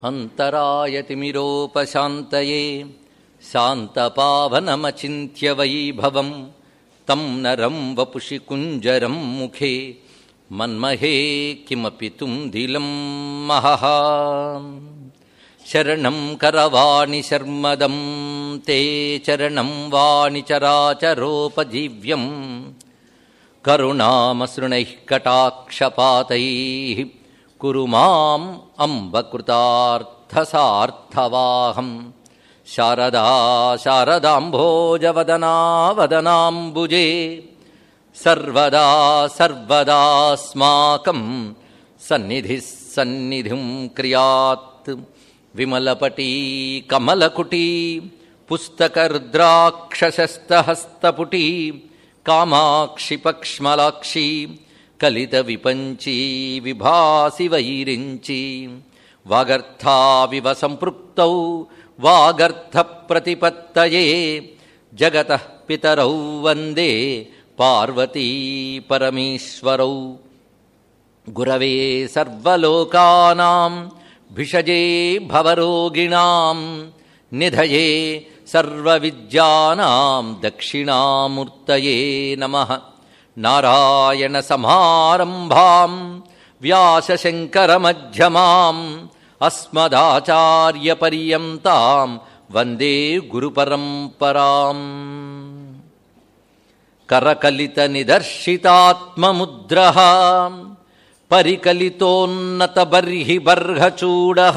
अन्तरायतिमिरोपशान्तये शान्तपावनमचिन्त्य वैभवं तं नरं वपुषि कुञ्जरं मुखे मन्महे किमपि तुम्धिलं महः शरणं करवाणि शर्मदं ते चरणं वाणि चराचरोपजीव्यम् करुणामसृणैः कटाक्षपातैः कुरु माम् अम्बकृतार्थसार्थवाहम् शारदा शारदाम्भोजवदनावदनाम्बुजे सर्वदा सर्वदास्माकं सन्निधिः सन्निधिं क्रियात् विमलपटी कमलकुटी पुस्तकरुद्राक्षशस्तहस्तपुटी कामाक्षि पक्ष्मलाक्षी कलितविपञ्ची विभासि वैरिञ्ची वागर्थाविव सम्पृक्तौ वागर्थप्रतिपत्तये जगतः पितरौ वन्दे पार्वती परमेश्वरौ गुरवे सर्वलोकानां भिषजे भवरोगिणां निधये सर्वविद्यानां दक्षिणामूर्तये नमः नारायणसमारम्भां व्यासशङ्करमध्यमाम् अस्मदाचार्यपर्यन्तां वन्दे गुरुपरम्पराम् करकलितनिदर्शितात्ममुद्रः परिकलितोन्नतबर्हिबर्हचूडः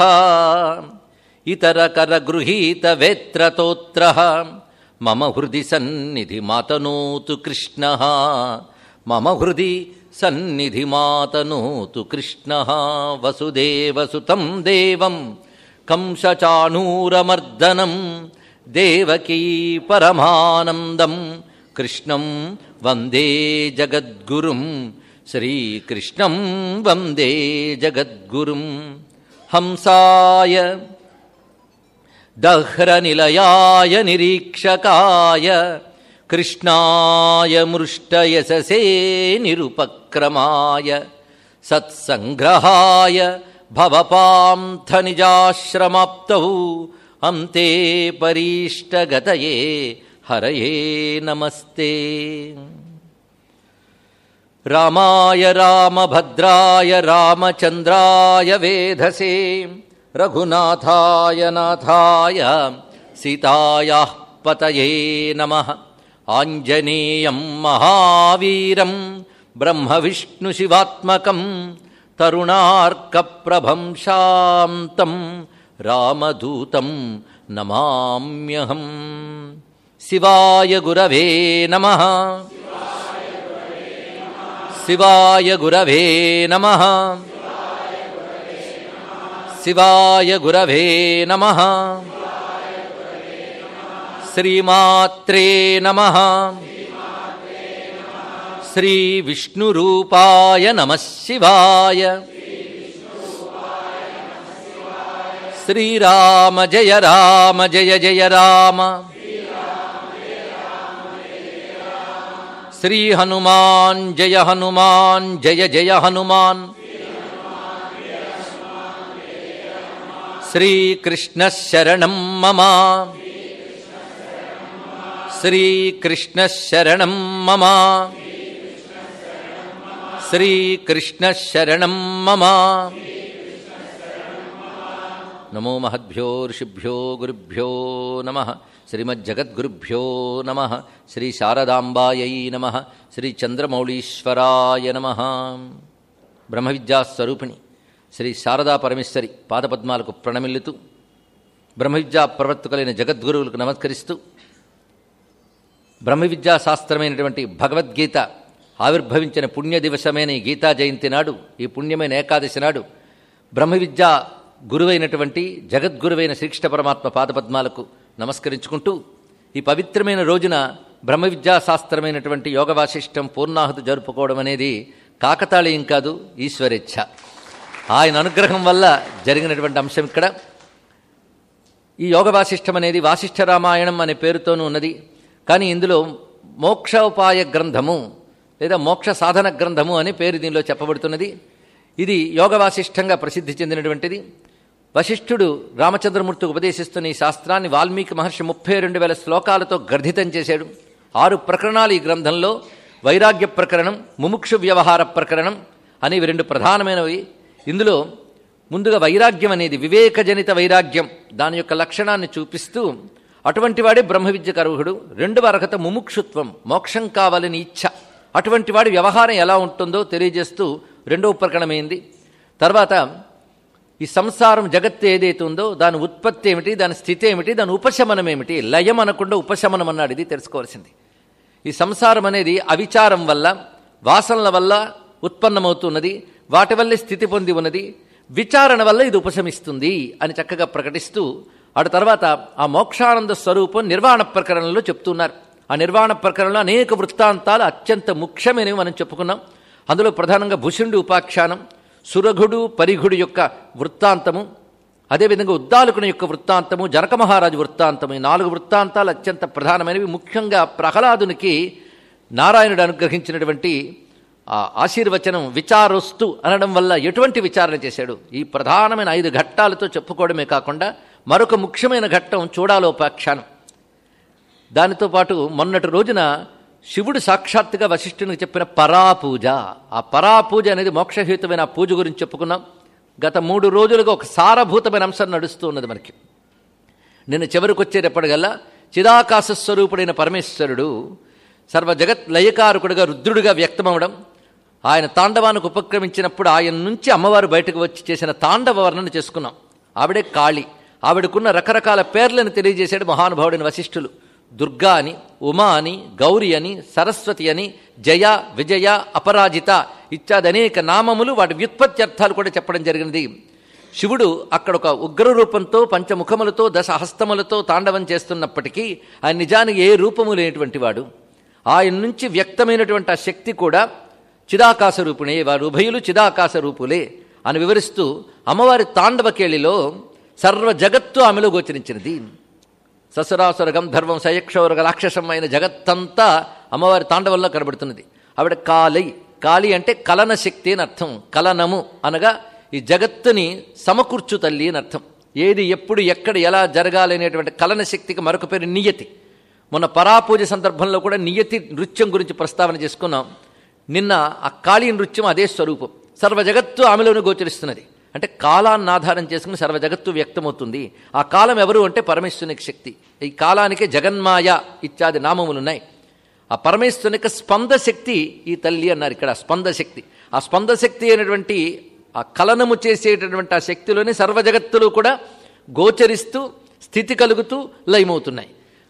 इतरकरगृहीतवेत्रतोत्रः मम हृदि सन्निधिमातनोतु कृष्णः मम हृदि सन्निधिमातनोतु कृष्णः वसुदेवसुतं देवं कंसचाणूरमर्दनं देवकी परमानन्दं कृष्णं वन्दे जगद्गुरुं श्रीकृष्णं वन्दे जगद्गुरुं हंसाय दह्रनिलयाय निरीक्षकाय कृष्णाय मृष्टयशसे निरुपक्रमाय सत्सङ्ग्रहाय भवपान्थनिजाश्रमाप्तौ अन्ते परीष्टगतये हरये नमस्ते रामाय रामभद्राय रामचन्द्राय वेधसे रघुनाथाय नाथाय सीतायाः पतये नमः आञ्जनेयं महावीरं ब्रह्मविष्णुशिवात्मकं तरुणार्कप्रभं शान्तं रामदूतं नमाम्यहम् शिवाय गुरवे नमः शिवाय गुरवे नमः शिवाय गुरवे नमः श्रीमात्रे नमः श्रीविष्णुरूपाय नमः शिवाय श्रीराम जय राम जय जय राम श्रीहनुमान् जय हनुमान् जय जय हनुमान् श्रीकृष्णशरणं मम श्रीकृष्णशरणं मम श्रीकृष्णशरणं मम नमो महद्भ्यो ऋषिभ्यो गुरुभ्यो नमः श्रीमज्जगद्गुरुभ्यो नमः श्रीशारदाम्बायै नमः श्रीचन्द्रमौळीश्वराय नमः బ్రహ్మవిద్యాస్వరూపిణి శ్రీ శారదా పరమేశ్వరి పాదపద్మాలకు ప్రణమిల్లుతూ బ్రహ్మవిద్యా ప్రవర్తకులైన జగద్గురువులకు నమస్కరిస్తూ బ్రహ్మవిద్యా శాస్త్రమైనటువంటి భగవద్గీత ఆవిర్భవించిన పుణ్య దివసమైన ఈ గీతా జయంతి నాడు ఈ పుణ్యమైన ఏకాదశి నాడు బ్రహ్మవిద్యా గురువైనటువంటి జగద్గురువైన శ్రీకృష్ణ పరమాత్మ పాదపద్మాలకు నమస్కరించుకుంటూ ఈ పవిత్రమైన రోజున బ్రహ్మ విద్యా శాస్త్రమైనటువంటి యోగ వాసిష్టం పూర్ణాహుతి జరుపుకోవడం అనేది కాకతాళీయం కాదు ఈశ్వరేచ్ఛ ఆయన అనుగ్రహం వల్ల జరిగినటువంటి అంశం ఇక్కడ ఈ యోగ వాసిష్టం అనేది వాసిష్ఠ రామాయణం అనే పేరుతోనూ ఉన్నది కానీ ఇందులో మోక్షోపాయ గ్రంథము లేదా మోక్ష సాధన గ్రంథము అనే పేరు దీనిలో చెప్పబడుతున్నది ఇది యోగ వాసిష్టంగా ప్రసిద్ధి చెందినటువంటిది వశిష్ఠుడు రామచంద్రమూర్తికి ఉపదేశిస్తున్న ఈ శాస్త్రాన్ని వాల్మీకి మహర్షి ముప్పై రెండు వేల శ్లోకాలతో గర్ధితం చేశాడు ఆరు ప్రకరణాలు ఈ గ్రంథంలో వైరాగ్య ప్రకరణం ముముక్షు వ్యవహార ప్రకరణం అనేవి రెండు ప్రధానమైనవి ఇందులో ముందుగా వైరాగ్యం అనేది వివేకజనిత వైరాగ్యం దాని యొక్క లక్షణాన్ని చూపిస్తూ అటువంటి వాడే బ్రహ్మ విద్యకు అర్హుడు రెండవ అర్హత ముముక్షుత్వం మోక్షం కావాలని ఇచ్ఛ అటువంటి వాడి వ్యవహారం ఎలా ఉంటుందో తెలియజేస్తూ రెండవ ప్రకరణమైంది తర్వాత ఈ సంసారం జగత్తు ఏదైతే ఉందో దాని ఉత్పత్తి ఏమిటి దాని స్థితి ఏమిటి దాని ఉపశమనం ఏమిటి లయం అనకుండా ఉపశమనం అన్నాడు ఇది తెలుసుకోవాల్సింది ఈ సంసారం అనేది అవిచారం వల్ల వాసనల వల్ల ఉత్పన్నమవుతున్నది వాటి వల్లే స్థితి పొంది ఉన్నది విచారణ వల్ల ఇది ఉపశమిస్తుంది అని చక్కగా ప్రకటిస్తూ అటు తర్వాత ఆ మోక్షానంద స్వరూపం నిర్వాణ ప్రకరణలో చెప్తున్నారు ఆ నిర్వాణ ప్రకరణలో అనేక వృత్తాంతాలు అత్యంత ముఖ్యమైనవి మనం చెప్పుకున్నాం అందులో ప్రధానంగా భుషుండి ఉపాఖ్యానం సురఘుడు పరిఘుడు యొక్క వృత్తాంతము అదేవిధంగా ఉద్దాలకుని యొక్క వృత్తాంతము జనక మహారాజు వృత్తాంతము ఈ నాలుగు వృత్తాంతాలు అత్యంత ప్రధానమైనవి ముఖ్యంగా ప్రహ్లాదునికి నారాయణుడు అనుగ్రహించినటువంటి ఆ ఆశీర్వచనం విచారొస్తు అనడం వల్ల ఎటువంటి విచారణ చేశాడు ఈ ప్రధానమైన ఐదు ఘట్టాలతో చెప్పుకోవడమే కాకుండా మరొక ముఖ్యమైన ఘట్టం చూడాలోపాఖ్యానం దానితో పాటు మొన్నటి రోజున శివుడు సాక్షాత్తుగా వశిష్ఠునికి చెప్పిన పరాపూజ ఆ పరాపూజ అనేది మోక్షహేతుమైన ఆ పూజ గురించి చెప్పుకున్నాం గత మూడు రోజులుగా ఒక సారభూతమైన అంశం నడుస్తూ ఉన్నది మనకి నిన్న చివరికి వచ్చేటప్పటికల్లా చిదాకాశ స్వరూపుడైన పరమేశ్వరుడు సర్వ జగత్ లయకారకుడుగా రుద్రుడిగా వ్యక్తమవడం ఆయన తాండవానికి ఉపక్రమించినప్పుడు ఆయన నుంచి అమ్మవారు బయటకు వచ్చి చేసిన తాండవ వర్ణన చేసుకున్నాం ఆవిడే కాళి ఆవిడకున్న రకరకాల పేర్లను తెలియజేశాడు మహానుభావుడైన వశిష్ఠులు దుర్గా అని ఉమా అని గౌరి అని సరస్వతి అని జయ విజయ అపరాజిత ఇత్యాది అనేక నామములు వాటి వ్యుత్పత్తి అర్థాలు కూడా చెప్పడం జరిగినది శివుడు అక్కడ ఒక ఉగ్ర రూపంతో పంచముఖములతో దశ హస్తములతో తాండవం చేస్తున్నప్పటికీ ఆయన నిజానికి ఏ రూపము లేనటువంటి వాడు ఆయన నుంచి వ్యక్తమైనటువంటి ఆ శక్తి కూడా చిదాకాశ రూపుణే వారు ఉభయులు చిదాకాశ రూపులే అని వివరిస్తూ అమ్మవారి తాండవకేళిలో సర్వ జగత్తు ఆమెలో గోచరించినది ససురాసుర గంధర్వం సయక్షౌరగ రాక్షసం అయిన జగత్తంతా అమ్మవారి తాండవంలో కనబడుతున్నది ఆవిడ కాలై కాళి అంటే కలన శక్తి అని అర్థం కలనము అనగా ఈ జగత్తుని సమకూర్చు తల్లి అని అర్థం ఏది ఎప్పుడు ఎక్కడ ఎలా జరగాలి అనేటువంటి కలన శక్తికి మరొక పేరు నియతి మొన్న పరాపూజ సందర్భంలో కూడా నియతి నృత్యం గురించి ప్రస్తావన చేసుకున్నాం నిన్న ఆ కాళీ నృత్యం అదే స్వరూపం సర్వ జగత్తు ఆమెలోనే గోచరిస్తున్నది అంటే కాలాన్ని ఆధారం చేసుకుని సర్వ జగత్తు వ్యక్తమవుతుంది ఆ కాలం ఎవరు అంటే పరమేశ్వరునికి శక్తి ఈ కాలానికే జగన్మాయ ఇత్యాది నామములున్నాయి ఆ పరమేశ్వరునికి స్పందశక్తి ఈ తల్లి అన్నారు ఇక్కడ స్పందశక్తి ఆ స్పందశక్తి అయినటువంటి ఆ కలనము చేసేటటువంటి ఆ శక్తిలోని సర్వ జగత్తులు కూడా గోచరిస్తూ స్థితి కలుగుతూ లయమవుతున్నాయి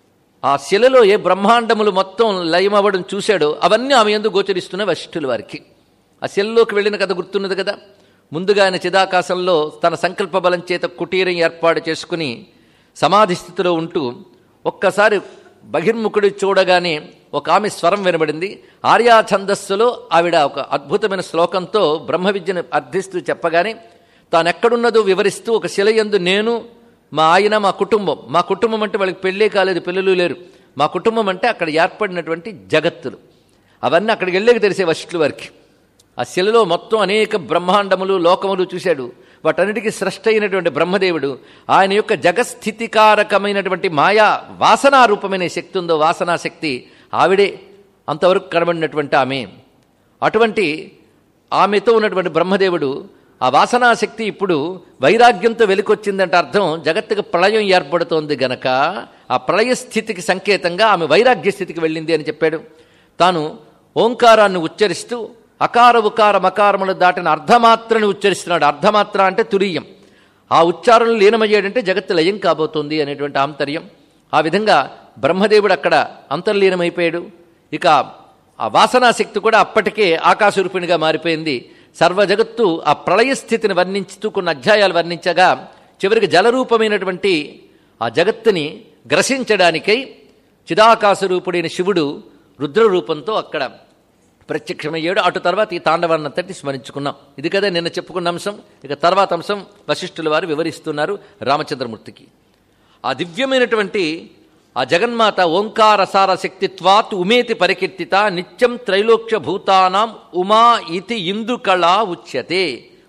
ఆ శిలలో ఏ బ్రహ్మాండములు మొత్తం లయమవ్వడం చూశాడో అవన్నీ ఆమె ఎందు గోచరిస్తున్న వశిష్ఠుల వారికి ఆ శిలలోకి వెళ్ళిన కథ గుర్తున్నది కదా ముందుగా ఆయన చిదాకాశంలో తన సంకల్ప బలం చేత కుటీరం ఏర్పాటు చేసుకుని సమాధి స్థితిలో ఉంటూ ఒక్కసారి బహిర్ముఖుడి చూడగానే ఒక ఆమె స్వరం వినబడింది ఆర్యా ఛందస్సులో ఆవిడ ఒక అద్భుతమైన శ్లోకంతో బ్రహ్మ విద్యను అర్థిస్తూ చెప్పగానే తాను ఎక్కడున్నదో వివరిస్తూ ఒక శిలయందు నేను మా ఆయన మా కుటుంబం మా కుటుంబం అంటే వాళ్ళకి పెళ్ళే కాలేదు పిల్లలు లేరు మా కుటుంబం అంటే అక్కడ ఏర్పడినటువంటి జగత్తులు అవన్నీ అక్కడికి వెళ్ళేకి తెలిసే వశిష్ఠుల వారికి ఆ శిలలో మొత్తం అనేక బ్రహ్మాండములు లోకములు చూశాడు వాటన్నిటికీ సృష్టి అయినటువంటి బ్రహ్మదేవుడు ఆయన యొక్క జగస్థితికారకమైనటువంటి మాయా వాసనారూపమైన శక్తి ఉందో వాసనా శక్తి ఆవిడే అంతవరకు కనబడినటువంటి ఆమె అటువంటి ఆమెతో ఉన్నటువంటి బ్రహ్మదేవుడు ఆ వాసనాశక్తి ఇప్పుడు వైరాగ్యంతో వెలికొచ్చిందంటే అర్థం జగత్తుకు ప్రళయం ఏర్పడుతోంది గనక ఆ ప్రళయ స్థితికి సంకేతంగా ఆమె వైరాగ్య స్థితికి వెళ్ళింది అని చెప్పాడు తాను ఓంకారాన్ని ఉచ్చరిస్తూ అకార ఉకార మకారములు దాటిన అర్ధమాత్రని ఉచ్చరిస్తున్నాడు అర్ధమాత్ర అంటే తురీయం ఆ ఉచ్చారణలు లీనమయ్యాడంటే జగత్తు లయం కాబోతోంది అనేటువంటి ఆంతర్యం ఆ విధంగా బ్రహ్మదేవుడు అక్కడ అంతర్లీనమైపోయాడు ఇక ఆ వాసనాశక్తి కూడా అప్పటికే ఆకాశరూపిణిగా మారిపోయింది సర్వ జగత్తు ఆ ప్రళయ స్థితిని వర్ణించుతూ కొన్ని అధ్యాయాలు వర్ణించగా చివరికి జలరూపమైనటువంటి ఆ జగత్తుని గ్రసించడానికై చిదాకాశరూపుడైన శివుడు రుద్రరూపంతో అక్కడ ప్రత్యక్షమయ్యాడు అటు తర్వాత ఈ తాండవాన్నంతటి స్మరించుకున్నాం ఇది కదా నిన్న చెప్పుకున్న అంశం ఇక తర్వాత అంశం వశిష్ఠుల వారు వివరిస్తున్నారు రామచంద్రమూర్తికి ఆ దివ్యమైనటువంటి ఆ జగన్మాత ఓంకారసార శక్తిత్వాత్ ఉమేతి పరికీర్తిత నిత్యం త్రైలోక్య భూతానాం ఉమా ఇతి ఇందుకళ ఉచ్యతే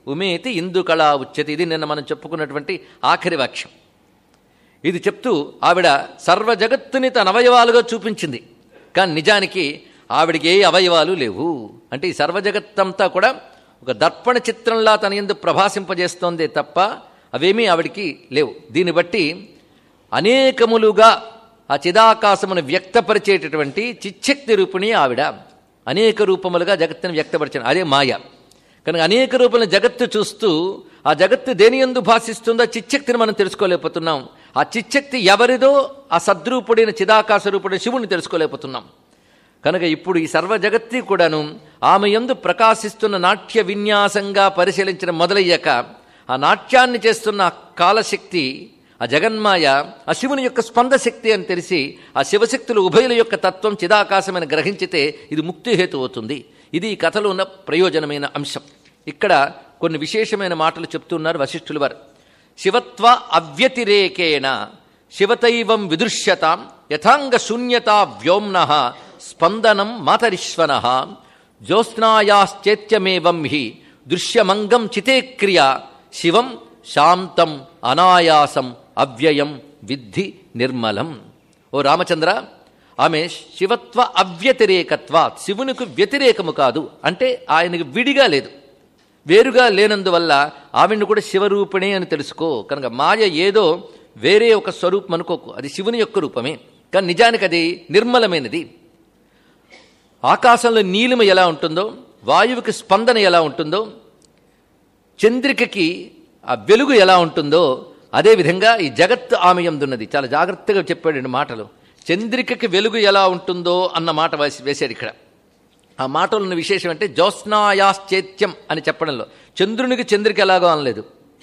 ఉమేతి ఇందుకళా ఉచ్యతి ఇది నిన్న మనం చెప్పుకున్నటువంటి ఆఖరి వాక్యం ఇది చెప్తూ ఆవిడ సర్వ జగత్తుని తన అవయవాలుగా చూపించింది కానీ నిజానికి ఆవిడికి ఏ అవయవాలు లేవు అంటే ఈ సర్వ జగత్తంతా కూడా ఒక దర్పణ చిత్రంలా తన ఎందు ప్రభాసింపజేస్తోందే తప్ప అవేమీ ఆవిడికి లేవు దీన్ని బట్టి అనేకములుగా ఆ చిదాకాశమును వ్యక్తపరిచేటటువంటి చిచ్చక్తి రూపిణి ఆవిడ అనేక రూపములుగా జగత్తుని వ్యక్తపరిచాను అదే మాయ కనుక అనేక రూపంలో జగత్తు చూస్తూ ఆ జగత్తు దేని ఎందు భాషిస్తుందో ఆ చిచ్చక్తిని మనం తెలుసుకోలేకపోతున్నాం ఆ చిచ్చక్తి ఎవరిదో ఆ సద్రూపుడైన చిదాకాశ రూపుడైన శివుని తెలుసుకోలేకపోతున్నాం కనుక ఇప్పుడు ఈ సర్వ జగత్తి కూడాను ఆమె యందు ప్రకాశిస్తున్న నాట్య విన్యాసంగా పరిశీలించడం మొదలయ్యాక ఆ నాట్యాన్ని చేస్తున్న ఆ కాలశక్తి ఆ జగన్మాయ ఆ శివుని యొక్క స్పందశక్తి అని తెలిసి ఆ శివశక్తులు ఉభయుల యొక్క తత్వం చిదాకాశమని గ్రహించితే ఇది ముక్తిహేతు అవుతుంది ఇది ఈ కథలో ఉన్న ప్రయోజనమైన అంశం ఇక్కడ కొన్ని విశేషమైన మాటలు చెప్తున్నారు వశిష్ఠులు వారు శివత్వ అవ్యతిరేకేణ శివతైవం విదృశ్యతాం యథాంగ శూన్యత వ్యోమ్న స్పందనం మాతరిశ్వన జ్యోత్స్నాయాశ్చేత్యమేవం హి దృశ్యమంగం చితే క్రియ శివం శాంతం అనాయాసం అవ్యయం విద్ధి నిర్మలం ఓ రామచంద్ర ఆమె శివత్వ అవ్యతిరేకత్వ శివునికి వ్యతిరేకము కాదు అంటే ఆయనకి విడిగా లేదు వేరుగా లేనందువల్ల ఆవిడ్ని కూడా శివరూపిణి అని తెలుసుకో కనుక మాయ ఏదో వేరే ఒక స్వరూపం అనుకోకు అది శివుని యొక్క రూపమే కానీ నిజానికి అది నిర్మలమైనది ఆకాశంలో నీలిమ ఎలా ఉంటుందో వాయువుకి స్పందన ఎలా ఉంటుందో చంద్రికకి ఆ వెలుగు ఎలా ఉంటుందో అదేవిధంగా ఈ జగత్తు ఆమె యందున్నది చాలా జాగ్రత్తగా చెప్పాడు మాటలు చంద్రికకి వెలుగు ఎలా ఉంటుందో అన్న మాట వేసి వేశాడు ఇక్కడ ఆ మాటలో ఉన్న విశేషం అంటే జ్యోత్స్నాయాశ్చేత్యం అని చెప్పడంలో చంద్రునికి చంద్రిక ఎలాగో అనలేదు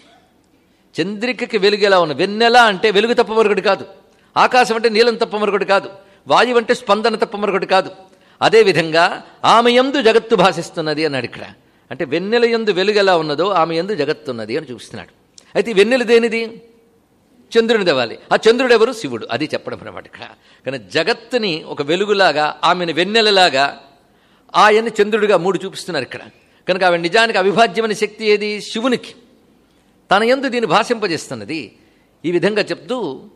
చంద్రికకి వెలుగు ఎలా ఉన్న వెన్నెల అంటే వెలుగు తప్ప మరొకటి కాదు ఆకాశం అంటే నీలం తప్ప మరొకటి కాదు వాయువు అంటే స్పందన తప్ప మరొకటి కాదు అదేవిధంగా ఆమె యందు జగత్తు భాషిస్తున్నది అన్నాడు ఇక్కడ అంటే వెన్నెల యందు వెలుగు ఎలా ఉన్నదో ఆమె యందు జగత్తున్నది అని చూపిస్తున్నాడు అయితే ఈ వెన్నెల దేనిది చంద్రుని దేవాలి ఆ చంద్రుడు ఎవరు శివుడు అది చెప్పడం అనమాట ఇక్కడ కానీ జగత్తుని ఒక వెలుగులాగా ఆమెను వెన్నెలలాగా ఆయన్ని చంద్రుడిగా మూడు చూపిస్తున్నారు ఇక్కడ కనుక ఆమె నిజానికి అవిభాజ్యమైన శక్తి ఏది శివునికి తన యందు దీన్ని భాషింపజేస్తున్నది ఈ విధంగా చెప్తూ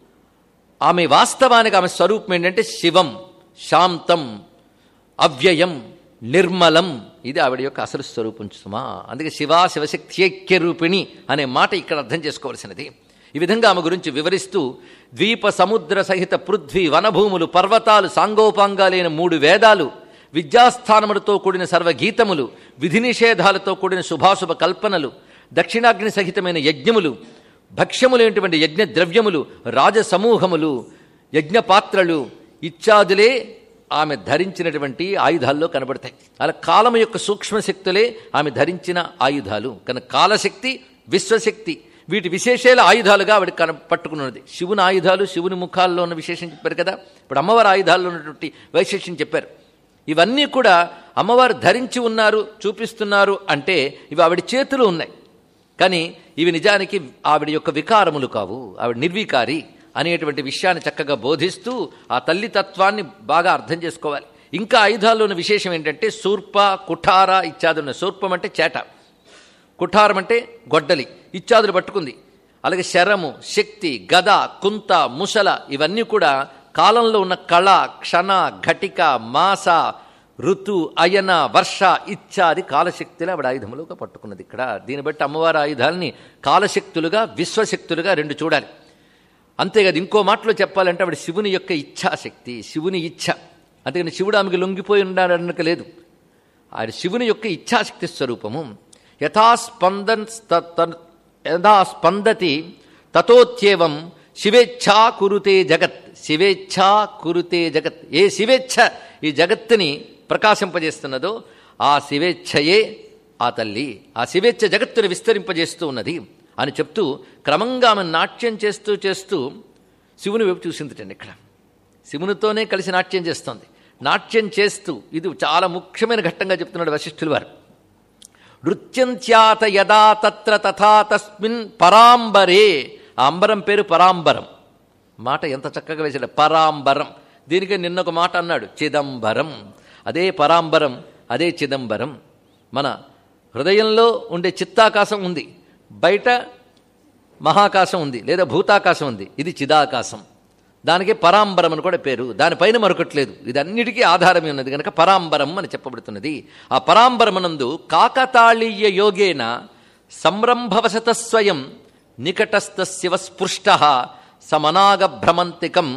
ఆమె వాస్తవానికి ఆమె స్వరూపం ఏంటంటే శివం శాంతం అవ్యయం నిర్మలం ఇది ఆవిడ యొక్క అసలు స్వరూపం సుమా అందుకే శివా శివశక్తి రూపిణి అనే మాట ఇక్కడ అర్థం చేసుకోవాల్సినది ఈ విధంగా ఆమె గురించి వివరిస్తూ ద్వీప సముద్ర సహిత పృథ్వీ వనభూములు పర్వతాలు సాంగోపాంగాలైన మూడు వేదాలు విద్యాస్థానములతో కూడిన సర్వగీతములు విధి నిషేధాలతో కూడిన శుభాశుభ కల్పనలు దక్షిణాగ్ని సహితమైన యజ్ఞములు భక్ష్యములైనటువంటి యజ్ఞ ద్రవ్యములు రాజసమూహములు యజ్ఞపాత్రలు ఇత్యాదులే ఆమె ధరించినటువంటి ఆయుధాల్లో కనబడతాయి అలా కాలం యొక్క సూక్ష్మశక్తులే ఆమె ధరించిన ఆయుధాలు కనుక కాలశక్తి విశ్వశక్తి వీటి విశేషాల ఆయుధాలుగా ఆవిడ కన పట్టుకున్నది శివుని ఆయుధాలు శివుని ముఖాల్లో ఉన్న విశేషం చెప్పారు కదా ఇప్పుడు అమ్మవారి ఆయుధాల్లో ఉన్నటువంటి వైశేష్యం చెప్పారు ఇవన్నీ కూడా అమ్మవారు ధరించి ఉన్నారు చూపిస్తున్నారు అంటే ఇవి ఆవిడ చేతులు ఉన్నాయి కానీ ఇవి నిజానికి ఆవిడ యొక్క వికారములు కావు ఆవిడ నిర్వికారి అనేటువంటి విషయాన్ని చక్కగా బోధిస్తూ ఆ తల్లి తత్వాన్ని బాగా అర్థం చేసుకోవాలి ఇంకా ఆయుధాల్లో ఉన్న విశేషం ఏంటంటే శూర్ప కుఠార ఇత్యాదులు ఉన్నాయి శూర్పం అంటే చేట కుఠారం అంటే గొడ్డలి ఇత్యాదులు పట్టుకుంది అలాగే శరము శక్తి గద కుంత ముసల ఇవన్నీ కూడా కాలంలో ఉన్న కళ క్షణ ఘటిక మాస ఋతు అయన వర్ష ఇత్యాది కాలశక్తులు ఆవిడ ఆయుధములుగా పట్టుకున్నది ఇక్కడ దీన్ని బట్టి అమ్మవారి ఆయుధాలని కాలశక్తులుగా విశ్వశక్తులుగా రెండు చూడాలి అంతేకాదు ఇంకో మాటలో చెప్పాలంటే ఆవిడ శివుని యొక్క ఇచ్ఛాశక్తి శివుని ఇచ్ఛ అంతేగాని శివుడు ఆమెకు లొంగిపోయి ఉన్నాడనక లేదు ఆయన శివుని యొక్క ఇచ్ఛాశక్తి స్వరూపము యథాస్పందన్ యథా స్పందతి తతోత్యేవం శివేచ్ఛా కురుతే జగత్ శివేచ్ఛా కురుతే జగత్ ఏ శివేచ్ఛ ఈ జగత్తుని ప్రకాశింపజేస్తున్నదో ఆ శివేచ్ఛయే ఆ తల్లి ఆ శివేచ్ఛ జగత్తుని విస్తరింపజేస్తూ ఉన్నది అని చెప్తూ క్రమంగా ఆమె నాట్యం చేస్తూ చేస్తూ శివుని వైపు చూసిందిటండి ఇక్కడ శివునితోనే కలిసి నాట్యం చేస్తోంది నాట్యం చేస్తూ ఇది చాలా ముఖ్యమైన ఘట్టంగా చెప్తున్నాడు వశిష్ఠులు వారు నృత్యంత్యాత యదా తత్ర తథా తస్మిన్ పరాంబరే ఆ అంబరం పేరు పరాంబరం మాట ఎంత చక్కగా వేసాడు పరాంబరం దీనికి నిన్న ఒక మాట అన్నాడు చిదంబరం అదే పరాంబరం అదే చిదంబరం మన హృదయంలో ఉండే చిత్తాకాశం ఉంది బయట మహాకాశం ఉంది లేదా భూతాకాశం ఉంది ఇది చిదాకాశం దానికి పరాంబరం అని కూడా పేరు దానిపైన మరొకట్లేదు ఇది అన్నిటికీ ఆధారమే ఉన్నది కనుక పరాంబరం అని చెప్పబడుతున్నది ఆ పరాంబరమనందు కాకతాళీయ యోగేన సంరంభవశత స్వయం నికటస్థ శివస్పృష్ట సమనాగ భ్రమంతికం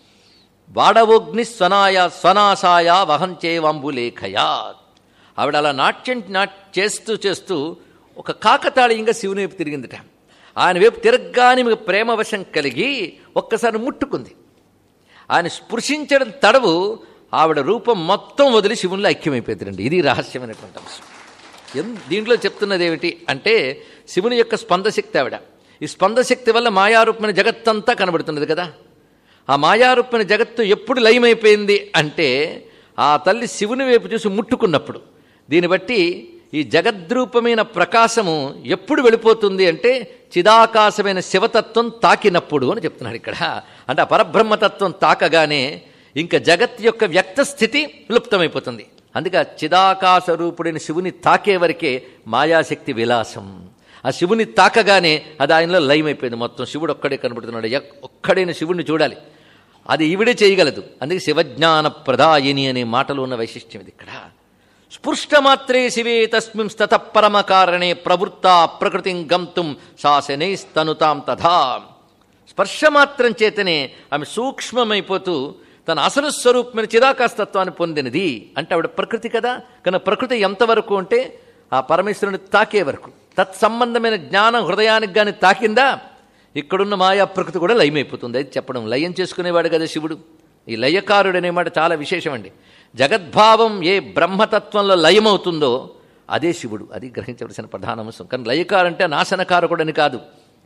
వాడవోగ్ని స్వనాయ స్వనాశాయ వహంచేవాంబులేఖయా ఆవిడ అలా నాట్యం నాట్ చేస్తూ చేస్తూ ఒక కాకతాళీయంగా శివుని వైపు తిరిగిందిట ఆయన వైపు తిరగ్గానే మీకు ప్రేమవశం కలిగి ఒక్కసారి ముట్టుకుంది ఆయన స్పృశించడం తడవు ఆవిడ రూపం మొత్తం వదిలి శివునిలో ఐక్యమైపోతుందండి ఇది రహస్యమైనటువంటి అంశం ఎన్ దీంట్లో చెప్తున్నది ఏమిటి అంటే శివుని యొక్క స్పందశక్తి ఆవిడ ఈ స్పందశక్తి వల్ల మాయారూపమైన జగత్తంతా కనబడుతున్నది కదా ఆ మాయారూపమైన జగత్తు ఎప్పుడు లయమైపోయింది అంటే ఆ తల్లి శివుని వైపు చూసి ముట్టుకున్నప్పుడు దీన్ని బట్టి ఈ జగద్రూపమైన ప్రకాశము ఎప్పుడు వెళ్ళిపోతుంది అంటే చిదాకాశమైన శివతత్వం తాకినప్పుడు అని చెప్తున్నాడు ఇక్కడ అంటే ఆ పరబ్రహ్మతత్వం తాకగానే ఇంకా జగత్ యొక్క వ్యక్త స్థితి లుప్తమైపోతుంది అందుకే ఆ చిదాకాశ రూపుడైన శివుని తాకే వరకే మాయాశక్తి విలాసం ఆ శివుని తాకగానే అది ఆయనలో లయమైపోయింది మొత్తం శివుడు ఒక్కడే కనబడుతున్నాడు ఎక్- ఒక్కడైన శివుడిని చూడాలి అది ఈవిడే చేయగలదు అందుకే శివజ్ఞాన ప్రదాయిని అనే మాటలో ఉన్న వైశిష్ట్యం ఇది ఇక్కడ స్పృష్టమాత్రే శివే తస్మిం స్తత పరమ కారణే ప్రవృత్త ప్రకృతిం గంతుం శాసనైస్తనుతాం తథా స్పర్శమాత్రం చేతనే ఆమె సూక్ష్మమైపోతూ తన అసలు స్వరూపమైన చిదాకాశతత్వాన్ని పొందినది అంటే ఆవిడ ప్రకృతి కదా కానీ ప్రకృతి ఎంతవరకు అంటే ఆ పరమేశ్వరుని తాకే వరకు తత్సంబంధమైన జ్ఞానం హృదయానికి కానీ తాకిందా ఇక్కడున్న మాయా ప్రకృతి కూడా లయమైపోతుంది అది చెప్పడం లయం చేసుకునేవాడు కదా శివుడు ఈ లయకారుడు అనే మాట చాలా విశేషం అండి జగద్భావం ఏ బ్రహ్మతత్వంలో లయమవుతుందో అదే శివుడు అది గ్రహించవలసిన ప్రధాన అంశం కానీ లయకారంటే నాశనకారకుడని కాదు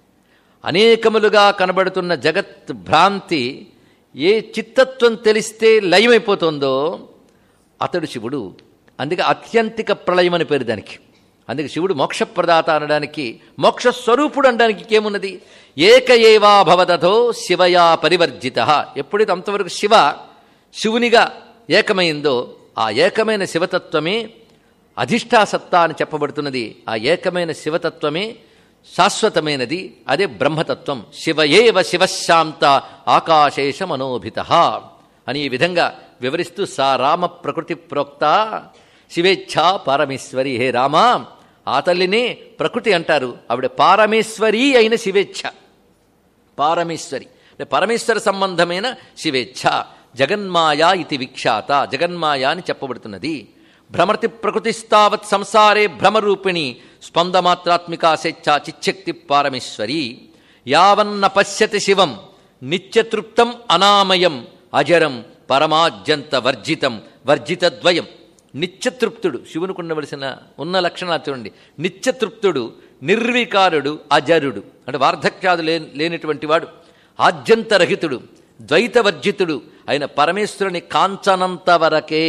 అనేకములుగా కనబడుతున్న జగత్ భ్రాంతి ఏ చిత్తత్వం తెలిస్తే లయమైపోతుందో అతడు శివుడు అందుకే అత్యంతిక ప్రళయం అని పేరు దానికి అందుకే శివుడు మోక్షప్రదాత అనడానికి మోక్ష స్వరూపుడు అనడానికి ఏమున్నది ఏక ఏవా భవదథో శివయా పరివర్జిత ఎప్పుడైతే అంతవరకు శివ శివునిగా ఏకమైందో ఆ ఏకమైన శివతత్వమే అధిష్టాసత్తా అని చెప్పబడుతున్నది ఆ ఏకమైన శివతత్వమే శాశ్వతమైనది అదే బ్రహ్మతత్వం శివయేవ శివశాంత ఆకాశేష మనోభిత అని ఈ విధంగా వివరిస్తూ సా రామ ప్రకృతి ప్రోక్త శివేచ్ఛా పారమేశ్వరి హే రామ ఆ తల్లినే ప్రకృతి అంటారు ఆవిడ పారమేశ్వరి అయిన శివేచ్ఛ పారమేశ్వరి అంటే పరమేశ్వర సంబంధమైన శివేచ్ఛ జగన్మాయా ఇది విఖ్యాత జగన్మాయ అని చెప్పబడుతున్నది భ్రమర్తి ప్రకృతిస్తావత్ సంసారే భ్రమరూపిణి స్పందమాత్రాత్మికా స్వేచ్ఛ చిచ్చక్తి పారమేశ్వరి యావన్న పశ్యతి శివం నిత్యతృప్తం అనామయం అజరం పరమాజ్యంత వర్జితం వర్జితద్వయం నిత్యతృప్తుడు శివునికి ఉండవలసిన ఉన్న లక్షణాలు చూడండి నిత్యతృప్తుడు నిర్వికారుడు అజరుడు అంటే వార్ధక్యాదు లే లేనటువంటి వాడు ఆద్యంతరహితుడు ద్వైతవర్జితుడు అయిన పరమేశ్వరుని కాంచనంత వరకే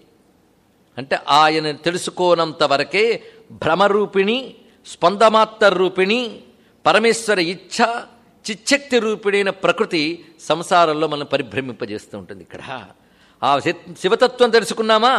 అంటే ఆయన తెలుసుకోనంత వరకే భ్రమరూపిణి స్పందమాత్ర రూపిణి పరమేశ్వర ఇచ్ఛ చిచ్చక్తి రూపిణైన ప్రకృతి సంసారంలో మనం పరిభ్రమింపజేస్తూ ఉంటుంది ఇక్కడ ఆ శి- శివతత్వం తెలుసుకున్నామా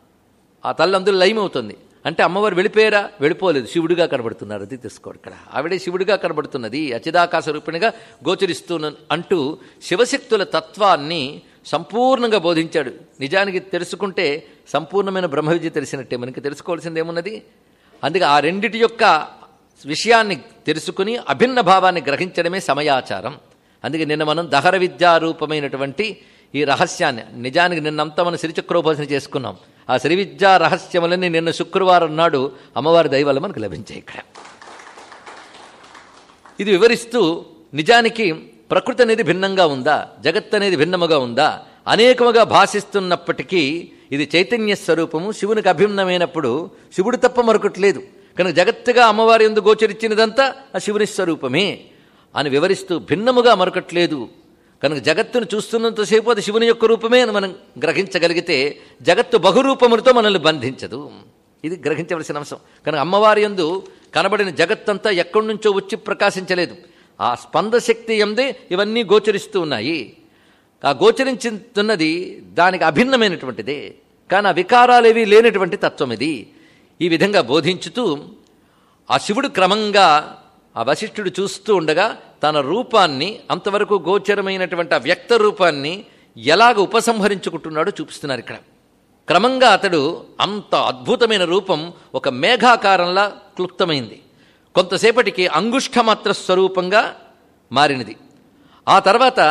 ఆ తల్లి అందులో లయమవుతుంది అంటే అమ్మవారు వెళ్ళిపోయారా వెళ్ళిపోలేదు శివుడిగా కనబడుతున్నారు అది తెలుసుకోడు ఇక్కడ ఆవిడే శివుడిగా కనబడుతున్నది అచిదాకాశ రూపిణిగా గోచరిస్తున్న అంటూ శివశక్తుల తత్వాన్ని సంపూర్ణంగా బోధించాడు నిజానికి తెలుసుకుంటే సంపూర్ణమైన బ్రహ్మ విద్య తెలిసినట్టే మనకి తెలుసుకోవాల్సింది ఏమున్నది అందుకే ఆ రెండిటి యొక్క విషయాన్ని తెలుసుకుని అభిన్న భావాన్ని గ్రహించడమే సమయాచారం అందుకే నిన్న మనం దహర విద్యారూపమైనటువంటి ఈ రహస్యాన్ని నిజానికి నిన్నంతా మనం శ్రీచక్రోపాసన చేసుకున్నాం ఆ శ్రీ విద్యా రహస్యములని నిన్న శుక్రవారం నాడు అమ్మవారి దయవల్ల మనకు లభించాయి ఇక్కడ ఇది వివరిస్తూ నిజానికి ప్రకృతి అనేది భిన్నంగా ఉందా జగత్ అనేది భిన్నముగా ఉందా అనేకముగా భాషిస్తున్నప్పటికీ ఇది చైతన్య స్వరూపము శివునికి అభిన్నమైనప్పుడు శివుడు తప్ప మరొకటి లేదు కనుక జగత్తుగా అమ్మవారి ఎందుకు గోచరించినదంతా ఆ శివుని స్వరూపమే అని వివరిస్తూ భిన్నముగా మరొకటి లేదు కనుక జగత్తును చూస్తున్నంతసేపు అది శివుని యొక్క రూపమే అని మనం గ్రహించగలిగితే జగత్తు బహురూపములతో మనల్ని బంధించదు ఇది గ్రహించవలసిన అంశం కనుక అమ్మవారి యందు కనబడిన జగత్తంతా ఎక్కడి నుంచో వచ్చి ప్రకాశించలేదు ఆ స్పందశక్తి ఎందే ఇవన్నీ గోచరిస్తూ ఉన్నాయి ఆ గోచరించుతున్నది దానికి అభిన్నమైనటువంటిదే కానీ ఆ వికారాలేవి లేనటువంటి తత్వం ఇది ఈ విధంగా బోధించుతూ ఆ శివుడు క్రమంగా ఆ వశిష్ఠుడు చూస్తూ ఉండగా తన రూపాన్ని అంతవరకు గోచరమైనటువంటి ఆ వ్యక్త రూపాన్ని ఎలాగ ఉపసంహరించుకుంటున్నాడో చూపిస్తున్నారు ఇక్కడ క్రమంగా అతడు అంత అద్భుతమైన రూపం ఒక మేఘాకారంలా క్లుప్తమైంది కొంతసేపటికి అంగుష్ఠమాత్ర స్వరూపంగా మారినది ఆ తర్వాత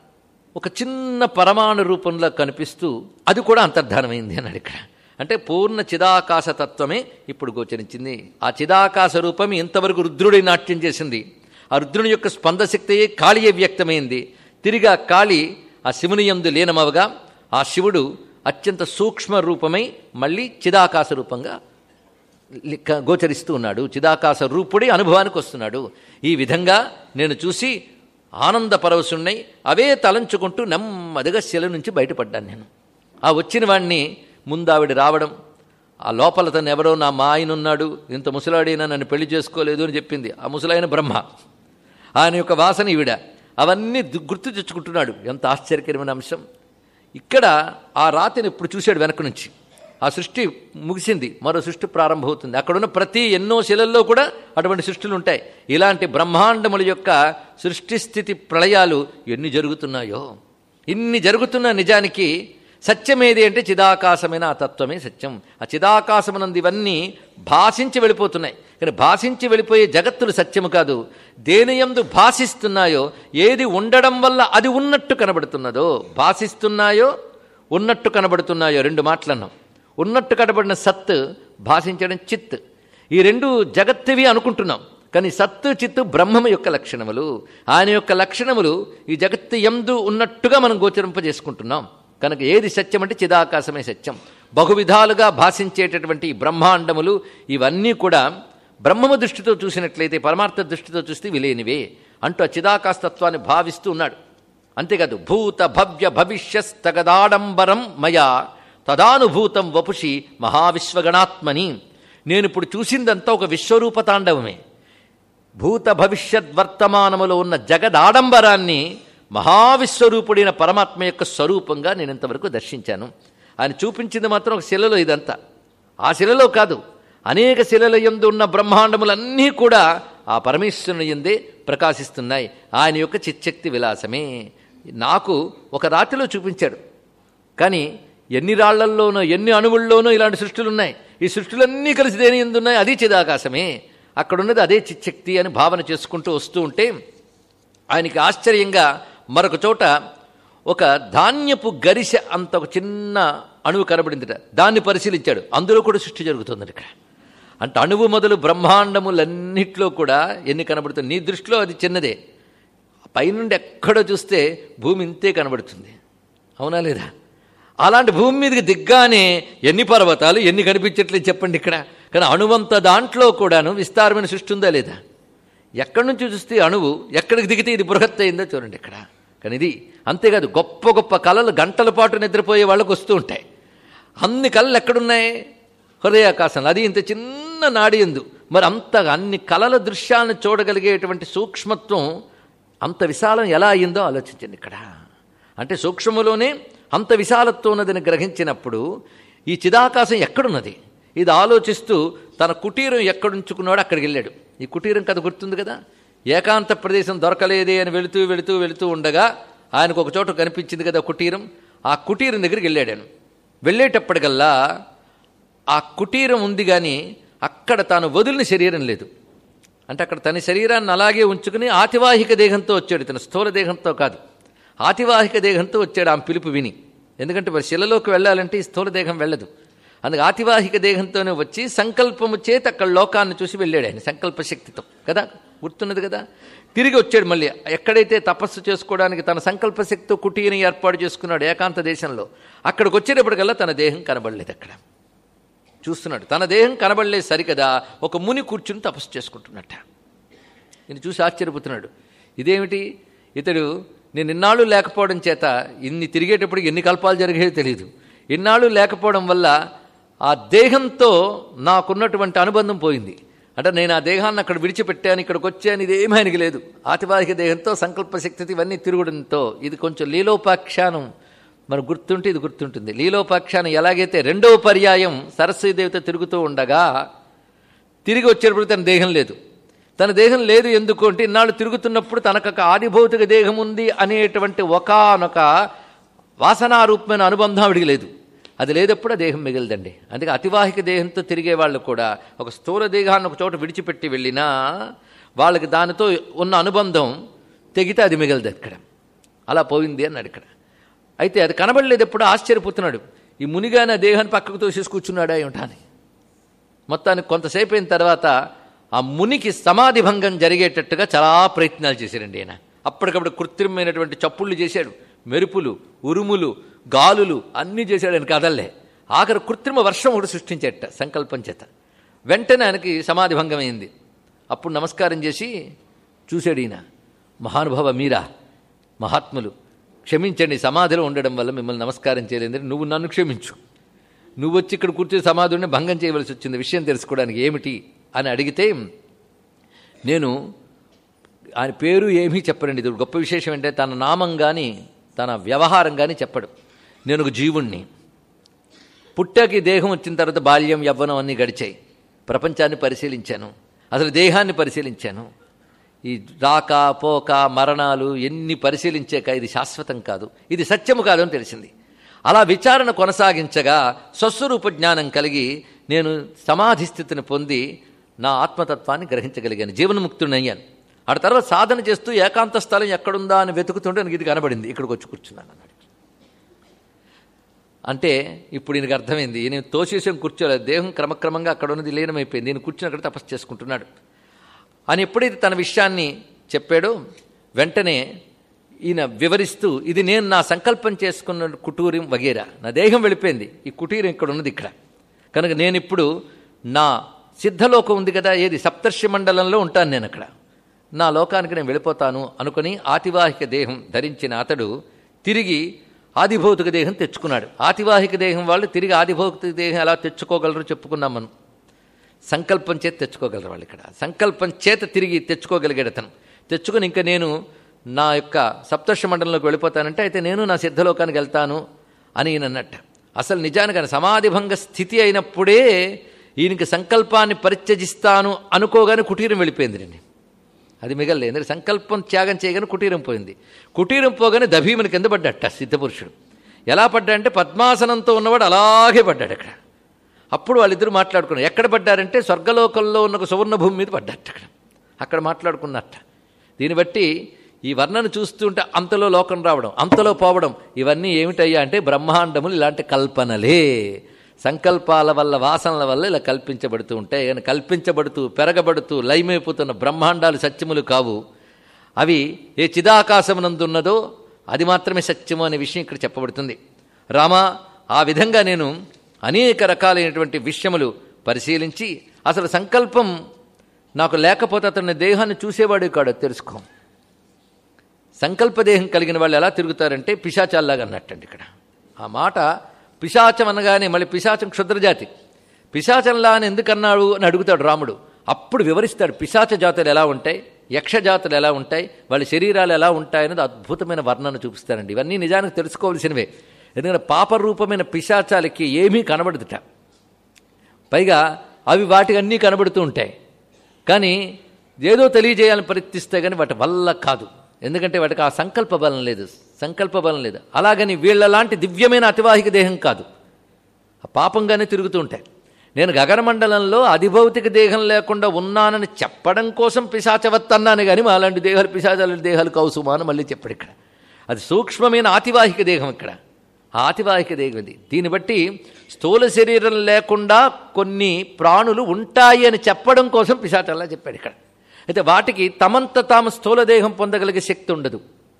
ఒక చిన్న పరమాణు రూపంలో కనిపిస్తూ అది కూడా అంతర్ధానమైంది అన్నాడు ఇక్కడ అంటే పూర్ణ చిదాకాశ తత్వమే ఇప్పుడు గోచరించింది ఆ చిదాకాశ రూపం ఇంతవరకు రుద్రుడి నాట్యం చేసింది ఆ రుద్రుని యొక్క స్పందశక్తియే కాళీయే వ్యక్తమైంది తిరిగి ఆ కాళి ఆ శివుని యందు లీనమవగా ఆ శివుడు అత్యంత సూక్ష్మ రూపమై మళ్ళీ చిదాకాశ రూపంగా లిక్క- గోచరిస్తూ ఉన్నాడు చిదాకాశ రూపుడి అనుభవానికి వస్తున్నాడు ఈ విధంగా నేను చూసి ఆనంద పరవశున్నై అవే తలంచుకుంటూ నెమ్మదిగా శిల నుంచి బయటపడ్డాను నేను ఆ వచ్చిన వాడిని ముందు ఆవిడ రావడం ఆ లోపల తను ఎవరో నా మా ఆయన ఉన్నాడు ఇంత ముసలాడైనా నన్ను పెళ్లి చేసుకోలేదు అని చెప్పింది ఆ ముసలాయన బ్రహ్మ ఆయన యొక్క వాసన ఈవిడ అవన్నీ దు- గుర్తు తెచ్చుకుంటున్నాడు ఎంత ఆశ్చర్యకరమైన అంశం ఇక్కడ ఆ రాతిని ఇప్పుడు చూశాడు వెనక నుంచి ఆ సృష్టి ముగిసింది మరో సృష్టి ప్రారంభమవుతుంది అక్కడున్న ప్రతి ఎన్నో శిలల్లో కూడా అటువంటి సృష్టిలు ఉంటాయి ఇలాంటి బ్రహ్మాండముల యొక్క సృష్టి స్థితి ప్రళయాలు ఎన్ని జరుగుతున్నాయో ఇన్ని జరుగుతున్న నిజానికి సత్యమేది అంటే చిదాకాశమైన ఆ తత్వమే సత్యం ఆ చిదాకాశమునందు ఇవన్నీ భాషించి వెళ్ళిపోతున్నాయి కానీ భాషించి వెళ్ళిపోయే జగత్తులు సత్యము కాదు దేనియందు భాషిస్తున్నాయో ఏది ఉండడం వల్ల అది ఉన్నట్టు కనబడుతున్నదో భాషిస్తున్నాయో ఉన్నట్టు కనబడుతున్నాయో రెండు మాటలన్నాం ఉన్నట్టు కనబడిన సత్ భాషించడం చిత్ ఈ రెండు జగత్తువి అనుకుంటున్నాం కానీ సత్తు చిత్తు బ్రహ్మము యొక్క లక్షణములు ఆయన యొక్క లక్షణములు ఈ జగత్తు ఎందు ఉన్నట్టుగా మనం గోచరింపజేసుకుంటున్నాం కనుక ఏది సత్యం అంటే చిదాకాశమే సత్యం బహువిధాలుగా భాషించేటటువంటి ఈ బ్రహ్మాండములు ఇవన్నీ కూడా బ్రహ్మము దృష్టితో చూసినట్లయితే పరమార్థ దృష్టితో చూస్తే విలేనివే అంటూ ఆ చిదాకాశతత్వాన్ని భావిస్తూ ఉన్నాడు అంతేకాదు భూత భవ్య భవిష్యస్తగదాడంబరం మయా తదానుభూతం వపుషి మహావిశ్వగణాత్మని నేను ఇప్పుడు చూసిందంతా ఒక విశ్వరూప తాండవమే భూత భవిష్యత్ వర్తమానములో ఉన్న జగదాడంబరాన్ని మహావిశ్వరూపుడైన పరమాత్మ యొక్క స్వరూపంగా నేను ఇంతవరకు దర్శించాను ఆయన చూపించింది మాత్రం ఒక శిలలో ఇదంతా ఆ శిలలో కాదు అనేక శిలల యందు ఉన్న బ్రహ్మాండములన్నీ కూడా ఆ పరమేశ్వరుని ఎందే ప్రకాశిస్తున్నాయి ఆయన యొక్క చిచ్చక్తి విలాసమే నాకు ఒక రాతిలో చూపించాడు కానీ ఎన్ని రాళ్లల్లోనో ఎన్ని అణువుల్లోనో ఇలాంటి సృష్టిలు ఉన్నాయి ఈ సృష్టిలన్నీ కలిసి దేని ఎందు ఉన్నాయి అది చిదాకాశమే అక్కడున్నది అదే చిచ్చక్తి అని భావన చేసుకుంటూ వస్తూ ఉంటే ఆయనకి ఆశ్చర్యంగా మరొక చోట ఒక ధాన్యపు గరిసె అంత ఒక చిన్న అణువు కనబడిందిట దాన్ని పరిశీలించాడు అందులో కూడా సృష్టి జరుగుతుంది ఇక్కడ అంటే అణువు మొదలు బ్రహ్మాండములన్నిట్లో కూడా ఎన్ని కనబడుతుంది నీ దృష్టిలో అది చిన్నదే పైనుండి ఎక్కడో చూస్తే భూమి ఇంతే కనబడుతుంది అవునా లేదా అలాంటి భూమి మీదకి దిగ్గానే ఎన్ని పర్వతాలు ఎన్ని కనిపించట్లేదు చెప్పండి ఇక్కడ కానీ అణువంత దాంట్లో కూడాను విస్తారమైన సృష్టి ఉందా లేదా ఎక్కడి నుంచి చూస్తే అణువు ఎక్కడికి దిగితే ఇది బృహత్ అయిందో చూడండి ఇక్కడ కానీ ఇది అంతేకాదు గొప్ప గొప్ప కళలు గంటల పాటు నిద్రపోయే వాళ్ళకు వస్తూ ఉంటాయి అన్ని కళలు ఎక్కడున్నాయి హృదయాకాశంలో అది ఇంత చిన్న నాడి ఎందు మరి అంత అన్ని కళల దృశ్యాలను చూడగలిగేటువంటి సూక్ష్మత్వం అంత విశాలం ఎలా అయిందో ఆలోచించండి ఇక్కడ అంటే సూక్ష్మములోనే అంత విశాలత్వం ఉన్నదని గ్రహించినప్పుడు ఈ చిదాకాశం ఎక్కడున్నది ఇది ఆలోచిస్తూ తన కుటీరం ఎక్కడుంచుకున్నాడో అక్కడికి వెళ్ళాడు ఈ కుటీరం కథ గుర్తుంది కదా ఏకాంత ప్రదేశం దొరకలేదే అని వెళుతూ వెళుతూ వెళుతూ ఉండగా ఆయనకు ఒక చోట కనిపించింది కదా కుటీరం ఆ కుటీరం దగ్గరికి వెళ్ళాడు ఆయన వెళ్ళేటప్పటికల్లా ఆ కుటీరం ఉంది కానీ అక్కడ తాను వదిలిన శరీరం లేదు అంటే అక్కడ తన శరీరాన్ని అలాగే ఉంచుకుని ఆతివాహిక దేహంతో వచ్చాడు తన స్థూల దేహంతో కాదు ఆతివాహిక దేహంతో వచ్చాడు ఆమె పిలుపు విని ఎందుకంటే మరి శిలలోకి వెళ్ళాలంటే ఈ స్థూల దేహం వెళ్ళదు అందుకే ఆతివాహిక దేహంతోనే వచ్చి సంకల్పము చేత అక్కడ లోకాన్ని చూసి వెళ్ళాడు ఆయన సంకల్ప శక్తితో కదా గుర్తున్నది కదా తిరిగి వచ్చాడు మళ్ళీ ఎక్కడైతే తపస్సు చేసుకోవడానికి తన సంకల్ప శక్తితో కుటీని ఏర్పాటు చేసుకున్నాడు ఏకాంత దేశంలో అక్కడికి వచ్చేటప్పటికల్లా తన దేహం కనబడలేదు అక్కడ చూస్తున్నాడు తన దేహం కనబడలేదు సరికదా ఒక ముని కూర్చుని తపస్సు చేసుకుంటున్నట్ట నేను చూసి ఆశ్చర్యపోతున్నాడు ఇదేమిటి ఇతడు నేను ఇన్నాళ్ళు లేకపోవడం చేత ఇన్ని తిరిగేటప్పటికి ఎన్ని కల్పాలు జరిగాయో తెలియదు ఇన్నాళ్ళు లేకపోవడం వల్ల ఆ దేహంతో నాకున్నటువంటి అనుబంధం పోయింది అంటే నేను ఆ దేహాన్ని అక్కడ విడిచిపెట్టాను ఇక్కడికి వచ్చాను ఇది ఏమీ ఆయనకి లేదు ఆతివాహిక దేహంతో సంకల్ప శక్తి ఇవన్నీ తిరుగుడంతో ఇది కొంచెం లీలోపాఖ్యానం మరి గుర్తుంటే ఇది గుర్తుంటుంది లీలోపాఖ్యానం ఎలాగైతే రెండవ పర్యాయం సరస్వతీదేవితో తిరుగుతూ ఉండగా తిరిగి వచ్చేటప్పుడు తన దేహం లేదు తన దేహం లేదు ఎందుకు అంటే ఇన్నాళ్ళు తిరుగుతున్నప్పుడు తనకు ఒక ఆదిభౌతిక దేహం ఉంది అనేటువంటి ఒకానొక వాసనారూపమైన అనుబంధం ఆవిడికి లేదు అది లేదప్పుడు ఆ దేహం మిగిలిదండి అందుకే అతివాహిక దేహంతో తిరిగే వాళ్ళు కూడా ఒక స్థూల దేహాన్ని ఒక చోట విడిచిపెట్టి వెళ్ళినా వాళ్ళకి దానితో ఉన్న అనుబంధం తెగితే అది మిగలదు అక్కడ అలా పోయింది అన్నాడు ఇక్కడ అయితే అది కనబడలేదు ఎప్పుడు ఆశ్చర్యపోతున్నాడు ఈ మునిగానే ఆ దేహాన్ని పక్కకు తోసేసి కూర్చున్నాడా ఏమిటాని మొత్తానికి కొంతసేపు అయిన తర్వాత ఆ మునికి సమాధి భంగం జరిగేటట్టుగా చాలా ప్రయత్నాలు చేశారండి ఆయన అప్పటికప్పుడు కృత్రిమైనటువంటి చప్పుళ్ళు చేశాడు మెరుపులు ఉరుములు గాలులు అన్నీ చేశాడు ఆయన కదల్లే ఆఖరి కృత్రిమ వర్షం ఒకటి సృష్టించేట సంకల్పం చేత వెంటనే ఆయనకి సమాధి భంగం అయింది అప్పుడు నమస్కారం చేసి చూశాడు ఈయన మహానుభావ మీరా మహాత్ములు క్షమించండి సమాధిలో ఉండడం వల్ల మిమ్మల్ని నమస్కారం చేయలేదు నువ్వు నన్ను క్షమించు నువ్వు వచ్చి ఇక్కడ కూర్చొని సమాధుడిని భంగం చేయవలసి వచ్చింది విషయం తెలుసుకోవడానికి ఏమిటి అని అడిగితే నేను ఆయన పేరు ఏమీ చెప్పరండి ఇది గొప్ప విశేషం ఏంటంటే తన నామం కానీ తన వ్యవహారం కానీ చెప్పడు నేను ఒక జీవుణ్ణి పుట్టకి దేహం వచ్చిన తర్వాత బాల్యం యవ్వనం అన్నీ గడిచాయి ప్రపంచాన్ని పరిశీలించాను అసలు దేహాన్ని పరిశీలించాను ఈ రాక పోక మరణాలు ఎన్ని పరిశీలించాక ఇది శాశ్వతం కాదు ఇది సత్యము కాదు అని తెలిసింది అలా విచారణ కొనసాగించగా స్వస్వరూప జ్ఞానం కలిగి నేను సమాధి స్థితిని పొంది నా ఆత్మతత్వాన్ని గ్రహించగలిగాను జీవన్ముక్తుడయ్యాను ఆ తర్వాత సాధన చేస్తూ ఏకాంత స్థలం ఎక్కడుందా అని వెతుకుతుంటే నాకు ఇది కనబడింది ఇక్కడికి వచ్చి కూర్చున్నాను అన్నాడు అంటే ఇప్పుడు ఈయనకు అర్థమైంది ఈయన తోసేసం కూర్చోలేదు దేహం క్రమక్రమంగా అక్కడ ఉన్నది లీనమైపోయింది ఈయన కూర్చుని అక్కడ తపస్సు చేసుకుంటున్నాడు అని ఎప్పుడైతే తన విషయాన్ని చెప్పాడో వెంటనే ఈయన వివరిస్తూ ఇది నేను నా సంకల్పం చేసుకున్న కుటీరం వగేరా నా దేహం వెళ్ళిపోయింది ఈ కుటీరం ఇక్కడ ఉన్నది ఇక్కడ కనుక నేను ఇప్పుడు నా సిద్ధలోకం ఉంది కదా ఏది సప్తర్షి మండలంలో ఉంటాను నేను అక్కడ నా లోకానికి నేను వెళ్ళిపోతాను అనుకుని ఆతివాహిక దేహం ధరించిన అతడు తిరిగి ఆదిభౌతిక దేహం తెచ్చుకున్నాడు ఆతివాహిక దేహం వాళ్ళు తిరిగి ఆదిభౌతిక దేహం ఎలా తెచ్చుకోగలరో చెప్పుకున్నాం మనం సంకల్పం చేత తెచ్చుకోగలరు వాళ్ళు ఇక్కడ సంకల్పం చేత తిరిగి తెచ్చుకోగలిగాడు అతను తెచ్చుకొని ఇంకా నేను నా యొక్క సప్తర్షి మండలంలోకి వెళ్ళిపోతానంటే అయితే నేను నా సిద్ధలోకానికి వెళ్తాను అని ఈయన అన్నట్టు అసలు నిజానికి ఆయన సమాధిభంగ స్థితి అయినప్పుడే ఈయనకి సంకల్పాన్ని పరిత్యజిస్తాను అనుకోగానే కుటీరం వెళ్ళిపోయింది రండి అది మిగలలేదు ఎందుకంటే సంకల్పం త్యాగం చేయగానే కుటీరం పోయింది కుటీరం పోగానే దభీముని కింద పడ్డట సిద్ధపురుషుడు ఎలా పడ్డా అంటే పద్మాసనంతో ఉన్నవాడు అలాగే పడ్డాడు అక్కడ అప్పుడు వాళ్ళిద్దరూ మాట్లాడుకున్నారు ఎక్కడ పడ్డారంటే స్వర్గలోకంలో ఉన్న ఒక సువర్ణ భూమి మీద పడ్డట్టు అక్కడ అక్కడ మాట్లాడుకున్నట్ట దీన్ని బట్టి ఈ వర్ణను చూస్తుంటే అంతలో లోకం రావడం అంతలో పోవడం ఇవన్నీ ఏమిటయ్యా అంటే బ్రహ్మాండములు ఇలాంటి కల్పనలే సంకల్పాల వల్ల వాసనల వల్ల ఇలా కల్పించబడుతూ ఉంటాయి కానీ కల్పించబడుతూ పెరగబడుతూ లయమైపోతున్న బ్రహ్మాండాలు సత్యములు కావు అవి ఏ చిదాకాశమునందున్నదో అది మాత్రమే సత్యము అనే విషయం ఇక్కడ చెప్పబడుతుంది రామా ఆ విధంగా నేను అనేక రకాలైనటువంటి విషయములు పరిశీలించి అసలు సంకల్పం నాకు లేకపోతే అతని దేహాన్ని చూసేవాడు కాడో తెలుసుకో సంకల్పదేహం కలిగిన వాళ్ళు ఎలా తిరుగుతారంటే పిశాచాల్లాగా అన్నట్టండి ఇక్కడ ఆ మాట పిశాచం అనగానే మళ్ళీ పిశాచం క్షుద్రజాతి పిశాచంలా అని ఎందుకన్నాడు అని అడుగుతాడు రాముడు అప్పుడు వివరిస్తాడు పిశాచ జాతులు ఎలా ఉంటాయి యక్ష జాతులు ఎలా ఉంటాయి వాళ్ళ శరీరాలు ఎలా ఉంటాయనేది అద్భుతమైన వర్ణన చూపిస్తారండి ఇవన్నీ నిజానికి తెలుసుకోవాల్సినవే ఎందుకంటే పాపరూపమైన పిశాచాలకి ఏమీ కనబడదుట పైగా అవి వాటికి అన్నీ కనబడుతూ ఉంటాయి కానీ ఏదో తెలియజేయాలని ప్రయత్నిస్తే కానీ వాటి వల్ల కాదు ఎందుకంటే వాటికి ఆ సంకల్ప బలం లేదు సంకల్ప బలం లేదు అలాగని వీళ్ళలాంటి దివ్యమైన అతివాహిక దేహం కాదు ఆ పాపంగానే తిరుగుతూ ఉంటాయి నేను గగనమండలంలో అధిభౌతిక దేహం లేకుండా ఉన్నానని చెప్పడం కోసం పిశాచవత్ అన్నాను కానీ మా అలాంటి దేహాలు పిశాచాల దేహాలు కౌసుమా అని మళ్ళీ చెప్పాడు ఇక్కడ అది సూక్ష్మమైన ఆతివాహిక దేహం ఇక్కడ ఆ ఆతివాహిక దేహం ఇది దీన్ని బట్టి స్థూల శరీరం లేకుండా కొన్ని ప్రాణులు ఉంటాయి అని చెప్పడం కోసం పిశాచల్లా చెప్పాడు ఇక్కడ అయితే వాటికి తమంత తాము స్థూల దేహం పొందగలిగే శక్తి ఉండదు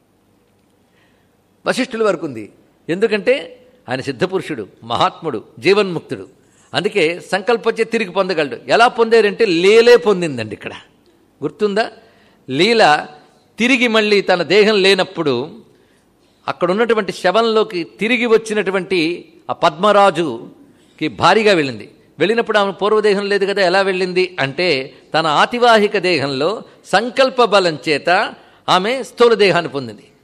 వశిష్ఠుల వరకు ఉంది ఎందుకంటే ఆయన సిద్ధపురుషుడు మహాత్ముడు జీవన్ముక్తుడు అందుకే సంకల్పంచే తిరిగి పొందగలడు ఎలా పొందారంటే లీలే పొందిందండి ఇక్కడ గుర్తుందా లీల తిరిగి మళ్ళీ తన దేహం లేనప్పుడు అక్కడ ఉన్నటువంటి శవంలోకి తిరిగి వచ్చినటువంటి ఆ పద్మరాజుకి భారీగా వెళ్ళింది వెళ్ళినప్పుడు ఆమె పూర్వదేహం లేదు కదా ఎలా వెళ్ళింది అంటే తన ఆతివాహిక దేహంలో సంకల్ప బలం చేత ఆమె స్థూల దేహాన్ని పొందింది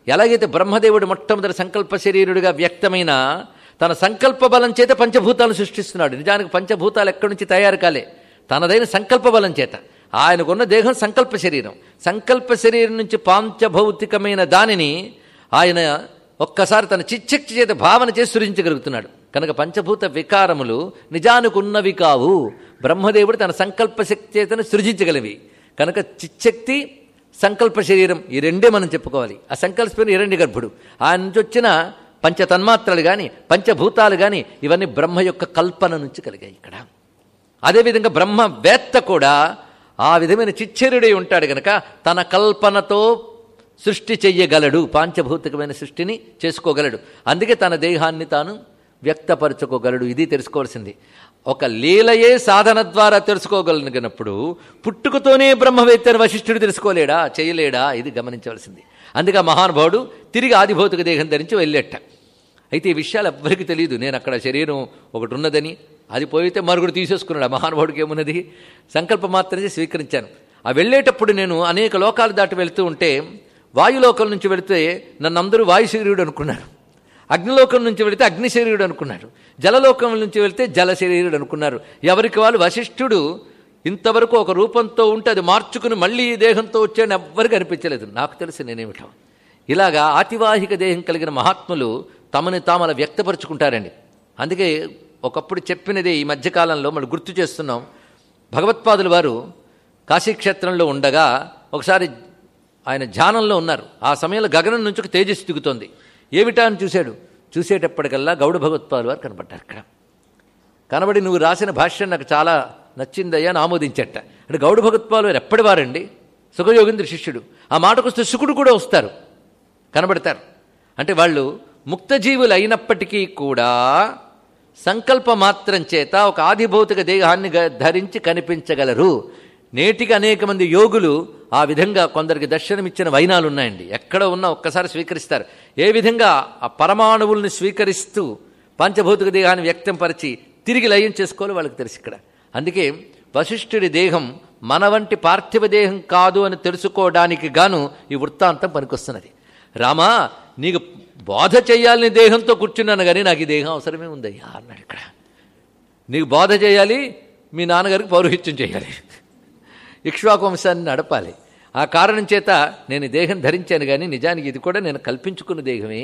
ఎలాగైతే బ్రహ్మదేవుడు మొట్టమొదటి సంకల్ప శరీరుడిగా వ్యక్తమైన తన సంకల్ప బలం చేత పంచభూతాలను సృష్టిస్తున్నాడు నిజానికి పంచభూతాలు ఎక్కడి నుంచి తయారు కాలే తనదైన సంకల్ప బలం చేత ఆయనకున్న దేహం సంకల్ప శరీరం సంకల్ప శరీరం నుంచి పాంచభౌతికమైన దానిని ఆయన ఒక్కసారి తన చిచ్చక్తి చేత భావన చేసి సృజించగలుగుతున్నాడు కనుక పంచభూత వికారములు నిజానికి ఉన్నవి కావు బ్రహ్మదేవుడు తన సంకల్ప శక్తి చేతను సృజించగలివి కనుక చిచ్చక్తి సంకల్ప శరీరం ఈ రెండే మనం చెప్పుకోవాలి ఆ సంకల్పం ఇరణ్య గర్భుడు ఆయన నుంచి వచ్చిన పంచ తన్మాత్రలు కానీ పంచభూతాలు కానీ ఇవన్నీ బ్రహ్మ యొక్క కల్పన నుంచి కలిగాయి ఇక్కడ అదేవిధంగా బ్రహ్మ వేత్త కూడా ఆ విధమైన చిచ్చరుడై ఉంటాడు గనక తన కల్పనతో సృష్టి చెయ్యగలడు పాంచభౌతికమైన సృష్టిని చేసుకోగలడు అందుకే తన దేహాన్ని తాను వ్యక్తపరచుకోగలడు ఇది తెలుసుకోవాల్సింది ఒక లీలయే సాధన ద్వారా తెలుసుకోగలిగినప్పుడు పుట్టుకతోనే బ్రహ్మవేత్తని వశిష్ఠుడు తెలుసుకోలేడా చేయలేడా ఇది గమనించవలసింది అందుకే ఆ మహానుభావుడు తిరిగి ఆదిభౌతిక దేహం ధరించి వెళ్ళేట అయితే ఈ విషయాలు ఎవ్వరికి తెలియదు నేను అక్కడ శరీరం ఒకటి ఉన్నదని అది పోయితే మరుగుడు తీసేసుకున్నాడు ఆ మహానుభావుడికి ఏమున్నది సంకల్పం మాత్రమే స్వీకరించాను ఆ వెళ్ళేటప్పుడు నేను అనేక లోకాలు దాటి వెళ్తూ ఉంటే వాయులోకం నుంచి వెళితే నన్ను అందరూ వాయు శరీరుడు అనుకున్నారు అగ్నిలోకం నుంచి వెళితే అగ్ని శరీరుడు అనుకున్నాడు జలలోకం నుంచి వెళితే జల శరీరుడు అనుకున్నారు ఎవరికి వాళ్ళు వశిష్ఠుడు ఇంతవరకు ఒక రూపంతో ఉంటే అది మార్చుకుని మళ్ళీ ఈ దేహంతో వచ్చాడని ఎవ్వరికి అనిపించలేదు నాకు తెలిసి నేనేమిటో ఇలాగా ఆతివాహిక దేహం కలిగిన మహాత్ములు తమని తాము అలా వ్యక్తపరుచుకుంటారండి అందుకే ఒకప్పుడు చెప్పినదే ఈ మధ్యకాలంలో మనం గుర్తు చేస్తున్నాం భగవత్పాదుల వారు కాశీక్షేత్రంలో ఉండగా ఒకసారి ఆయన ధ్యానంలో ఉన్నారు ఆ సమయంలో గగనం నుంచి ఒక తేజస్సు దిగుతోంది ఏమిటా అని చూశాడు చూసేటప్పటికల్లా గౌడ భగవత్పాదుల వారు కనపడ్డారు అక్కడ కనబడి నువ్వు రాసిన భాష్యం నాకు చాలా నచ్చిందయ్యా అని ఆమోదించట అంటే గౌడ భగవత్పాలు వారు ఎప్పటి వారండి సుఖయోగేంద్ర శిష్యుడు ఆ మాటకు వస్తే శుకుడు కూడా వస్తారు కనబడతారు అంటే వాళ్ళు ముక్తజీవులు అయినప్పటికీ కూడా సంకల్ప మాత్రం చేత ఒక ఆదిభౌతిక దేహాన్ని గ- ధరించి కనిపించగలరు నేటికి అనేక మంది యోగులు ఆ విధంగా కొందరికి దర్శనమిచ్చిన వైనాలు ఉన్నాయండి ఎక్కడ ఉన్నా ఒక్కసారి స్వీకరిస్తారు ఏ విధంగా ఆ పరమాణువుల్ని స్వీకరిస్తూ పంచభౌతిక దేహాన్ని వ్యక్తంపరిచి తిరిగి లయం చేసుకోవాలో వాళ్ళకి తెలుసు ఇక్కడ అందుకే వశిష్ఠుడి దేహం మన వంటి పార్థివ దేహం కాదు అని తెలుసుకోవడానికి గాను ఈ వృత్తాంతం పనికొస్తున్నది రామా నీకు బోధ చేయాలని దేహంతో కూర్చున్నాను కానీ నాకు ఈ దేహం అవసరమే ఉందయ్యా అన్నాడు ఇక్కడ నీకు బోధ చేయాలి మీ నాన్నగారికి పౌరోహిత్యం చేయాలి ఇక్ష్వాకు వంశాన్ని నడపాలి ఆ కారణం చేత నేను ఈ దేహం ధరించాను కానీ నిజానికి ఇది కూడా నేను కల్పించుకున్న దేహమే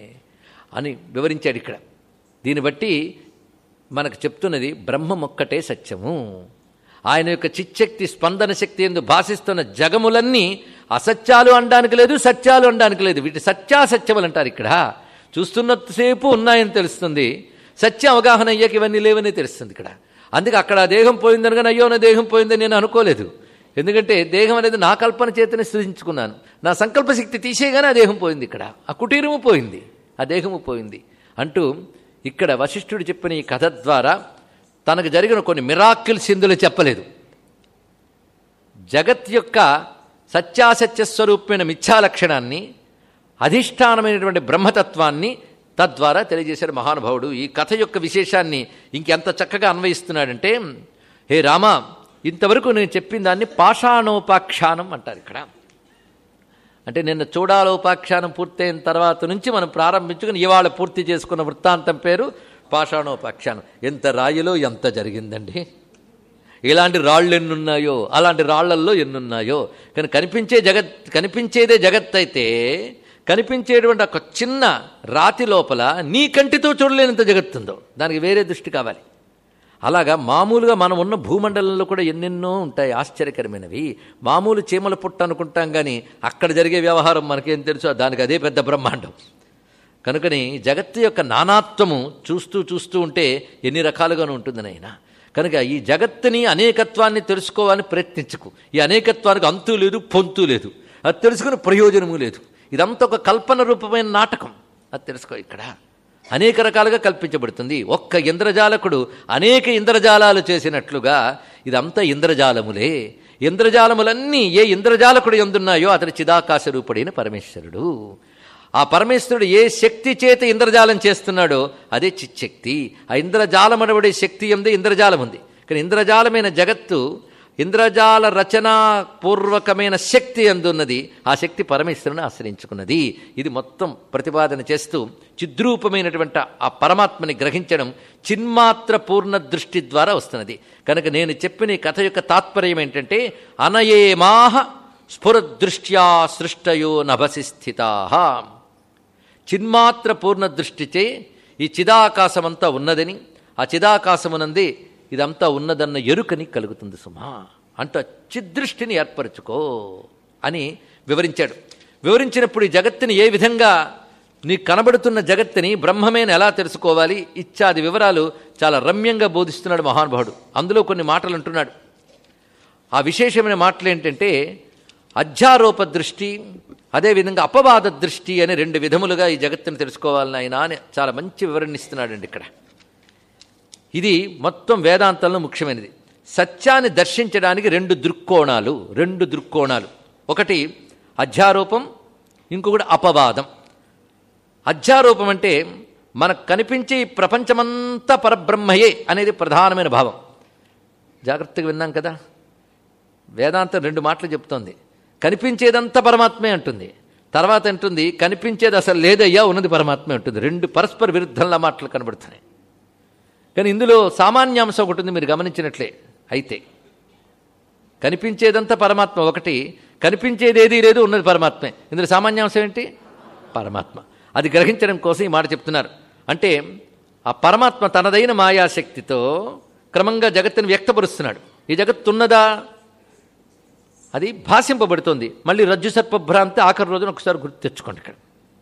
అని వివరించాడు ఇక్కడ దీన్ని బట్టి మనకు చెప్తున్నది బ్రహ్మం ఒక్కటే సత్యము ఆయన యొక్క చిచ్చక్తి స్పందన శక్తి ఎందు భాషిస్తున్న జగములన్నీ అసత్యాలు అనడానికి లేదు సత్యాలు అనడానికి లేదు వీటి సత్యాసత్యములు అంటారు ఇక్కడ చూస్తున్నంతసేపు ఉన్నాయని తెలుస్తుంది సత్య అవగాహన అయ్యాక ఇవన్నీ లేవని తెలుస్తుంది ఇక్కడ అందుకే అక్కడ ఆ దేహం పోయిందని కానీ అయ్యో నా దేహం పోయిందని నేను అనుకోలేదు ఎందుకంటే దేహం అనేది నా కల్పన చేతనే సృజించుకున్నాను నా సంకల్ప శక్తి తీసేయగానే ఆ దేహం పోయింది ఇక్కడ ఆ కుటీరము పోయింది ఆ దేహము పోయింది అంటూ ఇక్కడ వశిష్ఠుడు చెప్పిన ఈ కథ ద్వారా తనకు జరిగిన కొన్ని మిరాకిల్స్ ఇందులో చెప్పలేదు జగత్ యొక్క సత్యాసత్య స్వరూపమైన మిథ్యా లక్షణాన్ని అధిష్టానమైనటువంటి బ్రహ్మతత్వాన్ని తద్వారా తెలియజేశాడు మహానుభావుడు ఈ కథ యొక్క విశేషాన్ని ఇంకెంత చక్కగా అన్వయిస్తున్నాడంటే హే రామ ఇంతవరకు నేను చెప్పిన దాన్ని పాషాణోపాఖ్యానం అంటారు ఇక్కడ అంటే నిన్న చూడాలోపాఖ్యానం పూర్తయిన తర్వాత నుంచి మనం ప్రారంభించుకుని ఇవాళ పూర్తి చేసుకున్న వృత్తాంతం పేరు పాషాణోపాఖ్యానం ఎంత రాయిలో ఎంత జరిగిందండి ఇలాంటి రాళ్ళు ఎన్నున్నాయో అలాంటి రాళ్లల్లో ఎన్నున్నాయో కానీ కనిపించే జగత్ కనిపించేదే జగత్ అయితే కనిపించేటువంటి ఒక చిన్న రాతి లోపల నీ కంటితో చూడలేనంత జగత్తుందో దానికి వేరే దృష్టి కావాలి అలాగా మామూలుగా మనం ఉన్న భూమండలంలో కూడా ఎన్నెన్నో ఉంటాయి ఆశ్చర్యకరమైనవి మామూలు చీమల పుట్ట అనుకుంటాం కానీ అక్కడ జరిగే వ్యవహారం మనకేం తెలుసో దానికి అదే పెద్ద బ్రహ్మాండం కనుకని జగత్తు యొక్క నానాత్వము చూస్తూ చూస్తూ ఉంటే ఎన్ని రకాలుగాను ఉంటుంది నాయన కనుక ఈ జగత్తుని అనేకత్వాన్ని తెలుసుకోవాలని ప్రయత్నించకు ఈ అనేకత్వానికి అంతు లేదు పొంతు లేదు అది తెలుసుకుని ప్రయోజనము లేదు ఇదంతా ఒక కల్పన రూపమైన నాటకం అది తెలుసుకో ఇక్కడ అనేక రకాలుగా కల్పించబడుతుంది ఒక్క ఇంద్రజాలకుడు అనేక ఇంద్రజాలాలు చేసినట్లుగా ఇదంతా ఇంద్రజాలములే ఇంద్రజాలములన్నీ ఏ ఇంద్రజాలకుడు ఎందున్నాయో అతని చిదాకాశ రూపుడైన పరమేశ్వరుడు ఆ పరమేశ్వరుడు ఏ శక్తి చేత ఇంద్రజాలం చేస్తున్నాడో అదే చిచ్చక్తి ఆ ఇంద్రజాలం అనబడే శక్తి ఎందే ఇంద్రజాలం ఉంది కానీ ఇంద్రజాలమైన జగత్తు ఇంద్రజాల రచనా పూర్వకమైన శక్తి అందున్నది ఆ శక్తి పరమేశ్వరుని ఆశ్రయించుకున్నది ఇది మొత్తం ప్రతిపాదన చేస్తూ చిద్రూపమైనటువంటి ఆ పరమాత్మని గ్రహించడం చిన్మాత్ర పూర్ణ దృష్టి ద్వారా వస్తున్నది కనుక నేను చెప్పిన ఈ కథ యొక్క తాత్పర్యం ఏంటంటే అనయేమాహ స్ఫురదృష్ట్యా సృష్టయో నభసి స్థితా చిన్మాత్ర పూర్ణ దృష్టిచే ఈ చిదాకాశమంతా ఉన్నదని ఆ చిదాకాశమునందే ఇదంతా ఉన్నదన్న ఎరుకని కలుగుతుంది సుమా అంటూ చిదృష్టిని ఏర్పరచుకో అని వివరించాడు వివరించినప్పుడు ఈ జగత్తుని ఏ విధంగా నీ కనబడుతున్న జగత్తుని బ్రహ్మమేని ఎలా తెలుసుకోవాలి ఇత్యాది వివరాలు చాలా రమ్యంగా బోధిస్తున్నాడు మహానుభావుడు అందులో కొన్ని మాటలు అంటున్నాడు ఆ విశేషమైన మాటలు ఏంటంటే అధ్యారోప దృష్టి అదేవిధంగా అపవాద దృష్టి అనే రెండు విధములుగా ఈ జగత్తుని తెలుసుకోవాలని ఆయన అని చాలా మంచి వివరణ ఇస్తున్నాడండి ఇక్కడ ఇది మొత్తం వేదాంతంలో ముఖ్యమైనది సత్యాన్ని దర్శించడానికి రెండు దృక్కోణాలు రెండు దృక్కోణాలు ఒకటి అధ్యారోపం ఇంకొకటి అపవాదం అధ్యారోపం అంటే మనకు కనిపించే ఈ ప్రపంచమంతా పరబ్రహ్మయే అనేది ప్రధానమైన భావం జాగ్రత్తగా విన్నాం కదా వేదాంతం రెండు మాటలు చెప్తోంది కనిపించేదంతా పరమాత్మే అంటుంది తర్వాత అంటుంది కనిపించేది అసలు లేదయ్యా ఉన్నది పరమాత్మే ఉంటుంది రెండు పరస్పర విరుద్ధంలా మాటలు కనబడుతున్నాయి కానీ ఇందులో సామాన్యాంశం ఒకటి ఉంది మీరు గమనించినట్లే అయితే కనిపించేదంతా పరమాత్మ ఒకటి కనిపించేది ఏదీ లేదు ఉన్నది పరమాత్మే ఇందులో సామాన్యాంశం ఏంటి పరమాత్మ అది గ్రహించడం కోసం ఈ మాట చెప్తున్నారు అంటే ఆ పరమాత్మ తనదైన మాయాశక్తితో క్రమంగా జగత్తుని వ్యక్తపరుస్తున్నాడు ఈ జగత్తు ఉన్నదా అది భాషింపబడుతోంది మళ్ళీ రజ్జు సర్పభ్రాంతి ఆఖరి రోజున ఒకసారి గుర్తు తెచ్చుకోండి ఇక్కడ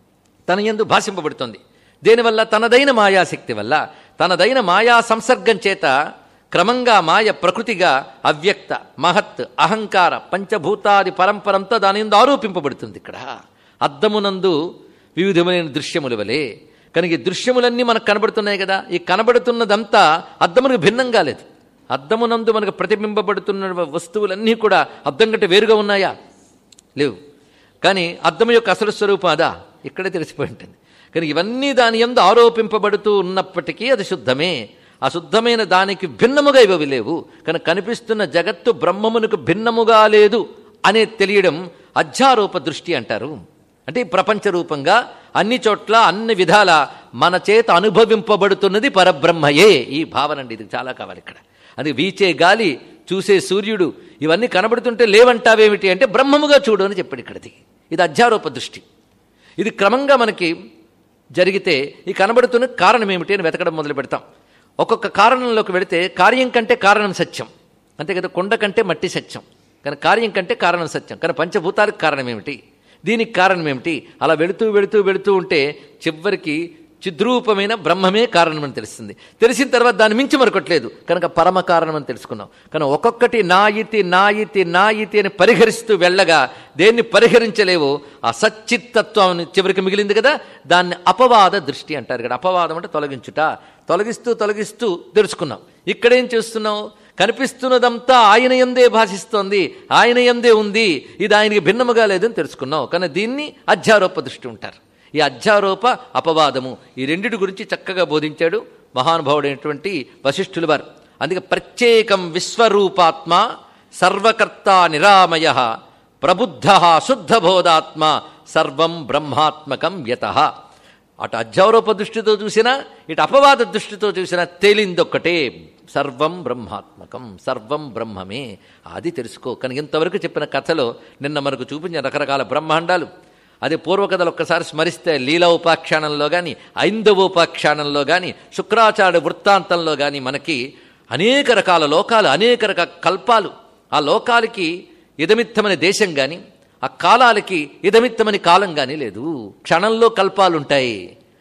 తన ఎందు భాషింపబడుతోంది దేనివల్ల తనదైన మాయాశక్తి వల్ల తనదైన మాయా సంసర్గం చేత క్రమంగా మాయ ప్రకృతిగా అవ్యక్త మహత్ అహంకార పంచభూతాది పరంపరంతో దాని ఎందు ఆరోపింపబడుతుంది ఇక్కడ అద్దమునందు వివిధమైన దృశ్యముల వలె కనుక ఈ దృశ్యములన్నీ మనకు కనబడుతున్నాయి కదా ఈ కనబడుతున్నదంతా అద్దమునకు భిన్నంగా లేదు అద్దమునందు మనకు ప్రతిబింబపడుతున్న వస్తువులన్నీ కూడా అద్దం కంటే వేరుగా ఉన్నాయా లేవు కానీ అద్దం యొక్క అసలు స్వరూపం అదా ఇక్కడే తెలిసిపోయి ఉంటుంది కానీ ఇవన్నీ దాని ఎందు ఆరోపింపబడుతూ ఉన్నప్పటికీ అది శుద్ధమే ఆ శుద్ధమైన దానికి భిన్నముగా ఇవి లేవు కానీ కనిపిస్తున్న జగత్తు బ్రహ్మమునకు భిన్నముగా లేదు అనే తెలియడం అధ్యారోప దృష్టి అంటారు అంటే ఈ ప్రపంచ రూపంగా అన్ని చోట్ల అన్ని విధాల మన చేత అనుభవింపబడుతున్నది పరబ్రహ్మయే ఈ భావన అండి ఇది చాలా కావాలి ఇక్కడ అది వీచే గాలి చూసే సూర్యుడు ఇవన్నీ కనబడుతుంటే లేవంటావేమిటి అంటే బ్రహ్మముగా చూడు అని చెప్పాడు ఇక్కడిది ఇది అధ్యారోప దృష్టి ఇది క్రమంగా మనకి జరిగితే ఈ కనబడుతున్న కారణం ఏమిటి అని వెతకడం మొదలు పెడతాం ఒక్కొక్క కారణంలోకి వెళితే కార్యం కంటే కారణం సత్యం అంతే కదా కొండ కంటే మట్టి సత్యం కానీ కార్యం కంటే కారణం సత్యం కానీ పంచభూతాలకు కారణం ఏమిటి దీనికి కారణం ఏమిటి అలా వెళుతూ వెళుతూ వెళుతూ ఉంటే చివరికి చిద్రూపమైన బ్రహ్మమే కారణమని తెలుస్తుంది తెలిసిన తర్వాత దాన్ని మించి మరొకట్లేదు కనుక పరమ కారణం అని తెలుసుకున్నాం కానీ ఒక్కొక్కటి నా ఇతి నా ఇతి నా ఇతి అని పరిహరిస్తూ వెళ్ళగా దేన్ని పరిహరించలేవో ఆ సచ్చిత్తత్వం చివరికి మిగిలింది కదా దాన్ని అపవాద దృష్టి అంటారు ఇక్కడ అపవాదం అంటే తొలగించుట తొలగిస్తూ తొలగిస్తూ తెలుసుకున్నాం ఇక్కడేం చేస్తున్నావు కనిపిస్తున్నదంతా ఆయన ఎందే భాషిస్తోంది ఆయన ఎందే ఉంది ఇది ఆయనకి భిన్నముగా లేదని తెలుసుకున్నావు కానీ దీన్ని అధ్యారోప దృష్టి ఉంటారు ఈ అధ్యారోప అపవాదము ఈ రెండిటి గురించి చక్కగా బోధించాడు మహానుభావుడైనటువంటి వశిష్ఠుల వారు అందుకే ప్రత్యేకం విశ్వరూపాత్మ సర్వకర్త నిరామయ ప్రబుద్ధ శుద్ధబోధాత్మ సర్వం బ్రహ్మాత్మకం యత అటు అధ్యారోప దృష్టితో చూసినా ఇటు అపవాద దృష్టితో చూసినా తేలిందొక్కటే సర్వం బ్రహ్మాత్మకం సర్వం బ్రహ్మమే అది తెలుసుకో కానీ ఇంతవరకు చెప్పిన కథలో నిన్న మనకు చూపించిన రకరకాల బ్రహ్మాండాలు అదే పూర్వకథలు ఒక్కసారి స్మరిస్తే లీలా ఉపాఖ్యానంలో కానీ ఐందవోపాఖ్యానంలో కానీ శుక్రాచార్య వృత్తాంతంలో కానీ మనకి అనేక రకాల లోకాలు అనేక రకాల కల్పాలు ఆ లోకాలకి ఇదమిత్తమని దేశం కానీ ఆ కాలాలకి ఇదమిత్తమని కాలం కానీ లేదు క్షణంలో కల్పాలుంటాయి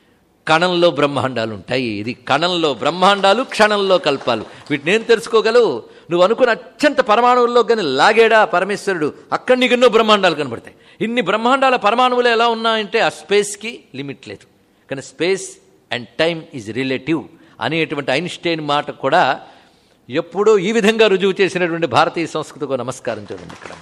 కణంలో బ్రహ్మాండాలు ఉంటాయి ఇది కణంలో బ్రహ్మాండాలు క్షణంలో కల్పాలు వీటిని ఏం తెలుసుకోగలవు నువ్వు అనుకున్న అత్యంత పరమాణువుల్లో కానీ లాగేడా పరమేశ్వరుడు అక్కడ నీకు ఎన్నో బ్రహ్మాండాలు కనబడతాయి ఇన్ని బ్రహ్మాండాల పరమాణువులు ఎలా ఉన్నాయంటే ఆ స్పేస్కి లిమిట్ లేదు కానీ space and time is relative అనేటువంటి ఐన్స్టైన్ మాట కూడా ఎప్పుడూ ఈ విధంగా రుజువు చేసినటువంటి భారతీయ సంస్కృతికి నమస్కారం చూడండి ఇక్కడ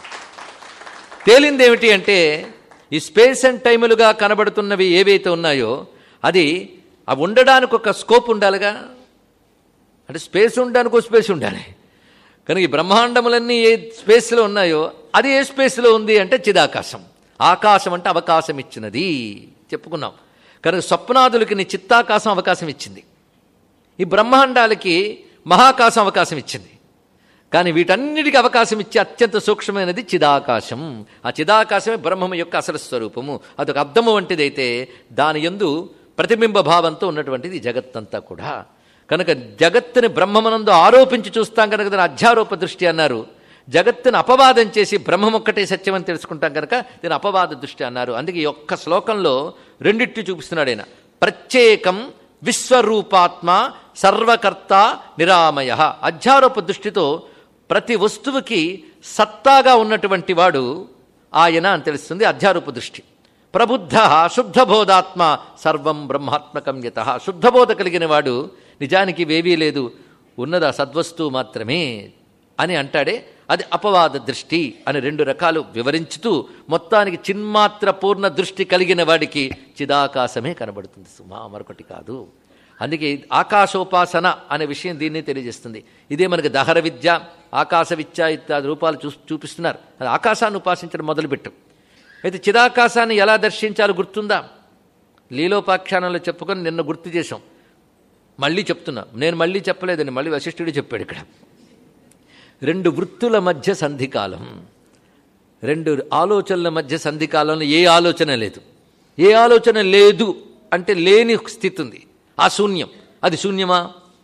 తేలింది ఏమిటి అంటే ఈ స్పేస్ అండ్ టైములుగా కనబడుతున్నవి ఏవైతే ఉన్నాయో అది అవి ఉండడానికి ఒక స్కోప్ ఉండాలిగా అంటే స్పేస్ ఉండడానికి ఒక స్పేస్ ఉండాలి కనుక ఈ బ్రహ్మాండములన్నీ ఏ స్పేస్లో ఉన్నాయో అది ఏ స్పేస్లో ఉంది అంటే చిదాకాశం ఆకాశం అంటే అవకాశం ఇచ్చినది చెప్పుకున్నాం కనుక స్వప్నాదులకి నీ చిత్తాకాశం అవకాశం ఇచ్చింది ఈ బ్రహ్మాండాలకి మహాకాశం అవకాశం ఇచ్చింది కానీ వీటన్నిటికీ అవకాశం ఇచ్చే అత్యంత సూక్ష్మమైనది చిదాకాశం ఆ చిదాకాశమే బ్రహ్మము యొక్క అసలు స్వరూపము అదొక అర్థము వంటిదైతే దాని ఎందు ప్రతిబింబ భావంతో ఉన్నటువంటిది ఈ జగత్తంతా కూడా కనుక జగత్తుని బ్రహ్మమనందు ఆరోపించి చూస్తాం కనుక దాని అధ్యారోప దృష్టి అన్నారు జగత్తుని అపవాదం చేసి బ్రహ్మం ఒక్కటే సత్యమని తెలుసుకుంటాం కనుక దీని అపవాద దృష్టి అన్నారు అందుకే ఈ ఒక్క శ్లోకంలో రెండిట్టి చూపిస్తున్నాడు ఆయన ప్రత్యేకం విశ్వరూపాత్మ సర్వకర్త నిరామయ అధ్యారోప దృష్టితో ప్రతి వస్తువుకి సత్తాగా ఉన్నటువంటి వాడు ఆయన అని తెలుస్తుంది అధ్యారూప దృష్టి ప్రబుద్ధ శుద్ధబోధాత్మ సర్వం బ్రహ్మాత్మకం యత శుద్ధబోధ కలిగిన వాడు నిజానికి వేవీ లేదు ఉన్నది ఆ సద్వస్తువు మాత్రమే అని అంటాడే అది అపవాద దృష్టి అని రెండు రకాలు వివరించుతూ మొత్తానికి చిన్మాత్ర పూర్ణ దృష్టి కలిగిన వాడికి చిదాకాశమే కనబడుతుంది సుమా మరొకటి కాదు అందుకే ఆకాశోపాసన అనే విషయం దీన్ని తెలియజేస్తుంది ఇదే మనకి దహర విద్య ఆకాశ విద్య ఇత్యాది రూపాలు చూ చూపిస్తున్నారు అది ఆకాశాన్ని ఉపాసించడం మొదలుపెట్టు అయితే చిదాకాశాన్ని ఎలా దర్శించాలో గుర్తుందా లీలోపాఖ్యానంలో చెప్పుకొని నిన్న గుర్తు చేశాం మళ్ళీ చెప్తున్నా నేను మళ్ళీ చెప్పలేదని మళ్ళీ వశిష్ఠుడు చెప్పాడు ఇక్కడ రెండు వృత్తుల మధ్య సంధికాలం రెండు ఆలోచనల మధ్య సంధికాలంలో ఏ ఆలోచన లేదు ఏ ఆలోచన లేదు అంటే లేని స్థితి ఉంది ఆ శూన్యం అది శూన్యమా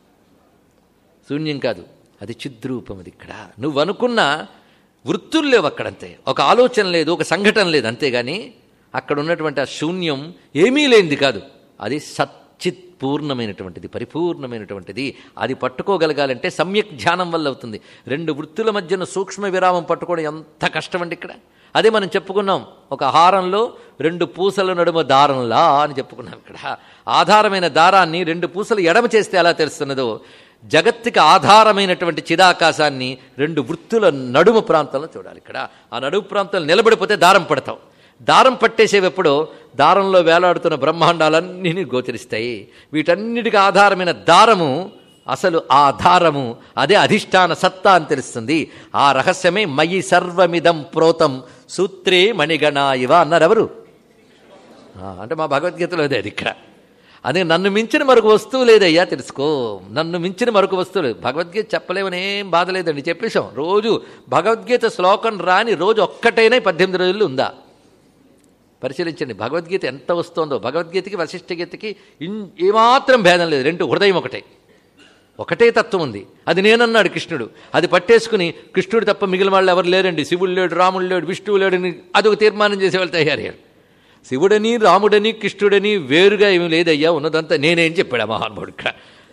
శూన్యం కాదు అది చిద్రూపం అది ఇక్కడ నువ్వు అనుకున్న వృత్తులు లేవు అక్కడంతే ఒక ఆలోచన లేదు ఒక సంఘటన లేదు అంతేగాని అక్కడ ఉన్నటువంటి ఆ శూన్యం ఏమీ లేనిది కాదు అది సచ్చిత్ పూర్ణమైనటువంటిది పరిపూర్ణమైనటువంటిది అది పట్టుకోగలగాలంటే సమ్యక్ ధ్యానం వల్ల అవుతుంది రెండు వృత్తుల మధ్యన సూక్ష్మ విరామం పట్టుకోవడం ఎంత కష్టం అండి ఇక్కడ అదే మనం చెప్పుకున్నాం ఒక హారంలో రెండు పూసల నడుమ దారంలా అని చెప్పుకున్నాం ఇక్కడ ఆధారమైన దారాన్ని రెండు పూసలు ఎడమ చేస్తే ఎలా తెలుస్తున్నదో జగత్తుకి ఆధారమైనటువంటి చిదాకాశాన్ని రెండు వృత్తుల నడుము ప్రాంతంలో చూడాలి ఇక్కడ ఆ నడుము ప్రాంతంలో నిలబడిపోతే దారం పడతావు దారం పట్టేసేవెప్పుడో దారంలో వేలాడుతున్న బ్రహ్మాండాలన్నీ గోచరిస్తాయి వీటన్నిటికీ ఆధారమైన దారము అసలు ఆ దారము అదే అధిష్టాన సత్తా అని తెలుస్తుంది ఆ రహస్యమే మయి సర్వమిదం ప్రోతం సూత్రే మణిగణ ఇవ అన్నారు ఎవరు ఆ, అంటే మా భగవద్గీతలో అదే అది ఇక్కడ అదే నన్ను మించిన మరొక వస్తువు లేదయ్యా తెలుసుకో నన్ను మించిన మరొక వస్తువు లేదు భగవద్గీత చెప్పలేమని ఏం బాధ లేదండి చెప్పేశాం రోజు భగవద్గీత శ్లోకం రాని రోజు ఒక్కటైనా ఈ పద్దెనిమిది రోజులు ఉందా పరిశీలించండి భగవద్గీత ఎంత వస్తుందో భగవద్గీతకి వశిష్ఠ గీతకి ఇన్ ఏమాత్రం భేదం లేదు రెండు హృదయం ఒకటే ఒకటే తత్వం ఉంది అది నేనన్నాడు కృష్ణుడు అది పట్టేసుకుని కృష్ణుడు తప్ప మిగిలిన వాళ్ళు ఎవరు లేరండి శివుడు లేడు రాముడు లేడు విష్ణువు లేడని అదొక తీర్మానం చేసే వాళ్ళు తయారయ్యారు శివుడని రాముడని కృష్ణుడని వేరుగా ఏమీ లేదయ్యా ఉన్నదంతా నేనేం చెప్పాడు ఆ మహానుభావుడు ఇక్కడ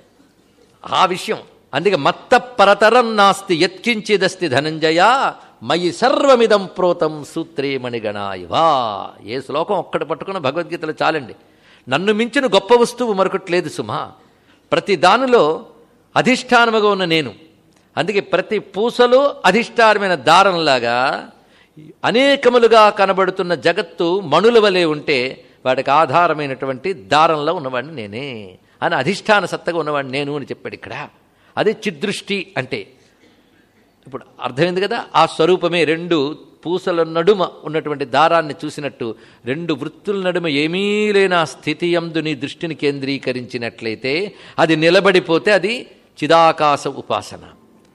ఆ విషయం అందుకే మత్త పరతరం నాస్తి యత్కించిదస్తి ధనంజయ మయి సర్వమిదం ప్రోతం సూత్రే మణిగణాయివా ఏ శ్లోకం ఒక్కటి పట్టుకున్న భగవద్గీతలో చాలండి నన్ను మించిన గొప్ప వస్తువు మరొకటి లేదు సుమా ప్రతి దానిలో అధిష్టానముగా ఉన్న నేను అందుకే ప్రతి పూసలో అధిష్టానమైన దారంలాగా అనేకములుగా కనబడుతున్న జగత్తు మణుల వలె ఉంటే వాటికి ఆధారమైనటువంటి దారంలో ఉన్నవాడిని నేనే అని అధిష్టాన సత్తగా ఉన్నవాడిని నేను అని చెప్పాడు ఇక్కడ అదే చిదృష్టి అంటే ఇప్పుడు అర్థమైంది కదా ఆ స్వరూపమే రెండు పూసల నడుమ ఉన్నటువంటి దారాన్ని చూసినట్టు రెండు వృత్తుల నడుమ ఏమీ లేని ఆ స్థితి యందు నీ దృష్టిని కేంద్రీకరించినట్లయితే అది నిలబడిపోతే అది చిదాకాశ ఉపాసన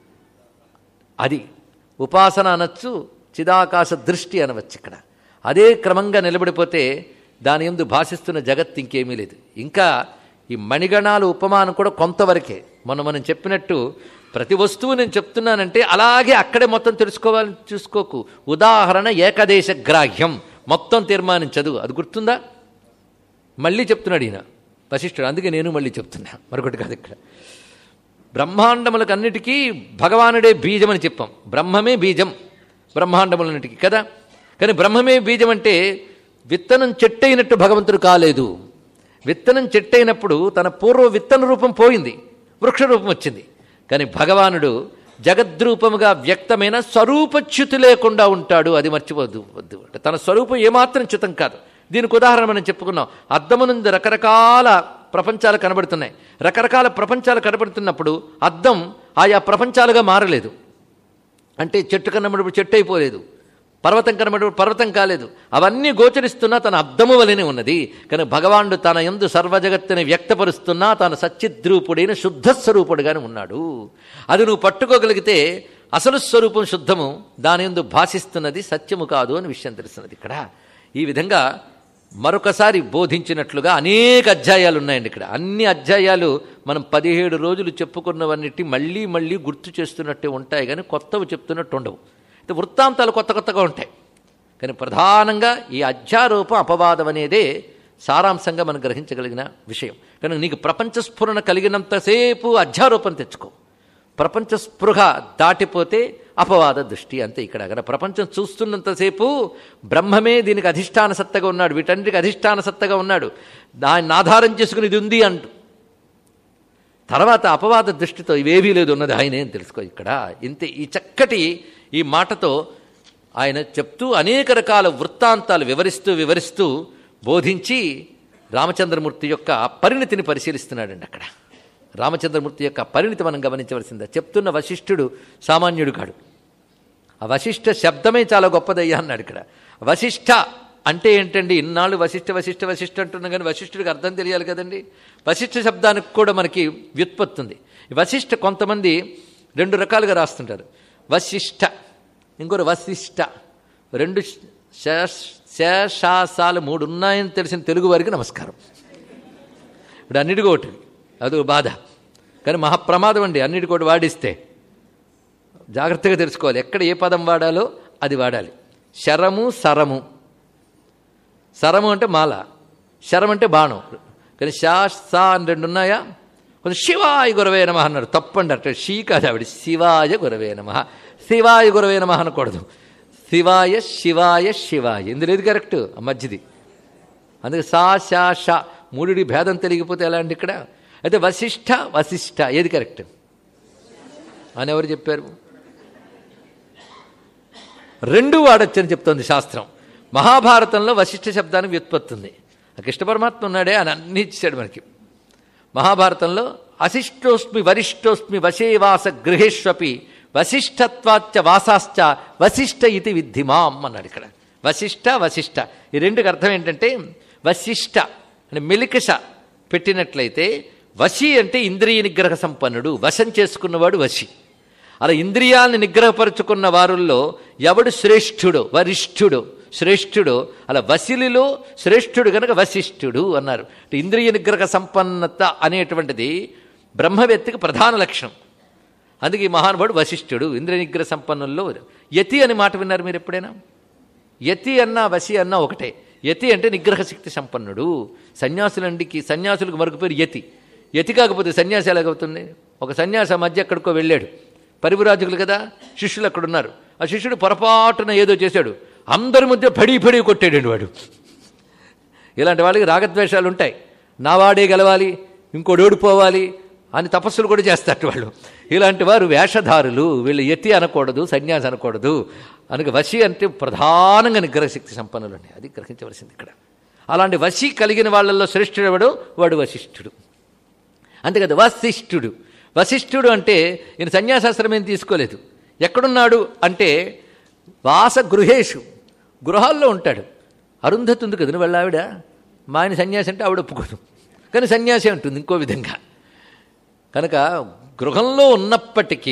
అది ఉపాసన అనొచ్చు చిదాకాశ దృష్టి అనవచ్చు ఇక్కడ అదే క్రమంగా నిలబడిపోతే దాని ఎందు భాషిస్తున్న జగత్ ఇంకేమీ లేదు ఇంకా ఈ మణిగణాలు ఉపమానం కూడా కొంతవరకే మనం మనం చెప్పినట్టు ప్రతి వస్తువు నేను చెప్తున్నానంటే అలాగే అక్కడే మొత్తం తెలుసుకోవాలని చూసుకోకు ఉదాహరణ ఏకదేశ గ్రాహ్యం మొత్తం తీర్మానించదు అది గుర్తుందా మళ్ళీ చెప్తున్నాడు ఈయన వశిష్ఠుడు అందుకే నేను మళ్ళీ చెప్తున్నా మరొకటి కాదు ఇక్కడ బ్రహ్మాండములకు అన్నిటికీ భగవానుడే బీజం అని చెప్పాం బ్రహ్మమే బీజం బ్రహ్మాండములన్నిటికీ కదా కానీ బ్రహ్మమే బీజం అంటే విత్తనం చెట్టయినట్టు భగవంతుడు కాలేదు విత్తనం చెట్టయినప్పుడు తన పూర్వ విత్తన రూపం పోయింది వృక్ష రూపం వచ్చింది కానీ భగవానుడు జగద్రూపముగా వ్యక్తమైన స్వరూపచ్యుతి లేకుండా ఉంటాడు అది మర్చిపోద్దు వద్దు అంటే తన స్వరూపం ఏమాత్రం చ్యుతం కాదు దీనికి ఉదాహరణ మనం చెప్పుకున్నాం అద్దము నుండి రకరకాల ప్రపంచాలు కనబడుతున్నాయి రకరకాల ప్రపంచాలు కనబడుతున్నప్పుడు అద్దం ఆయా ప్రపంచాలుగా మారలేదు అంటే చెట్టు కనబడినప్పుడు చెట్టు అయిపోలేదు పర్వతం కనబడినప్పుడు పర్వతం కాలేదు అవన్నీ గోచరిస్తున్నా తన అద్దము వలనే ఉన్నది కానీ భగవానుడు తన ఎందు సర్వజగత్తుని వ్యక్తపరుస్తున్నా తన సచ్చిద్రూపుడైన శుద్ధ స్వరూపుడుగానే ఉన్నాడు అది నువ్వు పట్టుకోగలిగితే అసలు స్వరూపం శుద్ధము దాని ఎందు భాషిస్తున్నది సత్యము కాదు అని విషయం తెలుస్తున్నది ఇక్కడ ఈ విధంగా మరొకసారి బోధించినట్లుగా అనేక అధ్యాయాలు ఉన్నాయండి ఇక్కడ అన్ని అధ్యాయాలు మనం పదిహేడు రోజులు చెప్పుకున్నవన్నిటి మళ్ళీ మళ్ళీ గుర్తు చేస్తున్నట్టే ఉంటాయి కానీ కొత్తవి చెప్తున్నట్టు ఉండవు అయితే వృత్తాంతాలు కొత్త కొత్తగా ఉంటాయి కానీ ప్రధానంగా ఈ అధ్యారూపం అపవాదం అనేదే సారాంశంగా మనం గ్రహించగలిగిన విషయం కానీ నీకు ప్రపంచ స్ఫురణ కలిగినంతసేపు అధ్యారూపం తెచ్చుకో ప్రపంచ స్పృహ దాటిపోతే అపవాద దృష్టి అంతే ఇక్కడ కదా ప్రపంచం చూస్తున్నంతసేపు బ్రహ్మమే దీనికి అధిష్టాన సత్తగా ఉన్నాడు వీటన్నిటికి అధిష్టాన సత్తగా ఉన్నాడు దాన్ని ఆధారం చేసుకుని ఇది ఉంది అంటూ తర్వాత అపవాద దృష్టితో ఇవేవీ లేదు ఉన్నది ఆయనే అని తెలుసుకో ఇక్కడ ఇంతే ఈ చక్కటి ఈ మాటతో ఆయన చెప్తూ అనేక రకాల వృత్తాంతాలు వివరిస్తూ వివరిస్తూ బోధించి రామచంద్రమూర్తి యొక్క పరిణితిని పరిశీలిస్తున్నాడండి అక్కడ రామచంద్రమూర్తి యొక్క పరిణితి మనం గమనించవలసిందే చెప్తున్న వశిష్ఠుడు సామాన్యుడు కాడు ఆ వశిష్ఠ శబ్దమే చాలా గొప్పదయ్యా అన్నాడు ఇక్కడ వశిష్ఠ అంటే ఏంటండి ఇన్నాళ్ళు వశిష్ఠ వశిష్ఠ వశిష్ఠ అంటున్నా కానీ వశిష్ఠుడికి అర్థం తెలియాలి కదండి వశిష్ఠ శబ్దానికి కూడా మనకి వ్యుత్పత్తి ఉంది ఈ వశిష్ఠ కొంతమంది రెండు రకాలుగా రాస్తుంటారు వశిష్ఠ ఇంకొక వశిష్ఠ రెండు శేష- శేషాసాలు మూడు ఉన్నాయని తెలిసిన తెలుగు వారికి నమస్కారం ఇప్పుడు అన్నిటికీ ఒకటి అదో బాధ కానీ మహాప్రమాదం అండి అన్నిటికీ ఒకటి వాడిస్తే జాగ్రత్తగా తెలుసుకోవాలి ఎక్కడ ఏ పదం వాడాలో అది వాడాలి శరము సరము సరము అంటే మాల శరం అంటే బాణం కానీ షా సా అని రెండు ఉన్నాయా కొంచెం శివాయ గురవే నమ అన్నారు తప్పండి అట్లా షీ కాదు ఆవిడ శివాయ గురవే నమ శివాయ గురవే నమ అనకూడదు శివాయ శివాయ శివాయ ఇందులో ఏది కరెక్ట్ ఆ మధ్యది అందుకే సా శా షా మూడిడి భేదం తెలియకపోతే ఎలా అండి ఇక్కడ అయితే వశిష్ఠ వశిష్ఠ ఏది కరెక్ట్ అని ఎవరు చెప్పారు రెండు వాడొచ్చని చెప్తోంది శాస్త్రం మహాభారతంలో వశిష్ఠ శబ్దానికి వ్యుత్పత్తి ఉంది ఆ కృష్ణ పరమాత్మ ఉన్నాడే అని అన్ని ఇచ్చాడు మనకి మహాభారతంలో అశిష్టోస్మి వరిష్టోస్మి వశేవాస గృహేష్వపి వశిష్ఠత్వాచ్చ వాసాశ్చ వశిష్ఠ ఇది విద్ధిమాం అన్నాడు ఇక్కడ వశిష్ఠ వశిష్ఠ ఈ రెండుకి అర్థం ఏంటంటే వశిష్ఠ అంటే మెలికష పెట్టినట్లయితే వశి అంటే ఇంద్రియ నిగ్రహ సంపన్నుడు వశం చేసుకున్నవాడు వశి అలా ఇంద్రియాలను నిగ్రహపరుచుకున్న వారుల్లో ఎవడు శ్రేష్ఠుడు వరిష్ఠుడు శ్రేష్ఠుడు అలా వసిలిలో శ్రేష్ఠుడు కనుక వశిష్ఠుడు అన్నారు అంటే ఇంద్రియ నిగ్రహ సంపన్నత అనేటువంటిది బ్రహ్మవ్యక్తికి ప్రధాన లక్షణం అందుకే ఈ మహానుభావుడు వశిష్ఠుడు ఇంద్రియ నిగ్రహ సంపన్నుల్లో యతి అని మాట విన్నారు మీరు ఎప్పుడైనా యతి అన్నా వసి అన్నా ఒకటే యతి అంటే నిగ్రహ శక్తి సంపన్నుడు సన్యాసులండికి సన్యాసులకు మరొక పేరు యతి యతి కాకపోతే సన్యాసి ఎలాగవుతుంది ఒక సన్యాసి ఆ మధ్య ఎక్కడికో వెళ్ళాడు పరివిరాజకులు కదా శిష్యులు అక్కడ ఉన్నారు ఆ శిష్యుడు పొరపాటున ఏదో చేశాడు అందరి మధ్య పడి పడి కొట్టాడండి వాడు ఇలాంటి వాళ్ళకి రాగద్వేషాలు ఉంటాయి నా వాడే గెలవాలి ఇంకోటి ఓడిపోవాలి అని తపస్సులు కూడా చేస్తారు వాళ్ళు ఇలాంటి వారు వేషధారులు వీళ్ళు ఎత్తి అనకూడదు సన్యాసి అనకూడదు అనగా వశి అంటే ప్రధానంగా నిగ్రహశక్తి సంపన్నులు అండి అది గ్రహించవలసింది ఇక్కడ అలాంటి వశి కలిగిన వాళ్ళల్లో శ్రేష్ఠుడు ఎవడు వాడు వశిష్ఠుడు అంతే కదా వశిష్ఠుడు వశిష్ఠుడు అంటే ఈయన సన్యాసాస్త్రం ఏం తీసుకోలేదు ఎక్కడున్నాడు అంటే వాస గృహేషు గృహాల్లో ఉంటాడు అరుంధతి ఉంది కదా వాళ్ళ ఆవిడ మా ఆయన సన్యాసి అంటే ఆవిడ ఒప్పుకోదు కానీ సన్యాసి అంటుంది ఇంకో విధంగా కనుక గృహంలో ఉన్నప్పటికీ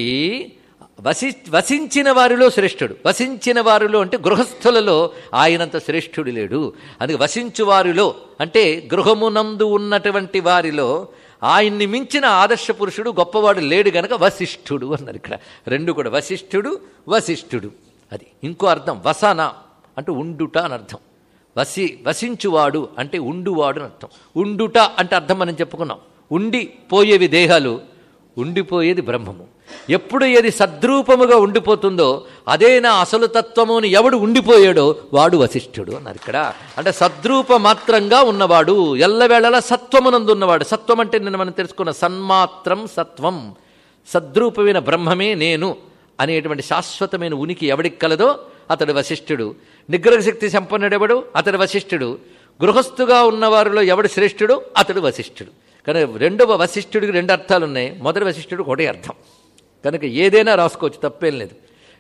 వసి వసించిన వారిలో శ్రేష్ఠుడు వసించిన వారిలో అంటే గృహస్థులలో ఆయనంత శ్రేష్ఠుడు లేడు అందుకే వసించు వారిలో అంటే గృహమునందు ఉన్నటువంటి వారిలో ఆయన్ని మించిన ఆదర్శ పురుషుడు గొప్పవాడు లేడు గనక వశిష్ఠుడు అన్నారు ఇక్కడ రెండు కూడా వశిష్ఠుడు వశిష్ఠుడు అది ఇంకో అర్థం వసన అంటే ఉండుట అని అర్థం వసి వసించువాడు అంటే ఉండువాడు అని అర్థం ఉండుట అంటే అర్థం మనం చెప్పుకున్నాం ఉండి పోయేవి దేహాలు ఉండిపోయేది బ్రహ్మము ఎప్పుడు ఏది సద్రూపముగా ఉండిపోతుందో అదే నా అసలు తత్వముని ఎవడు ఉండిపోయాడో వాడు వశిష్ఠుడు అన్నారు ఇక్కడ అంటే సద్రూప మాత్రంగా ఉన్నవాడు ఎల్లవేళలా సత్వమునందు ఉన్నవాడు సత్వం అంటే నిన్న మనం తెలుసుకున్న సన్మాత్రం సత్వం సద్రూపమైన బ్రహ్మమే నేను అనేటువంటి శాశ్వతమైన ఉనికి ఎవడికి కలదో అతడు వశిష్ఠుడు నిగ్రహశక్తి సంపన్నుడెవడు అతడు వశిష్ఠుడు గృహస్థుగా ఉన్నవారిలో ఎవడు శ్రేష్ఠుడు అతడు వశిష్ఠుడు కనుక రెండవ వశిష్ఠుడికి రెండు అర్థాలు ఉన్నాయి మొదటి వశిష్ఠుడికి ఒకటే అర్థం కనుక ఏదైనా రాసుకోవచ్చు తప్పేం లేదు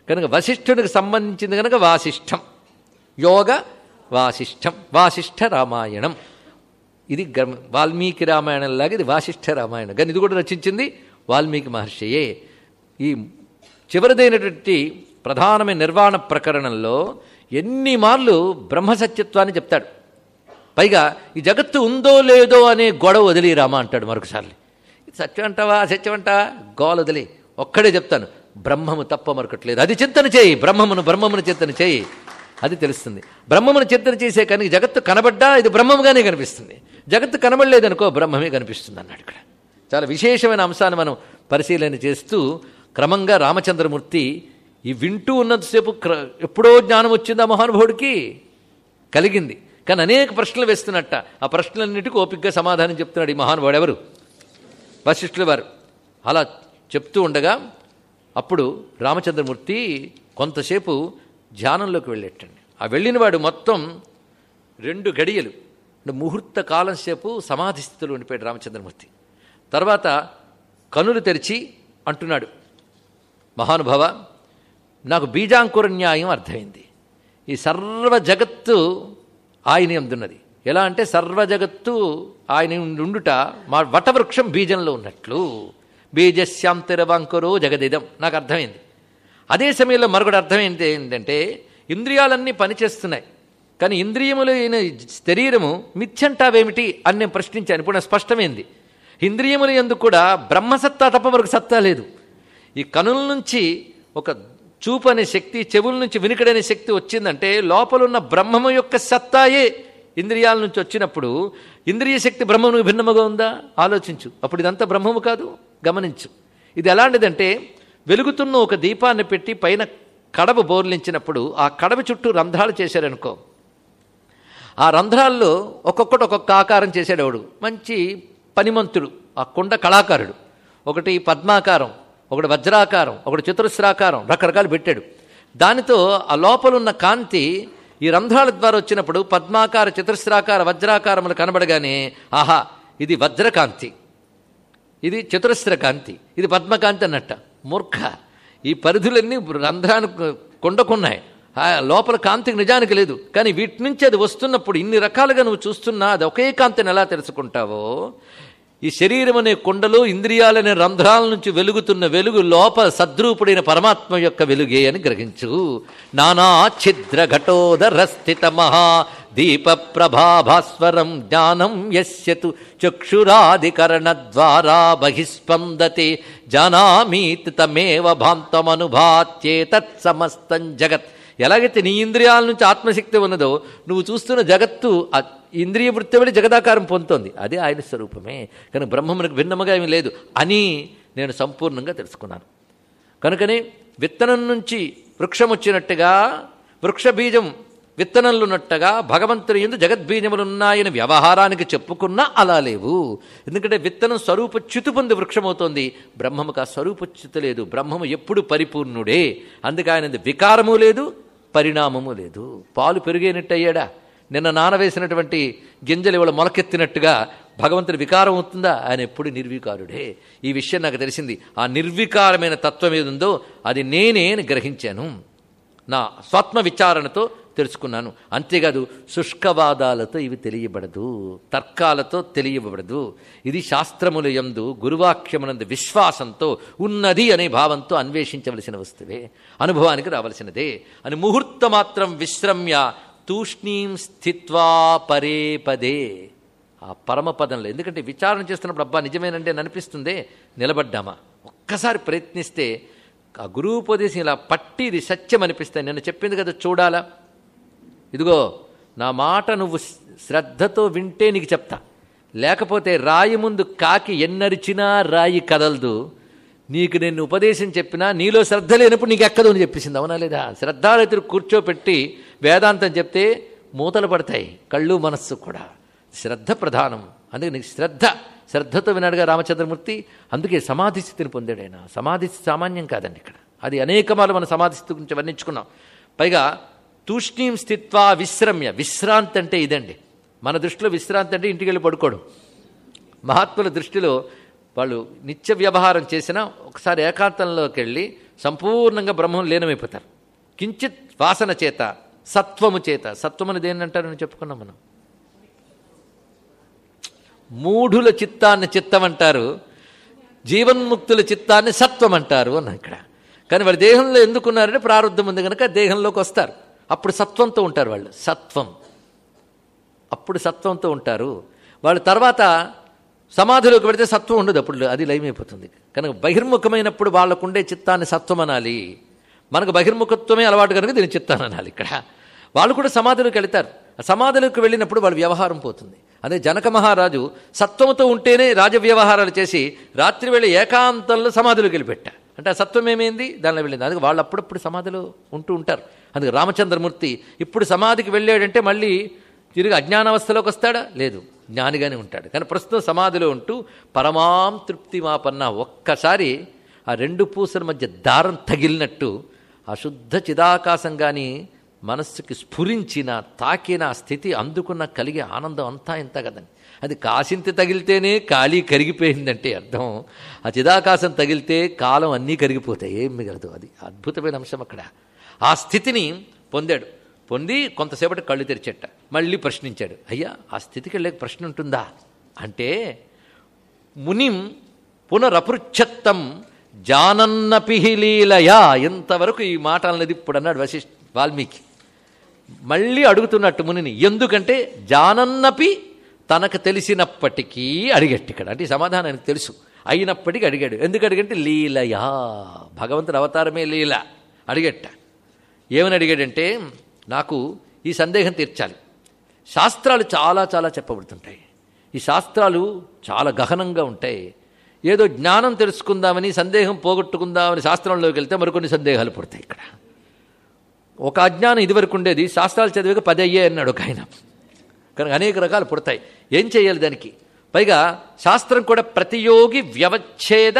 కనుక వశిష్ఠునికి సంబంధించింది కనుక వాసిష్టం యోగ వాసిష్టం వాసిష్ఠ రామాయణం ఇది గ్రమ వాల్మీకి రామాయణంలాగా ఇది వాసిష్ఠ రామాయణం కానీ ఇది కూడా రచించింది వాల్మీకి మహర్షియే ఈ చివరిదైనటువంటి ప్రధానమైన నిర్వాణ ప్రకరణంలో ఎన్ని మార్లు బ్రహ్మసత్యత్వాన్ని చెప్తాడు పైగా ఈ జగత్తు ఉందో లేదో అనే గొడవ వదిలి రామా అంటాడు మరొకసారి ఇది సత్యం అంటావా అసత్యం అంటావా గోల వదిలి ఒక్కడే చెప్తాను బ్రహ్మము తప్ప మరొకట్లేదు అది చింతన చేయి బ్రహ్మమును బ్రహ్మమును చింతన చేయి అది తెలుస్తుంది బ్రహ్మమును చింతన చేసే కానీ జగత్తు కనబడ్డా ఇది బ్రహ్మముగానే కనిపిస్తుంది జగత్తు కనబడలేదనుకో బ్రహ్మమే కనిపిస్తుంది అన్నాడు ఇక్కడ చాలా విశేషమైన అంశాన్ని మనం పరిశీలన చేస్తూ క్రమంగా రామచంద్రమూర్తి ఈ వింటూ ఉన్నంతసేపు క్ర ఎప్పుడో జ్ఞానం వచ్చింది ఆ మహానుభావుడికి కలిగింది కానీ అనేక ప్రశ్నలు వేస్తున్నట్ట ఆ ప్రశ్నలన్నిటికీ ఓపికగా సమాధానం చెప్తున్నాడు ఈ మహానుభావుడు ఎవరు వశిష్ఠుల వారు అలా చెప్తూ ఉండగా అప్పుడు రామచంద్రమూర్తి కొంతసేపు ధ్యానంలోకి వెళ్ళేటండి ఆ వెళ్ళినవాడు మొత్తం రెండు గడియలు అంటే ముహూర్త కాలం సేపు సమాధి స్థితిలో ఉండిపోయాడు రామచంద్రమూర్తి తర్వాత కనులు తెరిచి అంటున్నాడు మహానుభావ నాకు బీజాంకుర న్యాయం అర్థమైంది ఈ సర్వ జగత్తు ఆయన ఎందున్నది ఎలా అంటే సర్వ జగత్తు ఆయన ఉండుట మా వటవృక్షం బీజంలో ఉన్నట్లు బీజశ్యాంతిరవంకురో జగదిదం నాకు అర్థమైంది అదే సమయంలో మరొకటి అర్థమైంది ఏంటంటే ఇంద్రియాలన్నీ పనిచేస్తున్నాయి కానీ ఇంద్రియములు అయిన శరీరము మిథ్యంటావేమిటి అని నేను ప్రశ్నించాను ఇప్పుడు నాకు స్పష్టమైంది ఇంద్రియములు ఎందుకు కూడా బ్రహ్మసత్తా తప్ప మరొక సత్తా లేదు ఈ కనుల నుంచి ఒక చూపు అనే శక్తి చెవుల నుంచి వినికిడనే శక్తి వచ్చిందంటే లోపలున్న బ్రహ్మము యొక్క సత్తాయే ఇంద్రియాల నుంచి వచ్చినప్పుడు ఇంద్రియ శక్తి బ్రహ్మమునికి భిన్నముగా ఉందా ఆలోచించు అప్పుడు ఇదంతా బ్రహ్మము కాదు గమనించు ఇది ఎలాంటిదంటే వెలుగుతున్న ఒక దీపాన్ని పెట్టి పైన కడబ బోర్లించినప్పుడు ఆ కడబ చుట్టూ రంధ్రాలు చేశారనుకో ఆ రంధ్రాల్లో ఒక్కొక్కటి ఒక్కొక్క ఆకారం చేసేటవాడు మంచి పనిమంతుడు ఆ కుండ కళాకారుడు ఒకటి పద్మాకారం ఒకటి వజ్రాకారం ఒకటి చతురస్రాకారం రకరకాలు పెట్టాడు దానితో ఆ లోపలున్న కాంతి ఈ రంధ్రాల ద్వారా వచ్చినప్పుడు పద్మాకార చతురస్రాకార వజ్రాకారములు కనబడగానే ఆహా ఇది వజ్రకాంతి ఇది చతురస్ర కాంతి ఇది పద్మకాంతి అన్నట్ట మూర్ఖ ఈ పరిధులన్నీ రంధ్రానికి కొండకున్నాయి ఆ లోపల కాంతికి నిజానికి లేదు కానీ వీటి నుంచి అది వస్తున్నప్పుడు ఇన్ని రకాలుగా నువ్వు చూస్తున్నా అది ఒకే కాంతిని ఎలా తెలుసుకుంటావో ఈ శరీరం అనే కొండలో ఇంద్రియాలనే రంధ్రాల నుంచి వెలుగుతున్న వెలుగు లోపల సద్రూపుడైన పరమాత్మ యొక్క వెలుగే అని గ్రహించు నానా ఛిద్ర ఘటోదర స్థిత మహా దీప ప్రభాభాస్వరం జ్ఞానం యస్యతు చక్షురాదికరణ ద్వారా బహిస్పందతే జానామీత్ తమేవ భాంతమనుభాత్యేతత్ సమస్తం జగత్ ఎలాగైతే నీ ఇంద్రియాల నుంచి ఆత్మశక్తి ఉన్నదో నువ్వు చూస్తున్న జగత్తు ఆ ఇంద్రియ వృత్తిబడి జగదాకారం పొందుతోంది అదే ఆయన స్వరూపమే కానీ బ్రహ్మమునకు భిన్నముగా ఏమీ లేదు అని నేను సంపూర్ణంగా తెలుసుకున్నాను కనుకనే విత్తనం నుంచి వృక్షం వచ్చినట్టుగా వృక్ష బీజం విత్తనంలో ఉన్నట్టుగా భగవంతుని ఎందు జగద్బీజములున్నాయని వ్యవహారానికి చెప్పుకున్నా అలా లేవు ఎందుకంటే విత్తనం స్వరూపచ్యుతి పొంది వృక్షమవుతోంది బ్రహ్మముకు ఆ స్వరూపచ్యుతి లేదు బ్రహ్మము ఎప్పుడు పరిపూర్ణుడే అందుకే ఆయన వికారము లేదు పరిణామము లేదు పాలు పెరిగేనట్టు అయ్యాడా నిన్న నానవేసినటువంటి గింజలు ఇవాళ మొలకెత్తినట్టుగా భగవంతుడి వికారం అవుతుందా ఆయన ఎప్పుడు నిర్వికారుడే ఈ విషయం నాకు తెలిసింది ఆ నిర్వికారమైన తత్వం ఏదుందో అది నేనే అని గ్రహించాను నా స్వాత్మ విచారణతో తెలుసుకున్నాను అంతేకాదు శుష్కవాదాలతో ఇవి తెలియబడదు తర్కాలతో తెలియబడదు ఇది శాస్త్రముల యందు గురువాక్యమునందు విశ్వాసంతో ఉన్నది అనే భావంతో అన్వేషించవలసిన వస్తువే అనుభవానికి రావలసినదే అని ముహూర్త మాత్రం విశ్రమ్య తూష్ణీం స్థిత్వా పరే పదే ఆ పరమపదంలో ఎందుకంటే విచారణ చేస్తున్నప్పుడు అబ్బా నిజమేనంటే అని అనిపిస్తుందే నిలబడ్డామా ఒక్కసారి ప్రయత్నిస్తే ఆ గురువుపదేశం ఇలా పట్టి ఇది సత్యం అనిపిస్తే నేను చెప్పింది కదా చూడాలా ఇదిగో నా మాట నువ్వు శ్రద్ధతో వింటే నీకు చెప్తా లేకపోతే రాయి ముందు కాకి ఎన్నరిచినా రాయి కదలదు నీకు నేను ఉపదేశం చెప్పినా నీలో శ్రద్ధ లేనప్పుడు నీకు ఎక్కదు అని చెప్పేసింది అవునా లేదా శ్రద్ధారైతులు కూర్చోపెట్టి వేదాంతం చెప్తే మూతలు పడతాయి కళ్ళు మనస్సు కూడా శ్రద్ధ ప్రధానం అందుకే నీకు శ్రద్ధ శ్రద్ధతో వినాడుగా రామచంద్రమూర్తి అందుకే సమాధి స్థితిని పొందాడు ఆయన సమాధి స్థితి సామాన్యం కాదండి ఇక్కడ అది అనేకమాలు మన సమాధి స్థితి గురించి వర్ణించుకున్నాం పైగా తూష్ణీం స్థిత్వా విశ్రమ్య విశ్రాంతి అంటే ఇదండి మన దృష్టిలో విశ్రాంతి అంటే ఇంటికి వెళ్ళి పడుకోవడం మహాత్ముల దృష్టిలో వాళ్ళు నిత్య వ్యవహారం చేసినా ఒకసారి ఏకాంతంలోకి వెళ్ళి సంపూర్ణంగా బ్రహ్మం లీనమైపోతారు కించిత్ వాసన చేత సత్వము చేత సత్వం అనేది ఏంటంటారని చెప్పుకున్నాం మనం మూఢుల చిత్తాన్ని చిత్తం అంటారు జీవన్ముక్తుల చిత్తాన్ని సత్వం అంటారు అన్న ఇక్కడ కానీ వాళ్ళ దేహంలో ఎందుకున్నారంటే ప్రారంధం ఉంది కనుక దేహంలోకి వస్తారు అప్పుడు సత్వంతో ఉంటారు వాళ్ళు సత్వం అప్పుడు సత్వంతో ఉంటారు వాళ్ళు తర్వాత సమాధిలోకి పెడితే సత్వం ఉండదు అప్పుడు అది లయమైపోతుంది కనుక బహిర్ముఖమైనప్పుడు వాళ్ళకుండే చిత్తాన్ని సత్వం అనాలి మనకు బహిర్ముఖత్వమే అలవాటు కనుక దీన్ని చిత్తాన్ని అనాలి ఇక్కడ వాళ్ళు కూడా సమాధిలోకి వెళతారు ఆ సమాధిలోకి వెళ్ళినప్పుడు వాళ్ళ వ్యవహారం పోతుంది అదే జనక మహారాజు సత్వముతో ఉంటేనే రాజ వ్యవహారాలు చేసి రాత్రి వేళ ఏకాంతంలో సమాధిలోకి వెళ్ళిపెట్టా అంటే ఆ సత్వం ఏమైంది దానిలో వెళ్ళింది అందుకే వాళ్ళు అప్పుడప్పుడు సమాధిలో ఉంటూ ఉంటారు అందుకే రామచంద్రమూర్తి ఇప్పుడు సమాధికి వెళ్ళాడంటే మళ్ళీ తిరిగి అజ్ఞానావస్థలోకి వస్తాడా లేదు జ్ఞానిగానే ఉంటాడు కానీ ప్రస్తుతం సమాధిలో ఉంటూ పరమాం తృప్తి మాపన్న ఒక్కసారి ఆ రెండు పూసల మధ్య దారం తగిలినట్టు ఆ శుద్ధ చిదాకాశం కానీ మనస్సుకి స్ఫురించిన తాకిన ఆ స్థితి అందుకున్న కలిగే ఆనందం అంతా ఇంత కదండి అది కాసింత తగిలితేనే ఖాళీ కరిగిపోయిందంటే అర్థం ఆ చిదాకాశం తగిలితే కాలం అన్నీ కరిగిపోతాయి ఏం మిగలదు అది అద్భుతమైన అంశం అక్కడ ఆ స్థితిని పొందాడు పొంది కొంతసేపటి కళ్ళు తెరిచెట్ట మళ్ళీ ప్రశ్నించాడు అయ్యా ఆ స్థితికి వెళ్ళే ప్రశ్న ఉంటుందా అంటే మునిం పునరపృచ్ఛత్తం జానన్నపిహిలీలయా ఎంతవరకు ఈ మాట అన్నది ఇప్పుడు అన్నాడు వశిష్ఠ వాల్మీకి మళ్ళీ అడుగుతున్నట్టు మునిని ఎందుకంటే జానన్నపి తనకు తెలిసినప్పటికీ అడిగట్టు ఇక్కడ అంటే ఈ సమాధానం ఆయనకు తెలుసు అయినప్పటికీ అడిగాడు ఎందుకు అడిగంటే లీలయా భగవంతుడి అవతారమే లీల అడిగట్ట ఏమని అడిగాడంటే నాకు ఈ సందేహం తీర్చాలి శాస్త్రాలు చాలా చాలా చెప్పబడుతుంటాయి ఈ శాస్త్రాలు చాలా గహనంగా ఉంటాయి ఏదో జ్ఞానం తెలుసుకుందామని సందేహం పోగొట్టుకుందామని శాస్త్రంలోకి వెళ్తే మరికొన్ని సందేహాలు పుడతాయి ఇక్కడ ఒక అజ్ఞానం ఇదివరకు ఉండేది శాస్త్రాలు చదివాక పది అయ్యాయి అన్నాడు ఒక ఆయన కనుక అనేక రకాలు పుడతాయి ఏం చేయాలి దానికి పైగా శాస్త్రం కూడా ప్రతియోగి వ్యవచ్ఛేద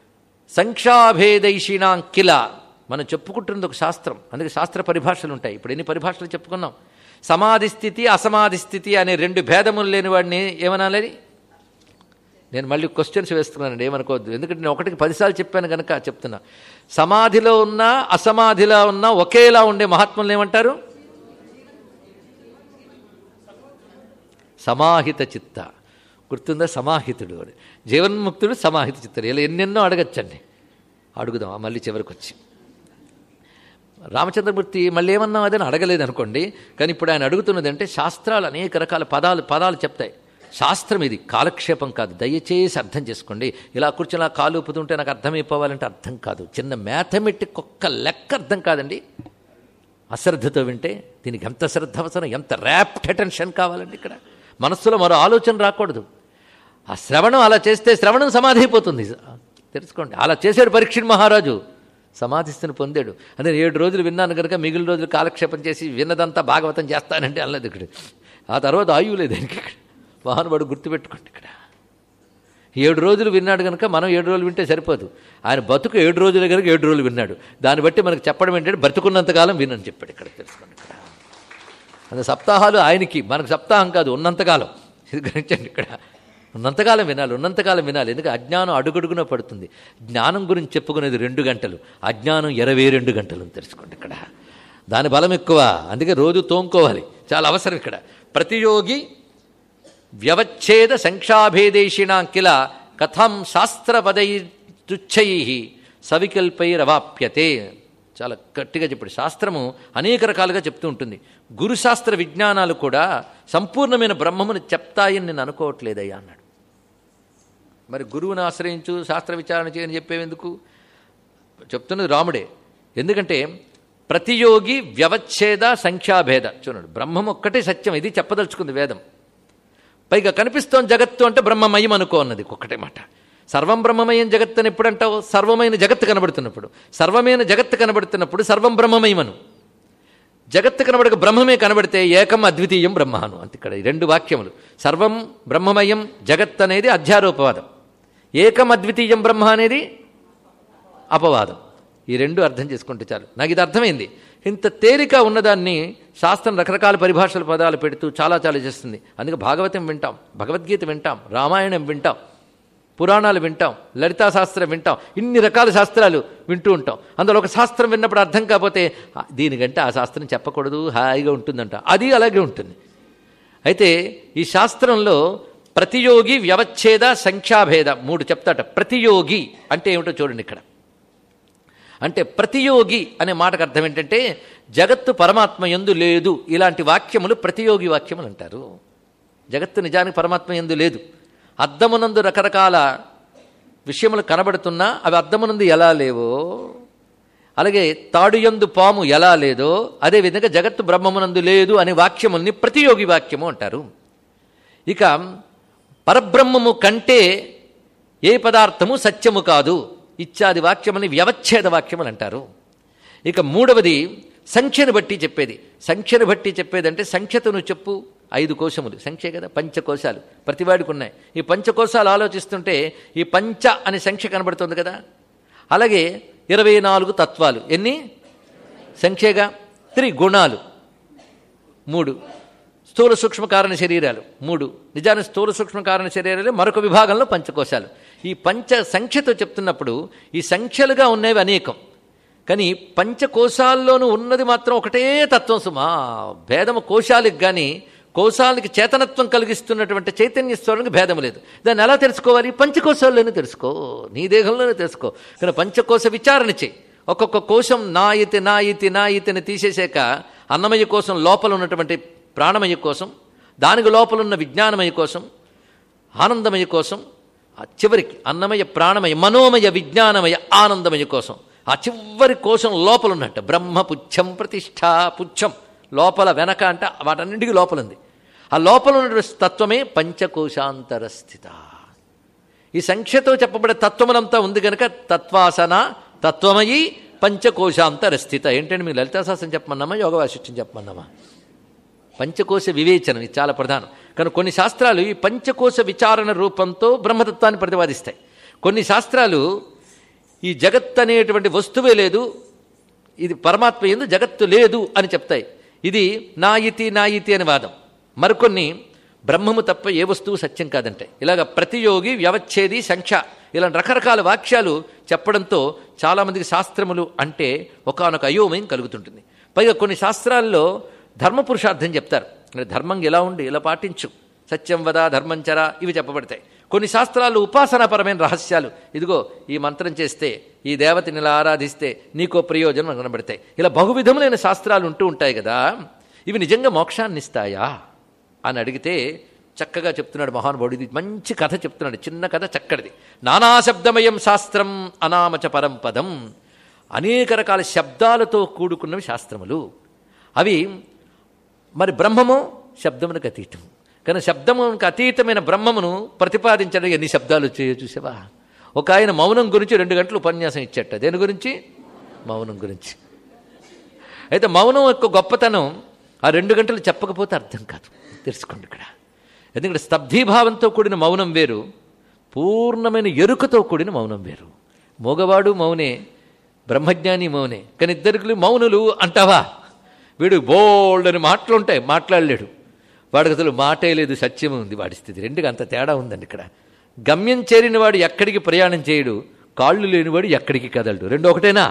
సంక్షాభేదైషిణాం కిల మనం చెప్పుకుంటున్నది ఒక శాస్త్రం అందుకే శాస్త్ర పరిభాషలు ఉంటాయి ఇప్పుడు ఎన్ని పరిభాషలు చెప్పుకున్నాం సమాధి స్థితి అసమాధి స్థితి అనే రెండు భేదములు లేని వాడిని ఏమనాలని నేను మళ్ళీ క్వశ్చన్స్ వేస్తున్నానండి ఏమనుకోవద్దు ఎందుకంటే నేను ఒకటికి పదిసార్లు చెప్పాను కనుక చెప్తున్నా సమాధిలో ఉన్నా అసమాధిలో ఉన్నా ఒకేలా ఉండే మహాత్ములు ఏమంటారు సమాహిత చిత్త గుర్తుందా సమాహితుడు వాడు. జీవన్ముక్తుడు సమాహిత చిత్తుడు ఇలా ఎన్నెన్నో అడగచ్చండి అడుగుదాం మళ్ళీ చివరికి వచ్చి రామచంద్రమూర్తి మళ్ళీ ఏమన్నాం అదని అడగలేదు అనుకోండి కానీ ఇప్పుడు ఆయన అడుగుతున్నది అంటే శాస్త్రాలు అనేక రకాల పదాలు పదాలు చెప్తాయి శాస్త్రం ఇది కాలక్షేపం కాదు దయచేసి అర్థం చేసుకోండి ఇలా కూర్చొని ఇలా కాలు ఊపుతుంటే నాకు అర్థమైపోవాలంటే అర్థం కాదు చిన్న మ్యాథమెటిక్ ఒక్క లెక్క అర్థం కాదండి అశ్రద్ధతో వింటే దీనికి ఎంత శ్రద్ధ అవసరం ఎంత ర్యాప్ట్ అటెన్షన్ కావాలండి ఇక్కడ మనస్సులో మరో ఆలోచన రాకూడదు ఆ శ్రవణం అలా చేస్తే శ్రవణం సమాధి అయిపోతుంది తెలుసుకోండి అలా చేశాడు పరీక్షణ్ మహారాజు సమాధిస్తుని పొందాడు అదే ఏడు రోజులు విన్నాను కనుక మిగిలిన రోజులు కాలక్షేపం చేసి విన్నదంతా భాగవతం చేస్తానంటే అనలేదు ఇక్కడ ఆ తర్వాత ఆయువు లేదు ఆయనకి ఇక్కడ మహానుభావుడు గుర్తుపెట్టుకోండి ఇక్కడ ఏడు రోజులు విన్నాడు కనుక మనం ఏడు రోజులు వింటే సరిపోదు ఆయన బతుకు ఏడు రోజులు కనుక ఏడు రోజులు విన్నాడు దాన్ని బట్టి మనకు చెప్పడం ఏంటంటే బతుకున్నంతకాలం వినని చెప్పాడు ఇక్కడ తెలుసుకోండి ఇక్కడ అది సప్తాహాలు ఆయనకి మనకు సప్తాహం కాదు ఉన్నంతకాలం ఇది గ్రహించండి ఇక్కడ ఉన్నంతకాలం వినాలి ఉన్నంతకాలం వినాలి ఎందుకంటే అజ్ఞానం అడుగడుగున పడుతుంది జ్ఞానం గురించి చెప్పుకునేది రెండు గంటలు అజ్ఞానం ఇరవై రెండు గంటలు అని తెలుసుకోండి ఇక్కడ దాని బలం ఎక్కువ అందుకే రోజు తోముకోవాలి చాలా అవసరం ఇక్కడ ప్రతియోగి వ్యవచ్ఛేద సంక్షాభేదేశిణాం కిల కథం శాస్త్రపదై తుచ్చై సవికల్పైరవాప్యతే చాలా గట్టిగా చెప్పాడు శాస్త్రము అనేక రకాలుగా చెప్తూ ఉంటుంది గురుశాస్త్ర విజ్ఞానాలు కూడా సంపూర్ణమైన బ్రహ్మమును చెప్తాయని నేను అనుకోవట్లేదయ్యా అన్నాడు మరి గురువుని ఆశ్రయించు శాస్త్ర విచారణ చేయని చెప్పేందుకు చెప్తున్నది రాముడే ఎందుకంటే ప్రతియోగి వ్యవచ్ఛేద సంఖ్యాభేద చూడండి బ్రహ్మం ఒక్కటే సత్యం ఇది చెప్పదలుచుకుంది వేదం పైగా కనిపిస్తోంది జగత్తు అంటే బ్రహ్మమయం అనుకో అన్నది ఒక్కటే మాట సర్వం బ్రహ్మమయం జగత్ అని ఎప్పుడంటావు సర్వమైన జగత్తు కనబడుతున్నప్పుడు సర్వమైన జగత్తు కనబడుతున్నప్పుడు సర్వం బ్రహ్మమయమను జగత్తు కనబడక బ్రహ్మమే కనబడితే ఏకం అద్వితీయం బ్రహ్మాను అంత ఇక్కడ ఈ రెండు వాక్యములు సర్వం బ్రహ్మమయం జగత్ అనేది అధ్యారోపవాదం ఏకం అద్వితీయం బ్రహ్మ అనేది అపవాదం ఈ రెండు అర్థం చేసుకుంటే చాలు నాకు ఇది అర్థమైంది ఇంత తేలిక ఉన్నదాన్ని శాస్త్రం రకరకాల పరిభాషల పదాలు పెడుతూ చాలా చాలా చేస్తుంది అందుకే భాగవతం వింటాం భగవద్గీత వింటాం రామాయణం వింటాం పురాణాలు వింటాం లలితా శాస్త్రం వింటాం ఇన్ని రకాల శాస్త్రాలు వింటూ ఉంటాం అందులో ఒక శాస్త్రం విన్నప్పుడు అర్థం కాకపోతే "ఆ, దీనికంటే ఆ శాస్త్రం చెప్పకూడదు హాయిగా ఉంటుందంట అది అలాగే ఉంటుంది అయితే ఈ శాస్త్రంలో ప్రతియోగి వ్యవచ్ఛేద సంఖ్యాభేద మూడు చెప్తాట ప్రతియోగి అంటే ఏమిటో చూడండి ఇక్కడ అంటే ప్రతియోగి అనే మాటకు అర్థం ఏంటంటే జగత్తు పరమాత్మ ఎందు లేదు ఇలాంటి వాక్యములు ప్రతియోగి వాక్యములు అంటారు జగత్తు నిజానికి పరమాత్మ ఎందు లేదు అద్దమునందు రకరకాల విషయములు కనబడుతున్నా అవి అద్దమునందు ఎలా లేవో అలాగే తాడుయందు పాము ఎలా లేదో అదేవిధంగా జగత్తు బ్రహ్మమునందు లేదు అనే వాక్యముల్ని ప్రతియోగి వాక్యము అంటారు ఇక పరబ్రహ్మము కంటే ఏ పదార్థము సత్యము కాదు ఇత్యాది వాక్యముని వ్యవచ్ఛేద వాక్యములు అంటారు ఇక మూడవది సంఖ్యను బట్టి చెప్పేది సంఖ్యను బట్టి చెప్పేదంటే సంఖ్యతను చెప్పు ఐదు కోశములు సంఖ్య కదా పంచకోశాలు ప్రతివాడికి ఉన్నాయి ఈ పంచకోశాలు ఆలోచిస్తుంటే ఈ పంచ అనే సంఖ్య కనబడుతుంది కదా అలాగే ఇరవై నాలుగు తత్వాలు ఎన్ని సంఖ్యగా త్రిగుణాలు మూడు స్థూల సూక్ష్మ కారణ శరీరాలు మూడు నిజానికి స్థూల సూక్ష్మ కారణ శరీరాలు మరొక విభాగంలో పంచకోశాలు ఈ పంచ సంఖ్యతో చెప్తున్నప్పుడు ఈ సంఖ్యలుగా ఉన్నవి అనేకం కానీ పంచకోశాల్లోనూ ఉన్నది మాత్రం ఒకటే తత్వం సుమా భేదము కోశాలకు కానీ కోశాలకి చేతనత్వం కలిగిస్తున్నటువంటి చైతన్య స్వరానికి భేదం లేదు దాన్ని ఎలా తెలుసుకోవాలి పంచకోశాల్లోనే తెలుసుకో నీ దేహంలోనే తెలుసుకో కానీ పంచకోశ విచారణ చేయి ఒక్కొక్క కోశం నా ఇతి నా ఇతి నా ఇతిని తీసేసాక అన్నమయ కోసం లోపల ఉన్నటువంటి ప్రాణమయ కోసం దానికి లోపల ఉన్న విజ్ఞానమయ కోసం ఆనందమయ కోసం ఆ చివరికి అన్నమయ ప్రాణమయ మనోమయ విజ్ఞానమయ ఆనందమయ కోసం ఆ చివరి కోశం లోపల ఉన్నట్టు బ్రహ్మ పుచ్చం ప్రతిష్ట పుచ్చం లోపల వెనక అంటే వాటన్నింటికి లోపల ఉంది ఆ లోపల ఉన్నటువంటి తత్వమే పంచకోశాంతర స్థిత ఈ సంఖ్యతో చెప్పబడే తత్వములంతా ఉంది కనుక తత్వాసన తత్వమయి పంచకోశాంతర స్థిత ఏంటంటే మీకు లలితాశాస్త్రం చెప్పమన్నామా యోగ వాసిష్ఠం చెప్పమన్నామా పంచకోశ వివేచనం ఇది చాలా ప్రధానం కానీ కొన్ని శాస్త్రాలు ఈ పంచకోశ విచారణ రూపంతో బ్రహ్మతత్వాన్ని ప్రతిపాదిస్తాయి కొన్ని శాస్త్రాలు ఈ జగత్ అనేటువంటి వస్తువే లేదు ఇది పరమాత్మ ఎందు జగత్తు లేదు అని చెప్తాయి ఇది నా ఇతి నా ఇతి అని వాదం మరికొన్ని బ్రహ్మము తప్ప ఏ వస్తువు సత్యం కాదంటాయి ఇలాగ ప్రతియోగి వ్యవచ్ఛేది సంఖ్య ఇలాంటి రకరకాల వాక్యాలు చెప్పడంతో చాలామందికి శాస్త్రములు అంటే ఒకనొక అయోమయం కలుగుతుంటుంది పైగా కొన్ని శాస్త్రాల్లో ధర్మ పురుషార్థం చెప్తారు అంటే ధర్మం ఎలా ఉండి ఇలా పాటించు సత్యం వద ధర్మంచర ఇవి చెప్పబడతాయి కొన్ని శాస్త్రాలు ఉపాసనాపరమైన రహస్యాలు ఇదిగో ఈ మంత్రం చేస్తే ఈ దేవతని ఇలా ఆరాధిస్తే నీకో ప్రయోజనం కనబడతాయి ఇలా బహువిధములైన శాస్త్రాలు ఉంటూ ఉంటాయి కదా ఇవి నిజంగా మోక్షాన్ని ఇస్తాయా అని అడిగితే చక్కగా చెప్తున్నాడు మహానుభావుడు ఇది మంచి కథ చెప్తున్నాడు చిన్న కథ చక్కడిది నానాశబ్దమయం శాస్త్రం అనామచ పరంపదం అనేక రకాల శబ్దాలతో కూడుకున్నవి శాస్త్రములు అవి మరి బ్రహ్మము శబ్దమునకు అతీతం కానీ శబ్దమునకు అతీతమైన బ్రహ్మమును ప్రతిపాదించడానికి ఎన్ని శబ్దాలు వచ్చాయో చూసావా ఒక ఆయన మౌనం గురించి రెండు గంటలు ఉపన్యాసం ఇచ్చట దేని గురించి మౌనం గురించి అయితే మౌనం యొక్క గొప్పతనం ఆ రెండు గంటలు చెప్పకపోతే అర్థం కాదు తెలుసుకోండి ఇక్కడ ఎందుకంటే స్తబ్ధీభావంతో కూడిన మౌనం వేరు పూర్ణమైన ఎరుకతో కూడిన మౌనం వేరు మోగవాడు మౌనే బ్రహ్మజ్ఞాని మౌనే కానీ ఇద్దరికి మౌనులు అంటావా వీడు బోల్డ్ అని మాటలుంటాయి మాట్లాడలేడు వాడికి అసలు మాటే లేదు సత్యం ఉంది వాడి స్థితి రెండుగా అంత తేడా ఉందండి ఇక్కడ గమ్యం చేరిన వాడు ఎక్కడికి ప్రయాణం చేయడు కాళ్ళు లేనివాడు ఎక్కడికి కదలడు రెండు ఒకటేనా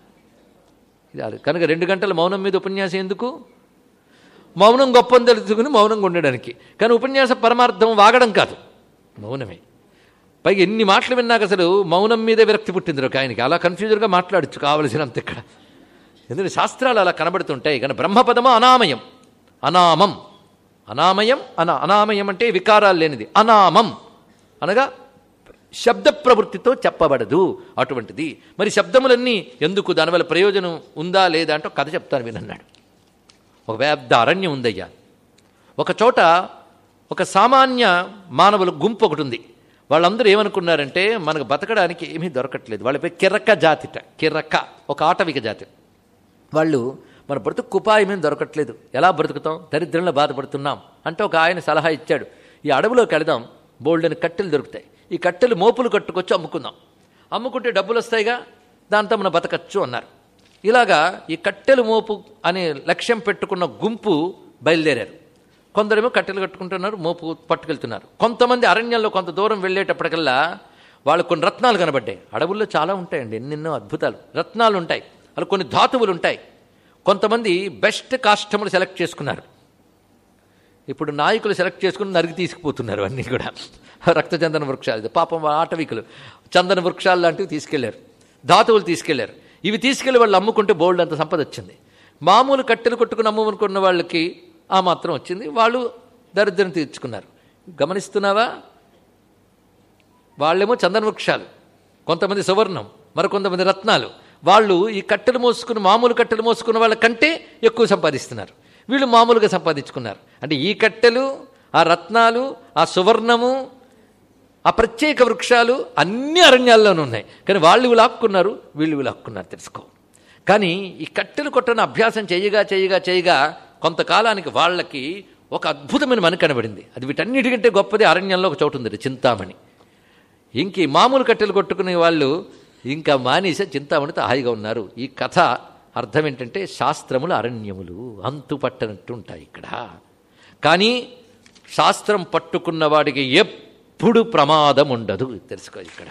ఇది అది. కనుక రెండు గంటల మౌనం మీద ఉపన్యాసం ఎందుకు మౌనం గొప్పని తెలుసుకుని మౌనంగా ఉండడానికి కానీ ఉపన్యాస పరమార్థం వాగడం కాదు మౌనమే పైగా ఎన్ని మాటలు విన్నాక అసలు మౌనం మీదే విరక్తి పుట్టింది ఒక ఆయనకి అలా కన్ఫ్యూజన్గా మాట్లాడచ్చు కావలసినంత ఇక్కడ ఎందుకంటే శాస్త్రాలు అలా కనబడుతుంటాయి కానీ బ్రహ్మపదము అనామయం అనామం అనామయం అనా అనామయం అంటే వికారాలు లేనిది అనామం అనగా శబ్ద ప్రవృత్తితో చెప్పబడదు అటువంటిది మరి శబ్దములన్నీ ఎందుకు దానివల్ల ప్రయోజనం ఉందా లేదా అంటే ఒక కథ చెప్తాను వినన్నాడు ఒక పెద్ద అరణ్యం ఉందయ్యా ఒక చోట ఒక సామాన్య మానవుల గుంపు ఒకటి ఉంది వాళ్ళందరూ ఏమనుకున్నారంటే మనకు బతకడానికి ఏమీ దొరకట్లేదు వాళ్ళపై కిరక్క జాతిట కిరక్క ఒక ఆటవిక జాతి వాళ్ళు మన బ్రతుకు ఉపాయం ఏం దొరకట్లేదు ఎలా బ్రతుకుతాం దరిద్రంలో బాధపడుతున్నాం అంటే ఒక ఆయన సలహా ఇచ్చాడు ఈ అడవిలోకి వెళదాం బోల్డెని కట్టెలు దొరుకుతాయి ఈ కట్టెలు మోపులు కట్టుకొచ్చి అమ్ముకుందాం అమ్ముకుంటే డబ్బులు వస్తాయిగా దాంతో మనం బతకచ్చు అన్నారు ఇలాగా ఈ కట్టెలు మోపు అనే లక్ష్యం పెట్టుకున్న గుంపు బయలుదేరారు కొందరేమో కట్టెలు కట్టుకుంటున్నారు మోపు పట్టుకెళ్తున్నారు కొంతమంది అరణ్యంలో కొంత దూరం వెళ్ళేటప్పటికల్లా వాళ్ళు కొన్ని రత్నాలు కనబడ్డాయి అడవుల్లో చాలా ఉంటాయండి ఎన్నెన్నో అద్భుతాలు రత్నాలు ఉంటాయి అలా కొన్ని ధాతువులు ఉంటాయి కొంతమంది బెస్ట్ కాస్టములు సెలెక్ట్ చేసుకున్నారు ఇప్పుడు నాయకులు సెలెక్ట్ చేసుకుని నరికి తీసుకుపోతున్నారు అన్నీ కూడా రక్తచందన వృక్షాలు ఇది పాపం వాళ్ళ ఆటవికులు చందన వృక్షాలు లాంటివి తీసుకెళ్లారు ధాతువులు తీసుకెళ్లారు ఇవి తీసుకెళ్లి వాళ్ళు అమ్ముకుంటే బోల్డ్ అంత సంపద వచ్చింది మామూలు కట్టెలు కొట్టుకుని అమ్ముకున్న వాళ్ళకి ఆ మాత్రం వచ్చింది వాళ్ళు దరిద్రం తీర్చుకున్నారు గమనిస్తున్నావా వాళ్ళేమో చందన వృక్షాలు కొంతమంది సువర్ణం మరికొంతమంది రత్నాలు వాళ్ళు ఈ కట్టెలు మోసుకుని మామూలు కట్టెలు మోసుకున్న వాళ్ళ కంటే ఎక్కువ సంపాదిస్తున్నారు వీళ్ళు మామూలుగా సంపాదించుకున్నారు అంటే ఈ కట్టెలు ఆ రత్నాలు ఆ సువర్ణము ఆ ప్రత్యేక వృక్షాలు అన్ని అరణ్యాల్లోనూ ఉన్నాయి కానీ వాళ్ళు ఇవి లాక్కున్నారు వీళ్ళు ఇవి లాక్కున్నారు తెలుసుకో కానీ ఈ కట్టెలు కొట్టని అభ్యాసం చేయగా చేయగా చేయగా కొంతకాలానికి వాళ్ళకి ఒక అద్భుతమైన మని కనబడింది అది వీటన్నిటికంటే గొప్పది అరణ్యంలో ఒక చోటు ఉంది చింతామణి ఇంక ఈ మామూలు కట్టెలు కొట్టుకునే వాళ్ళు ఇంకా మానేసే చింతామణితో హాయిగా ఉన్నారు ఈ కథ అర్థం ఏంటంటే శాస్త్రములు అరణ్యములు అంతు పట్టనట్టు ఉంటాయి ఇక్కడ కానీ శాస్త్రం పట్టుకున్న వాడికి ఎప్పుడు ప్రమాదం ఉండదు తెలుసుకో ఇక్కడ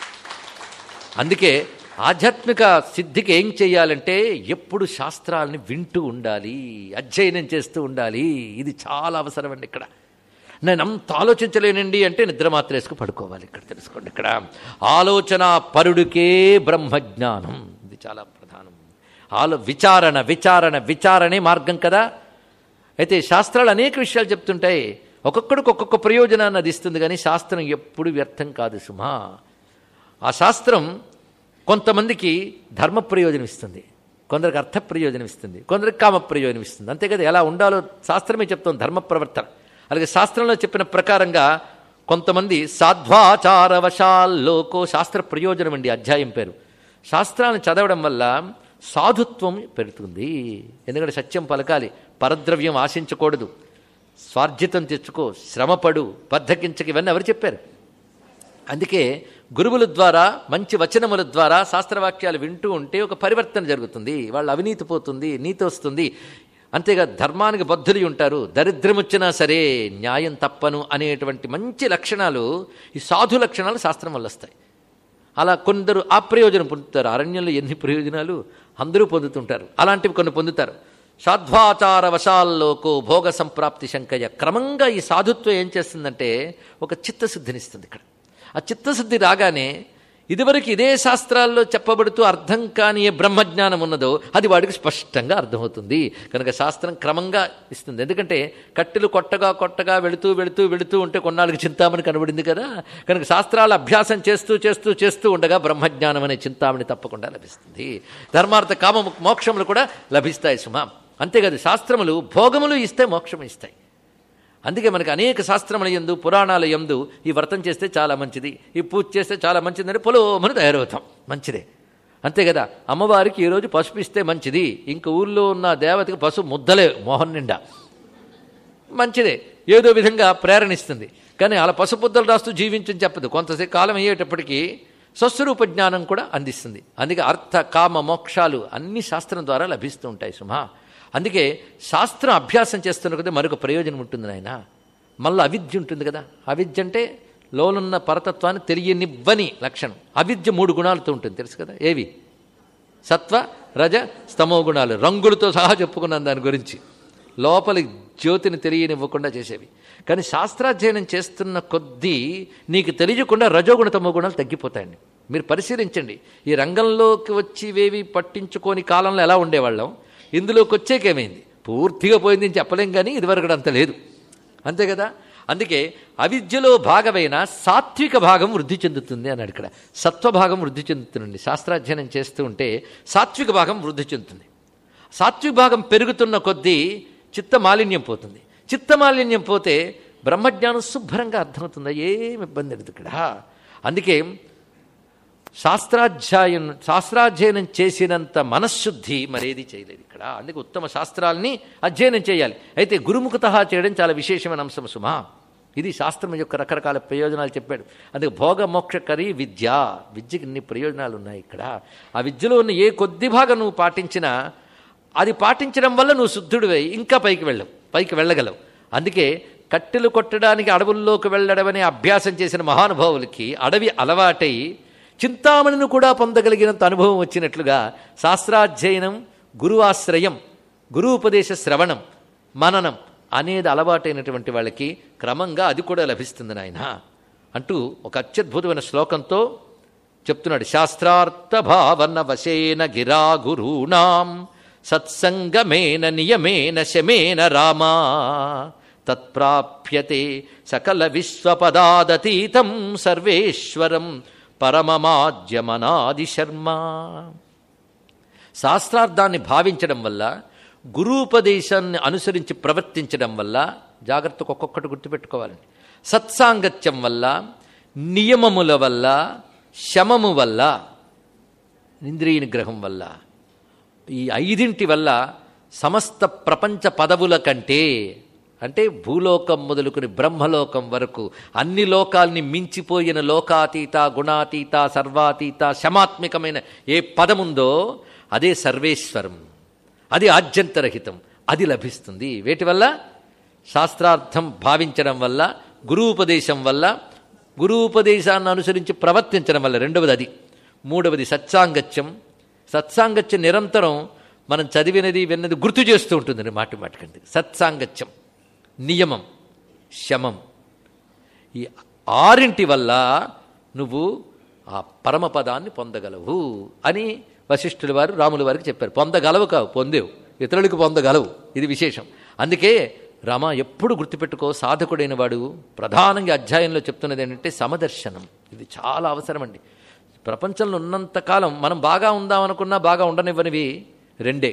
అందుకే ఆధ్యాత్మిక సిద్ధికి ఏం చేయాలంటే ఎప్పుడు శాస్త్రాలని వింటూ ఉండాలి అధ్యయనం చేస్తూ ఉండాలి ఇది చాలా అవసరం అండి ఇక్కడ నేను అంత ఆలోచించలేనండి అంటే నిద్ర మాత్రం వేసుకు పడుకోవాలి ఇక్కడ తెలుసుకోండి ఇక్కడ ఆలోచన పరుడికే బ్రహ్మజ్ఞానం ఇది చాలా ప్రధానం ఆలో విచారణ విచారణ విచారణే మార్గం కదా అయితే శాస్త్రాలు అనేక విషయాలు చెప్తుంటాయి ఒక్కొక్కడికి ఒక్కొక్క ప్రయోజనాన్ని అది ఇస్తుంది కానీ శాస్త్రం ఎప్పుడు వ్యర్థం కాదు సుమా ఆ శాస్త్రం కొంతమందికి ధర్మ ప్రయోజనం ఇస్తుంది కొందరికి అర్థ ప్రయోజనం ఇస్తుంది కొందరికి కామ ప్రయోజనం ఇస్తుంది అంతే కదా ఎలా ఉండాలో శాస్త్రమే చెప్తుంది ధర్మ ప్రవర్తన అలాగే శాస్త్రంలో చెప్పిన ప్రకారంగా కొంతమంది సాధ్వాచారవశాల్లోకో శాస్త్ర ప్రయోజనం అండి అధ్యాయం పేరు శాస్త్రాలను చదవడం వల్ల సాధుత్వం పెరుగుతుంది ఎందుకంటే సత్యం పలకాలి పరద్రవ్యం ఆశించకూడదు స్వార్జితం తెచ్చుకో శ్రమపడు బద్ధకించక ఇవన్నీ ఎవరు చెప్పారు అందుకే గురువుల ద్వారా మంచి వచనముల ద్వారా శాస్త్రవాక్యాలు వింటూ ఉంటే ఒక పరివర్తన జరుగుతుంది వాళ్ళ అవినీతి పోతుంది నీతి వస్తుంది అంతేగా ధర్మానికి బద్ధులు ఉంటారు దరిద్రం వచ్చినా సరే న్యాయం తప్పను అనేటువంటి మంచి లక్షణాలు ఈ సాధు లక్షణాలు శాస్త్రం వల్ల వస్తాయి అలా కొందరు ఆ ప్రయోజనం పొందుతారు అరణ్యంలో ఎన్ని ప్రయోజనాలు అందరూ పొందుతుంటారు అలాంటివి కొన్ని పొందుతారు సాధ్వాచార వశాల్లోకో భోగ సంప్రాప్తి శంకయ్య క్రమంగా ఈ సాధుత్వం ఏం చేస్తుందంటే ఒక చిత్తశుద్ధినిస్తుంది ఇక్కడ ఆ చిత్తశుద్ధి రాగానే ఇదివరకు ఇదే శాస్త్రాల్లో చెప్పబడుతూ అర్థం కాని ఏ బ్రహ్మజ్ఞానం ఉన్నదో అది వాడికి స్పష్టంగా అర్థమవుతుంది కనుక శాస్త్రం క్రమంగా ఇస్తుంది ఎందుకంటే కట్టెలు కొట్టగా కొట్టగా వెళుతూ వెళుతూ వెళుతూ ఉంటే కొన్నాళ్ళకి చింతామణి కనబడింది కదా కనుక శాస్త్రాలు అభ్యాసం చేస్తూ చేస్తూ చేస్తూ ఉండగా బ్రహ్మజ్ఞానం అనే చింతామణి తప్పకుండా లభిస్తుంది ధర్మార్థ కామ మోక్షములు కూడా లభిస్తాయి సుమా అంతేకాదు శాస్త్రములు భోగములు ఇస్తే మోక్షం ఇస్తాయి అందుకే మనకి అనేక శాస్త్రముల ఎందు పురాణాల ఎందు ఈ వ్రతం చేస్తే చాలా మంచిది ఈ పూజ చేస్తే చాలా మంచిది అని పొలోమని తయారవుతాం మంచిదే అంతే కదా అమ్మవారికి ఈరోజు పసుపు ఇస్తే మంచిది ఇంక ఊళ్ళో ఉన్న దేవతకి పసుపు ముద్దలే మోహన్ నిండా మంచిదే ఏదో విధంగా ప్రేరణిస్తుంది కానీ అలా పసుపు ముద్దలు రాస్తూ జీవించని చెప్పదు కొంతసేపు కాలం అయ్యేటప్పటికీ స్వస్వరూప జ్ఞానం కూడా అందిస్తుంది అందుకే అర్థ కామ మోక్షాలు అన్ని శాస్త్రం ద్వారా లభిస్తూ ఉంటాయి సుమా అందుకే శాస్త్రం అభ్యాసం చేస్తున్న కదా మరొక ప్రయోజనం ఉంటుంది నాయన మళ్ళీ అవిద్య ఉంటుంది కదా అవిద్య అంటే లోనున్న పరతత్వాన్ని తెలియనివ్వని లక్షణం అవిద్య మూడు గుణాలతో ఉంటుంది తెలుసు కదా ఏవి సత్వ రజ స్తమో గుణాలు రంగులతో సహా చెప్పుకున్నాను దాని గురించి లోపలి జ్యోతిని తెలియనివ్వకుండా చేసేవి కానీ శాస్త్రాధ్యయనం చేస్తున్న కొద్దీ నీకు తెలియకుండా రజోగుణ తమో గుణాలు తగ్గిపోతాయండి మీరు పరిశీలించండి ఈ రంగంలోకి వచ్చి ఇవేవి పట్టించుకోని కాలంలో ఎలా ఉండేవాళ్ళం ఇందులోకి వచ్చేకేమైంది పూర్తిగా పోయింది అని చెప్పలేం కానీ ఇదివరకు అంత లేదు అంతే కదా అందుకే అవిద్యలో భాగమైన సాత్విక భాగం వృద్ధి చెందుతుంది అన్నాడు ఇక్కడ సత్వభాగం వృద్ధి చెందుతుంది శాస్త్రాధ్యయనం చేస్తూ ఉంటే సాత్విక భాగం వృద్ధి చెందుతుంది సాత్విక భాగం పెరుగుతున్న కొద్దీ చిత్త మాలిన్యం పోతుంది చిత్త మాలిన్యం పోతే బ్రహ్మజ్ఞానం శుభ్రంగా అర్థమవుతుంది ఏమి ఇబ్బంది లేదు ఇక్కడ అందుకే శాస్త్రాధ్యాయం శాస్త్రాధ్యయనం చేసినంత మనశ్శుద్ధి మరేది చేయలేదు ఇక్కడ అందుకే ఉత్తమ శాస్త్రాల్ని అధ్యయనం చేయాలి అయితే గురుముఖత చేయడం చాలా విశేషమైన అంశం సుమా ఇది శాస్త్రం యొక్క రకరకాల ప్రయోజనాలు చెప్పాడు అందుకే భోగ మోక్షకరి విద్య విద్యకి ఇన్ని ప్రయోజనాలు ఉన్నాయి ఇక్కడ ఆ విద్యలో ఉన్న ఏ కొద్ది భాగం నువ్వు పాటించినా అది పాటించడం వల్ల నువ్వు శుద్ధుడివై ఇంకా పైకి వెళ్ళవు పైకి వెళ్ళగలవు అందుకే కట్టెలు కొట్టడానికి అడవుల్లోకి వెళ్ళడమనే అభ్యాసం చేసిన మహానుభావులకి అడవి అలవాటై చింతామణిని కూడా పొందగలిగినంత అనుభవం వచ్చినట్లుగా శాస్త్రాధ్యయనం గురువాశ్రయం గురూపదేశ శ్రవణం మననం అనేది అలవాటైనటువంటి వాళ్ళకి క్రమంగా అది కూడా లభిస్తుంది నాయన అంటూ ఒక అత్యద్భుతమైన శ్లోకంతో చెప్తున్నాడు శాస్త్రార్థ భావన వశేన గిరా గురూణాం సత్సంగమేన నియమేన శమేన రామా తత్ప్రాప్యతే సకల విశ్వపదాదతీతం సర్వేశ్వరం పరమమాద్యమనాది శర్మ శాస్త్రార్థాన్ని భావించడం వల్ల గురూపదేశాన్ని అనుసరించి ప్రవర్తించడం వల్ల జాగ్రత్తకు ఒక్కొక్కటి గుర్తుపెట్టుకోవాలండి సత్సాంగత్యం వల్ల నియమముల వల్ల శమము వల్ల ఇంద్రియ నిగ్రహం వల్ల ఈ ఐదింటి వల్ల సమస్త ప్రపంచ పదవుల కంటే అంటే భూలోకం మొదలుకుని బ్రహ్మలోకం వరకు అన్ని లోకాల్ని మించిపోయిన లోకాతీత గుణాతీత సర్వాతీత శమాత్మికమైన ఏ పదముందో అదే సర్వేశ్వరం అది ఆద్యంతరహితం అది లభిస్తుంది వేటి వల్ల శాస్త్రార్థం భావించడం వల్ల గురూపదేశం వల్ల గురూపదేశాన్ని అనుసరించి ప్రవర్తించడం వల్ల రెండవది అది మూడవది సత్సాంగత్యం సత్సాంగత్యం నిరంతరం మనం చదివినది విన్నది గుర్తు చేస్తూ ఉంటుంది మాటి మాటికండి సత్సాంగత్యం నియమం శమం ఈ ఆరింటి వల్ల నువ్వు ఆ పరమపదాన్ని పొందగలవు అని వశిష్ఠుల వారు రాముల వారికి చెప్పారు పొందగలవు కావు పొందేవు ఇతరులకు పొందగలవు ఇది విశేషం అందుకే రామ ఎప్పుడు గుర్తుపెట్టుకో సాధకుడైన వాడు ప్రధానంగా అధ్యాయంలో చెప్తున్నది ఏంటంటే సమదర్శనం ఇది చాలా అవసరం అండి ప్రపంచంలో ఉన్నంతకాలం మనం బాగా ఉందామనుకున్నా బాగా ఉండనివ్వనివి రెండే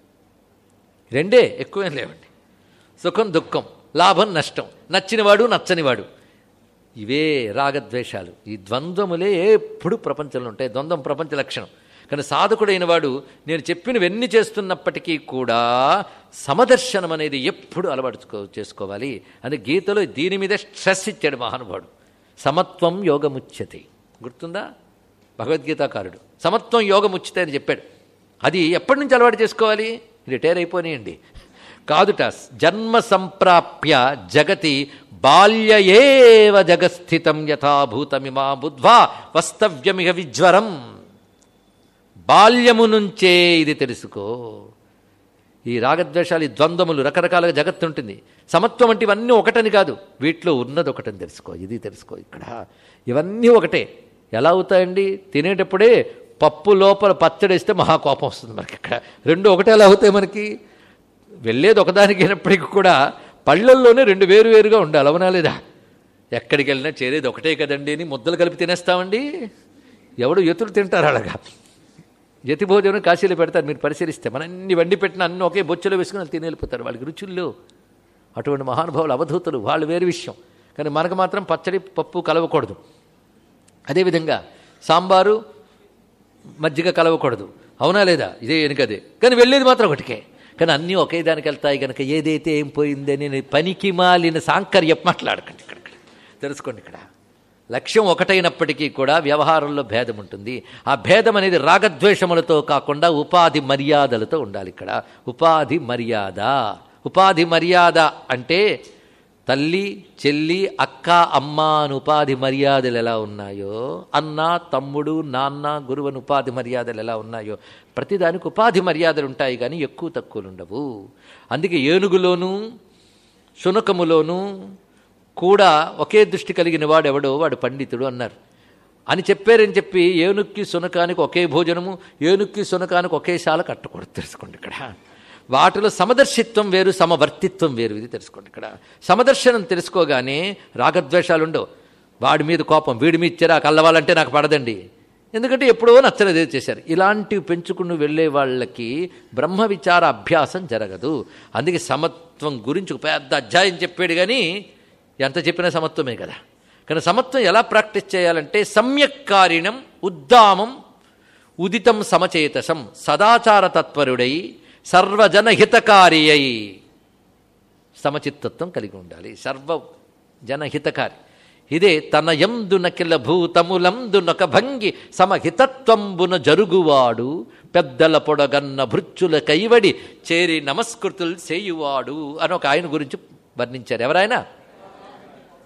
రెండే ఎక్కువేం లేవండి సుఖం దుఃఖం లాభం నష్టం నచ్చినవాడు నచ్చనివాడు ఇవే రాగద్వేషాలు ఈ ద్వంద్వములే ఎప్పుడు ప్రపంచంలో ఉంటాయి ద్వంద్వం ప్రపంచ లక్షణం కానీ సాధకుడైన వాడు నేను చెప్పినవన్నీ చేస్తున్నప్పటికీ కూడా సమదర్శనం అనేది ఎప్పుడు అలవాటు చేసుకోవాలి అని గీతలో దీని మీద స్ట్రెస్ ఇచ్చాడు మహానుభావుడు సమత్వం యోగముచ్యతే గుర్తుందా భగవద్గీతాకారుడు సమత్వం యోగముచ్యతే అని చెప్పాడు అది ఎప్పటి నుంచి అలవాటు చేసుకోవాలి రిటైర్ అయిపోయినాయండి కాదుట జన్మ సంప్రాప్య జగతి బాల్యయేవ జగస్థితం యథాభూతమిమా బుద్ధ్వా వస్తవ్యమిహ విజ్వరం బాల్యము నుంచే ఇది తెలుసుకో ఈ రాగద్వేషాలు ఈ ద్వంద్వములు రకరకాలుగా జగత్తు ఉంటుంది సమత్వం అంటే ఇవన్నీ ఒకటని కాదు వీటిలో ఉన్నది ఒకటని తెలుసుకో ఇది తెలుసుకో ఇక్కడ ఇవన్నీ ఒకటే ఎలా అవుతాయండి తినేటప్పుడే పప్పు లోపల పచ్చడేస్తే మహాకోపం వస్తుంది మనకి ఇక్కడ రెండు ఒకటే ఎలా అవుతాయి మనకి వెళ్ళేది ఒకదానికి అయినప్పటికీ కూడా పళ్ళల్లోనే రెండు వేరు వేరుగా ఉండాలి అవునా లేదా ఎక్కడికి వెళ్ళినా చేరేది ఒకటే కదండి అని ముద్దలు కలిపి తినేస్తామండి ఎవడు ఎతులు తింటారు అలాగా యతి భోజనం కాశీలో పెడతారు మీరు పరిశీలిస్తే మన అన్ని వండి పెట్టిన అన్ని ఒకే బొచ్చులో వేసుకుని తిని వెళ్ళిపోతారు వాళ్ళకి రుచుల్లో అటువంటి మహానుభావులు అవధూతులు వాళ్ళు వేరు విషయం కానీ మనకు మాత్రం పచ్చడి పప్పు కలవకూడదు అదేవిధంగా సాంబారు మజ్జిగ కలవకూడదు అవునా లేదా ఇదే వెనుకదే కానీ వెళ్ళేది మాత్రం ఒకటికే కానీ అన్నీ ఒకే దానికి వెళ్తాయి కనుక ఏదైతే ఏం పోయిందని పనికి మాలిన సాంకర్యం మాట్లాడకండి ఇక్కడ ఇక్కడ. తెలుసుకోండి ఇక్కడ లక్ష్యం ఒకటైనప్పటికీ కూడా వ్యవహారంలో భేదం ఉంటుంది ఆ భేదం అనేది రాగద్వేషములతో కాకుండా ఉపాధి మర్యాదలతో ఉండాలి ఇక్కడ ఉపాధి మర్యాద ఉపాధి మర్యాద అంటే తల్లి చెల్లి అక్క అమ్మ అని ఉపాధి మర్యాదలు ఎలా ఉన్నాయో అన్న తమ్ముడు నాన్న గురువు అని ఉపాధి మర్యాదలు ఎలా ఉన్నాయో ప్రతిదానికి ఉపాధి మర్యాదలు ఉంటాయి కానీ ఎక్కువ తక్కువలు ఉండవు అందుకే ఏనుగులోనూ శునకములోనూ కూడా ఒకే దృష్టి కలిగిన వాడు ఎవడో వాడు పండితుడు అన్నారు అని చెప్పారని చెప్పి ఏనుక్కి సునకానికి ఒకే భోజనము ఏనుక్కి సునకానికి ఒకే శాల కట్టకూడదు తెలుసుకోండి ఇక్కడ వాటిలో సమదర్శిత్వం వేరు సమవర్తిత్వం వేరు ఇది తెలుసుకోండి ఇక్కడ సమదర్శనం తెలుసుకోగానే రాగద్వేషాలు ఉండవు వాడి మీద కోపం వీడి మీద చిరాకు అల్లవాలంటే నాకు పడదండి ఎందుకంటే ఎప్పుడో నచ్చలేదే చేశారు ఇలాంటివి పెంచుకుని వెళ్ళే వాళ్ళకి బ్రహ్మ విచార అభ్యాసం జరగదు అందుకే సమత్వం గురించి ఒక పెద్ద అధ్యాయం చెప్పాడు కానీ ఎంత చెప్పినా సమత్వమే కదా కానీ సమత్వం ఎలా ప్రాక్టీస్ చేయాలంటే సమ్యక్కారిణం ఉద్దామం ఉదితం సమచేతసం సదాచార తత్పరుడై సర్వజన హితకారి అయి సమచిత్తత్వం కలిగి ఉండాలి సర్వ జనహితకారి ఇదే తన యందునకిల భూతములందునొక భంగి సమహితత్వంబున జరుగువాడు పెద్దల పొడగన్న భృత్యుల కైవడి చేరి నమస్కృతులు చేయువాడు అని ఒక ఆయన గురించి వర్ణించారు ఎవరైనా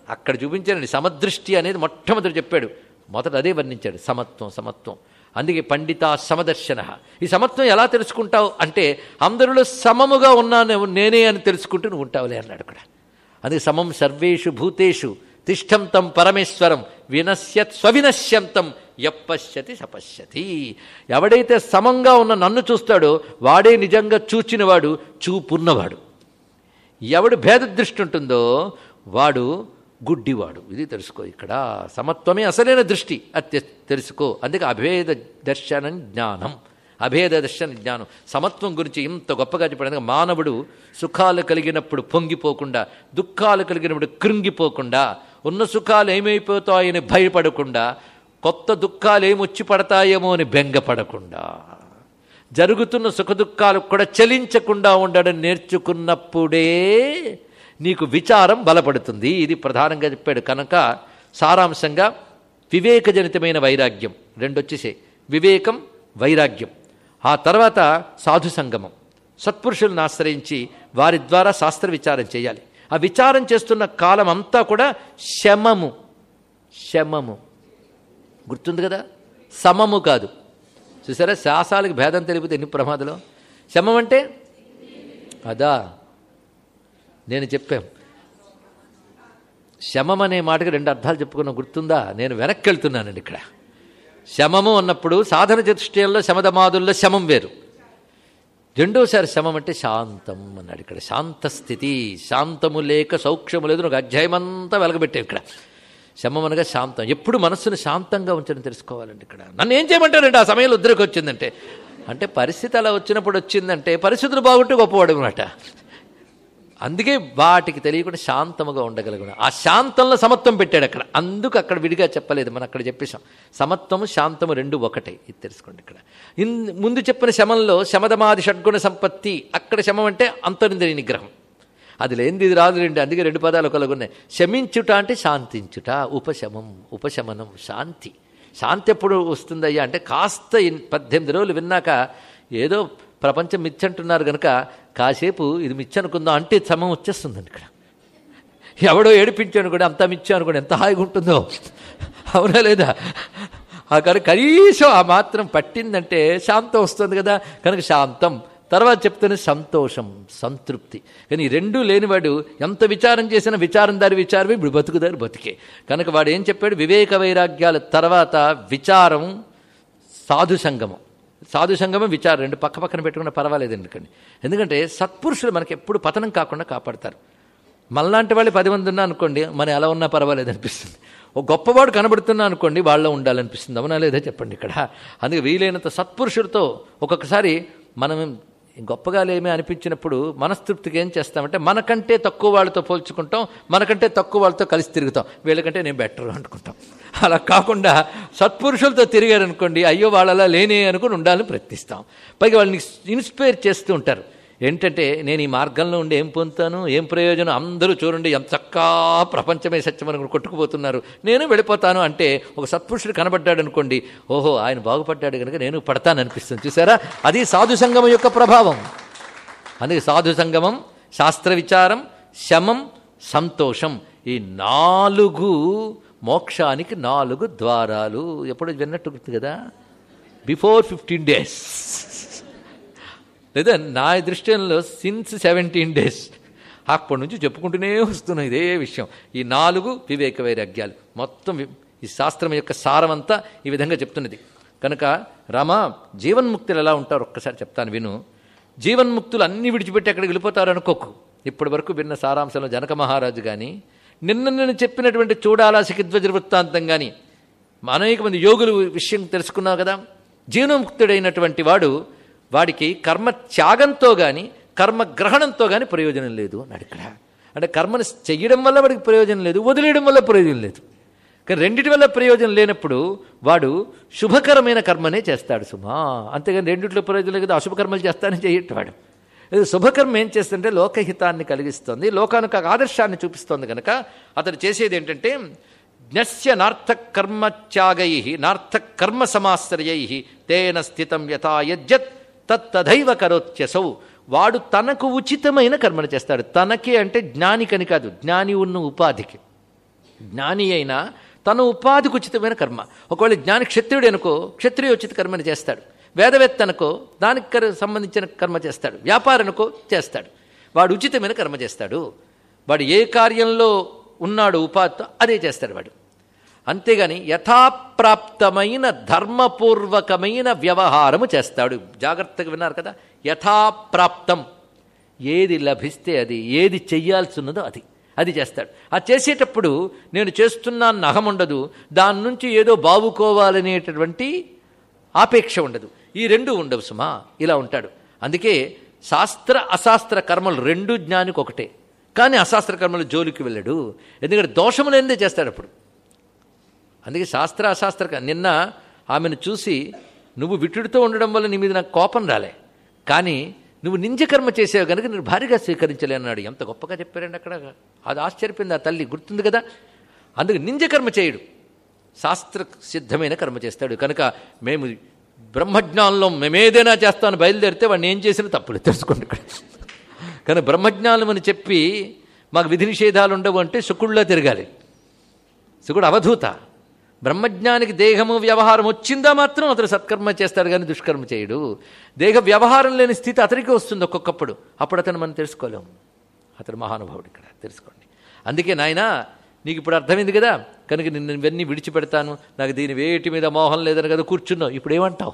అక్కడ చూపించాడండి సమదృష్టి అనేది మొట్టమొదటి చెప్పాడు మొదట అదే వర్ణించాడు సమత్వం సమత్వం అందుకే పండిత సమదర్శన ఈ సమత్వం ఎలా తెలుసుకుంటావు అంటే అందరిలో సమముగా ఉన్నాను నేనే అని తెలుసుకుంటూ నువ్వు ఉంటావులే అన్నాడు అక్కడ అందుకే సమం సర్వేషు భూతేషు తిష్టం తం పరమేశ్వరం వినశ్యత్ స్వవినశ్యంతం ఎప్పశ్యతి సపశ్యతి ఎవడైతే సమంగా ఉన్న నన్ను చూస్తాడో వాడే నిజంగా చూచినవాడు చూపున్నవాడు ఎవడు భేద దృష్టి ఉంటుందో వాడు గుడ్డివాడు ఇది తెలుసుకో ఇక్కడ సమత్వమే అసలైన దృష్టి అది తె- తెలుసుకో అందుకే అభేద దర్శనం జ్ఞానం అభేద దర్శన జ్ఞానం సమత్వం గురించి ఇంత గొప్పగా చెప్పాడు అందుకే మానవుడు సుఖాలు కలిగినప్పుడు పొంగిపోకుండా దుఃఖాలు కలిగినప్పుడు కృంగిపోకుండా ఉన్న సుఖాలు ఏమైపోతాయని భయపడకుండా కొత్త దుఃఖాలు ఏమొచ్చి పడతాయేమో అని బెంగపడకుండా జరుగుతున్న సుఖదుఖాలు కూడా చలించకుండా ఉండడం నేర్చుకున్నప్పుడే నీకు విచారం బలపడుతుంది ఇది ప్రధానంగా చెప్పాడు కనుక సారాంశంగా వివేకజనితమైన వైరాగ్యం రెండు వచ్చేసే వివేకం వైరాగ్యం ఆ తర్వాత సాధు సంగమం సత్పురుషులను ఆశ్రయించి వారి ద్వారా శాస్త్ర విచారం చేయాలి ఆ విచారం చేస్తున్న కాలం అంతా కూడా శమము శమము గుర్తుంది కదా సమము కాదు చూసారా శాసాలకు భేదం తెలిపితే ఎన్ని ప్రమాదాలు శమం అంటే అదా నేను చెప్పాం శమం అనే మాటకి రెండు అర్థాలు చెప్పుకున్నా గుర్తుందా నేను వెనక్కి వెళ్తున్నానండి ఇక్కడ శమము అన్నప్పుడు సాధన చతుష్టయంలో శమదమాదుల్లో శమం వేరు రెండోసారి శమం అంటే శాంతం అన్నాడు ఇక్కడ శాంత స్థితి శాంతము లేక సౌక్ష్యము లేదు ఒక అధ్యాయమంతా వెలగబెట్టాం ఇక్కడ శమం అనగా శాంతం ఎప్పుడు మనస్సును శాంతంగా ఉంచడం తెలుసుకోవాలండి ఇక్కడ నన్ను ఏం చేయమంటారండి ఆ సమయంలో ఉద్రేకం వచ్చిందంటే అంటే పరిస్థితి అలా వచ్చినప్పుడు వచ్చిందంటే పరిస్థితులు బాగుంటే గొప్పవాడు అనమాట అందుకే వాటికి తెలియకుండా శాంతముగా ఉండగలుగున ఆ శాంతంలో సమత్వం పెట్టాడు అక్కడ అందుకు అక్కడ విడిగా చెప్పలేదు మనం అక్కడ చెప్పేశాం సమత్వము శాంతము రెండు ఒకటే ఇది తెలుసుకోండి ఇక్కడ ఇన్ ముందు చెప్పిన శమంలో శమదమాది షడ్గుణ సంపత్తి అక్కడ శమం అంటే అంతరింద్రియ నిగ్రహం అది లేనిది ఇది రాదు రెండు అందుకే రెండు పదాలు ఒకలాగున్నాయి శమించుట అంటే శాంతించుట ఉపశమం ఉపశమనం శాంతి శాంతి ఎప్పుడు వస్తుందయ్యా అంటే కాస్త ఇన్- పద్దెనిమిది రోజులు విన్నాక ఏదో ప్రపంచం మిచ్చంటున్నారు కనుక కాసేపు ఇది మిచ్చనుకుందాం అంటే సమం వచ్చేస్తుందండి ఇక్కడ ఎవడో ఏడిపించాను కూడా అంతా మిచ్చాను కూడా ఎంత హాయిగా ఉంటుందో అవునా లేదా ఆ కనుక కనీసం ఆ మాత్రం పట్టిందంటే శాంతం వస్తుంది కదా కనుక శాంతం తర్వాత చెప్తేనే సంతోషం సంతృప్తి కానీ ఈ రెండూ లేనివాడు ఎంత విచారం చేసినా విచారం దారి విచారమే ఇప్పుడు బతుకుదారి బతికే కనుక వాడు ఏం చెప్పాడు వివేక వైరాగ్యాల తర్వాత విచారం సాధు సంగమం సాధు సంగమం విచారం రెండు పక్క పక్కన పెట్టుకున్న పర్వాలేదు ఎందుకండి ఎందుకంటే సత్పురుషులు మనకి ఎప్పుడు పతనం కాకుండా కాపాడతారు మనలాంటి వాళ్ళు పది మంది ఉన్నా అనుకోండి మనం ఎలా ఉన్నా పర్వాలేదు అనిపిస్తుంది ఒక గొప్పవాడు కనబడుతున్నా అనుకోండి వాళ్ళ ఉండాలనిపిస్తుంది అవునా లేదా చెప్పండి ఇక్కడ అందుకే వీలైనంత సత్పురుషులతో ఒక్కొక్కసారి మనం గొప్పగా లేమే అనిపించినప్పుడు మనస్తృప్తికి ఏం చేస్తామంటే మనకంటే తక్కువ వాళ్ళతో పోల్చుకుంటాం మనకంటే తక్కువ వాళ్ళతో కలిసి తిరుగుతాం వీళ్ళకంటే నేను బెటర్ అనుకుంటాం అలా కాకుండా సత్పురుషులతో తిరిగారనుకోండి అయ్యో వాళ్ళలా లేనే అనుకుని ఉండాలని ప్రయత్నిస్తాం పైగా వాళ్ళని ఇన్స్పైర్ చేస్తూ ఉంటారు ఏంటంటే నేను ఈ మార్గంలో ఉండి ఏం పొందుతాను ఏం ప్రయోజనం అందరూ చూడండి ఎంత చక్కా ప్రపంచమే సత్యం అనుకుని కొట్టుకుపోతున్నారు నేను వెళ్ళిపోతాను అంటే ఒక సత్పురుషుడు కనబడ్డాడు అనుకోండి ఓహో ఆయన బాగుపడ్డాడు కనుక నేను పడతాను అనిపిస్తుంది చూసారా అది సాధు సంగమం యొక్క ప్రభావం అందుకే సాధు సంగమం శాస్త్ర విచారం శమం సంతోషం ఈ నాలుగు మోక్షానికి నాలుగు ద్వారాలు ఎప్పుడు విన్నట్టు గుర్తు కదా బిఫోర్ ఫిఫ్టీన్ డేస్ లేదా నా దృష్టిలో సిన్స్ సెవెంటీన్ డేస్ అప్పటి నుంచి చెప్పుకుంటూనే వస్తున్నాయి ఇదే విషయం ఈ నాలుగు వివేక వైరాగ్యాలు మొత్తం వి- ఈ శాస్త్రం యొక్క సారమంతా ఈ విధంగా చెప్తున్నది కనుక రామ జీవన్ముక్తులు ఎలా ఉంటారు ఒక్కసారి చెప్తాను విను జీవన్ముక్తులు అన్నీ విడిచిపెట్టి అక్కడికి వెళ్ళిపోతారు అనుకోకు ఇప్పటి వరకు విన్న సారాంశంలో జనక మహారాజు కానీ నిన్న నేను చెప్పినటువంటి చూడాలా సికిధ్వజ వృత్తాంతం కానీ అనేక మంది యోగులు విషయం తెలుసుకున్నావు కదా జీవనముక్తుడైనటువంటి వాడు వాడికి కర్మ త్యాగంతో కానీ కర్మ గ్రహణంతో కానీ ప్రయోజనం లేదు అన్నాడు ఇక్కడ అంటే కర్మను చెయ్యడం వల్ల వాడికి ప్రయోజనం లేదు వదిలేయడం వల్ల ప్రయోజనం లేదు కానీ రెండిటి వల్ల ప్రయోజనం లేనప్పుడు వాడు శుభకరమైన కర్మనే చేస్తాడు సుమా అంతేగాని రెండిట్లో ప్రయోజనం లేదు కదా అశుభకర్మలు చేస్తానని చేయటవాడు ఇది శుభకర్మ ఏం చేస్తుంటే లోకహితాన్ని కలిగిస్తుంది లోకానికి ఒక ఆదర్శాన్ని చూపిస్తోంది కనుక అతడు చేసేది ఏంటంటే జ్ఞస్య నార్థకర్మ త్యాగై నార్థకర్మ సమాశ్రయై తేన స్థితం యథా యజ్జత్ తత్తదైవ కరోత్యసౌ వాడు తనకు ఉచితమైన కర్మను చేస్తాడు తనకి అంటే జ్ఞానికని కాదు జ్ఞాని ఉన్న ఉపాధికి జ్ఞాని అయినా తన ఉపాధికి ఉచితమైన కర్మ ఒకవేళ జ్ఞాని క్షత్రియుడు అనుకో క్షత్రియ ఉచిత కర్మని చేస్తాడు వేదవేత్త అనుకో దానికి కర్- సంబంధించిన కర్మ చేస్తాడు వ్యాపారం అనుకో చేస్తాడు వాడు ఉచితమైన కర్మ చేస్తాడు వాడు ఏ కార్యంలో ఉన్నాడు ఉపాధితో అదే చేస్తాడు వాడు అంతేగాని యథాప్రాప్తమైన ధర్మపూర్వకమైన వ్యవహారము చేస్తాడు జాగ్రత్తగా విన్నారు కదా యథాప్రాప్తం ఏది లభిస్తే అది ఏది చెయ్యాల్సి ఉన్నదో అది అది చేస్తాడు ఆ చేసేటప్పుడు నేను చేస్తున్నాను నహం ఉండదు దాని నుంచి ఏదో బావుకోవాలనేటటువంటి ఆపేక్ష ఉండదు ఈ రెండు ఉండవు సుమా ఇలా ఉంటాడు అందుకే శాస్త్ర అశాస్త్ర కర్మలు రెండు జ్ఞానికి ఒకటే కానీ అశాస్త్ర కర్మలు జోలికి వెళ్ళడు ఎందుకంటే దోషము లేనిదే చేస్తాడు అప్పుడు అందుకే శాస్త్ర అశాస్త్ర క- నిన్న ఆమెను చూసి నువ్వు విటుడితో ఉండడం వల్ల నీ మీద నాకు కోపం రాలే కానీ నువ్వు నింజకర్మ చేసేవి కనుక నేను భారీగా స్వీకరించలే అన్నాడు ఎంత గొప్పగా చెప్పారండి అక్కడ అది ఆశ్చర్యపోయింది ఆ తల్లి గుర్తుంది కదా అందుకు నింజకర్మ చేయడు శాస్త్ర సిద్ధమైన కర్మ చేస్తాడు కనుక మేము బ్రహ్మజ్ఞానంలో మేమేదైనా చేస్తామని బయలుదేరితే వాడిని ఏం చేసినా తప్పులు తెలుసుకోండి ఇక్కడ కానీ బ్రహ్మజ్ఞానం అని చెప్పి మాకు విధి నిషేధాలు ఉండవు అంటే శుకుళ్ళలో తిరగాలి శుకుడు అవధూత బ్రహ్మజ్ఞానికి దేహము వ్యవహారం వచ్చిందా మాత్రం అతడు సత్కర్మ చేస్తాడు కానీ దుష్కర్మ చేయడు దేహ వ్యవహారం లేని స్థితి అతనికి వస్తుంది ఒక్కొక్కప్పుడు అప్పుడు అతను మనం తెలుసుకోలేము అతడు మహానుభావుడు ఇక్కడ తెలుసుకోండి అందుకే నాయన నీకు ఇప్పుడు అర్థమైంది కదా కనుక నిన్ను ఇవన్నీ విడిచిపెడతాను నాకు దీని వేటి మీద మోహం లేదని కదా కూర్చున్నావు ఇప్పుడు ఏమంటావు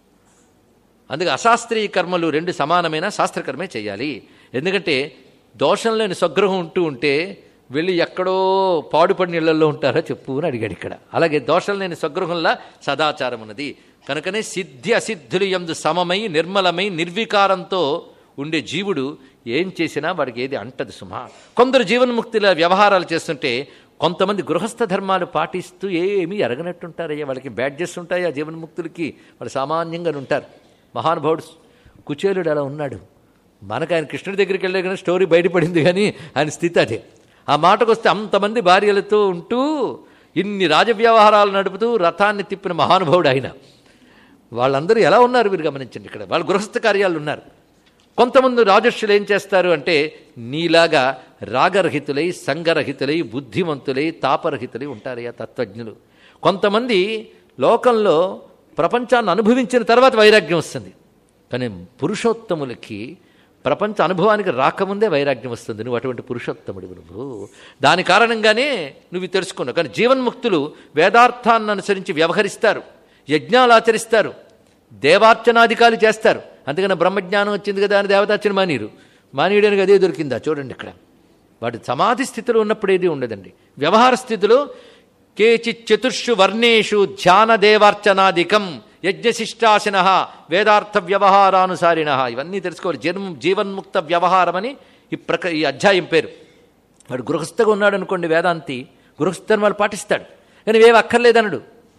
అందుకే అశాస్త్రీయ కర్మలు రెండు సమానమైన శాస్త్రకర్మే చేయాలి ఎందుకంటే దోషం లేని స్వగృహం ఉంటూ ఉంటే వెళ్ళి ఎక్కడో పాడుపడిన ఇళ్లలో ఉంటారో చెప్పు అని అడిగాడు ఇక్కడ అలాగే దోషం లేని స్వగృహంలా సదాచారం ఉన్నది కనుకనే సిద్ధి అసిద్ధులు ఎందు సమమై నిర్మలమై నిర్వికారంతో ఉండే జీవుడు ఏం చేసినా వాడికి ఏది అంటదు సుమా కొందరు జీవన్ముక్తిల వ్యవహారాలు చేస్తుంటే కొంతమంది గృహస్థ ధర్మాలు పాటిస్తూ ఏమీ ఎరగనట్టుంటారయ్యా వాళ్ళకి బ్యాడ్జెస్ ఉంటాయి ఆ జీవన్ముక్తులకి వాళ్ళు సామాన్యంగా ఉంటారు మహానుభావుడు కుచేలుడు అలా ఉన్నాడు మనకు ఆయన కృష్ణుడి దగ్గరికి వెళ్ళే కానీ స్టోరీ బయటపడింది కానీ ఆయన స్థితి అదే ఆ మాటకు వస్తే అంతమంది భార్యలతో ఉంటూ ఇన్ని రాజవ్యవహారాలు నడుపుతూ రథాన్ని తిప్పిన మహానుభావుడు ఆయన వాళ్ళందరూ ఎలా ఉన్నారు మీరు గమనించండి ఇక్కడ వాళ్ళు గృహస్థ కార్యాలు ఉన్నారు కొంతమంది రాజర్షులు ఏం చేస్తారు అంటే నీలాగా రాగరహితులై సంగరహితులై బుద్ధిమంతులై తాపరహితులై ఉంటారయ్యా తత్వజ్ఞులు కొంతమంది లోకంలో ప్రపంచాన్ని అనుభవించిన తర్వాత వైరాగ్యం వస్తుంది కానీ పురుషోత్తములకి ప్రపంచ అనుభవానికి రాకముందే వైరాగ్యం వస్తుంది నువ్వు అటువంటి పురుషోత్తముడు నువ్వు దాని కారణంగానే నువ్వు ఇది తెలుసుకున్నావు కానీ జీవన్ముక్తులు వేదార్థాన్ని అనుసరించి వ్యవహరిస్తారు యజ్ఞాలు ఆచరిస్తారు దేవార్చనాధికాలు చేస్తారు అందుకని బ్రహ్మజ్ఞానం వచ్చింది కదా అని దేవతార్చన మానీరు మానీయుడానికి అదే దొరికిందా చూడండి ఇక్కడ వాడు సమాధి స్థితిలో ఉన్నప్పుడు ఏది ఉండదండి వ్యవహార స్థితిలో కేచిత్ చతుర్షు వర్ణేషు ధ్యాన దేవార్చనాదికం యజ్ఞశిష్టాశిన వేదార్థ వ్యవహారానుసారిణ ఇవన్నీ తెలుసుకోవాలి జన్మ జీవన్ముక్త వ్యవహారమని ఈ ప్రక ఈ అధ్యాయం పేరు వాడు గృహస్థగా ఉన్నాడు అనుకోండి వేదాంతి గృహస్థర్మాలు పాటిస్తాడు కానీ ఇవేవి అక్కర్లేదనడు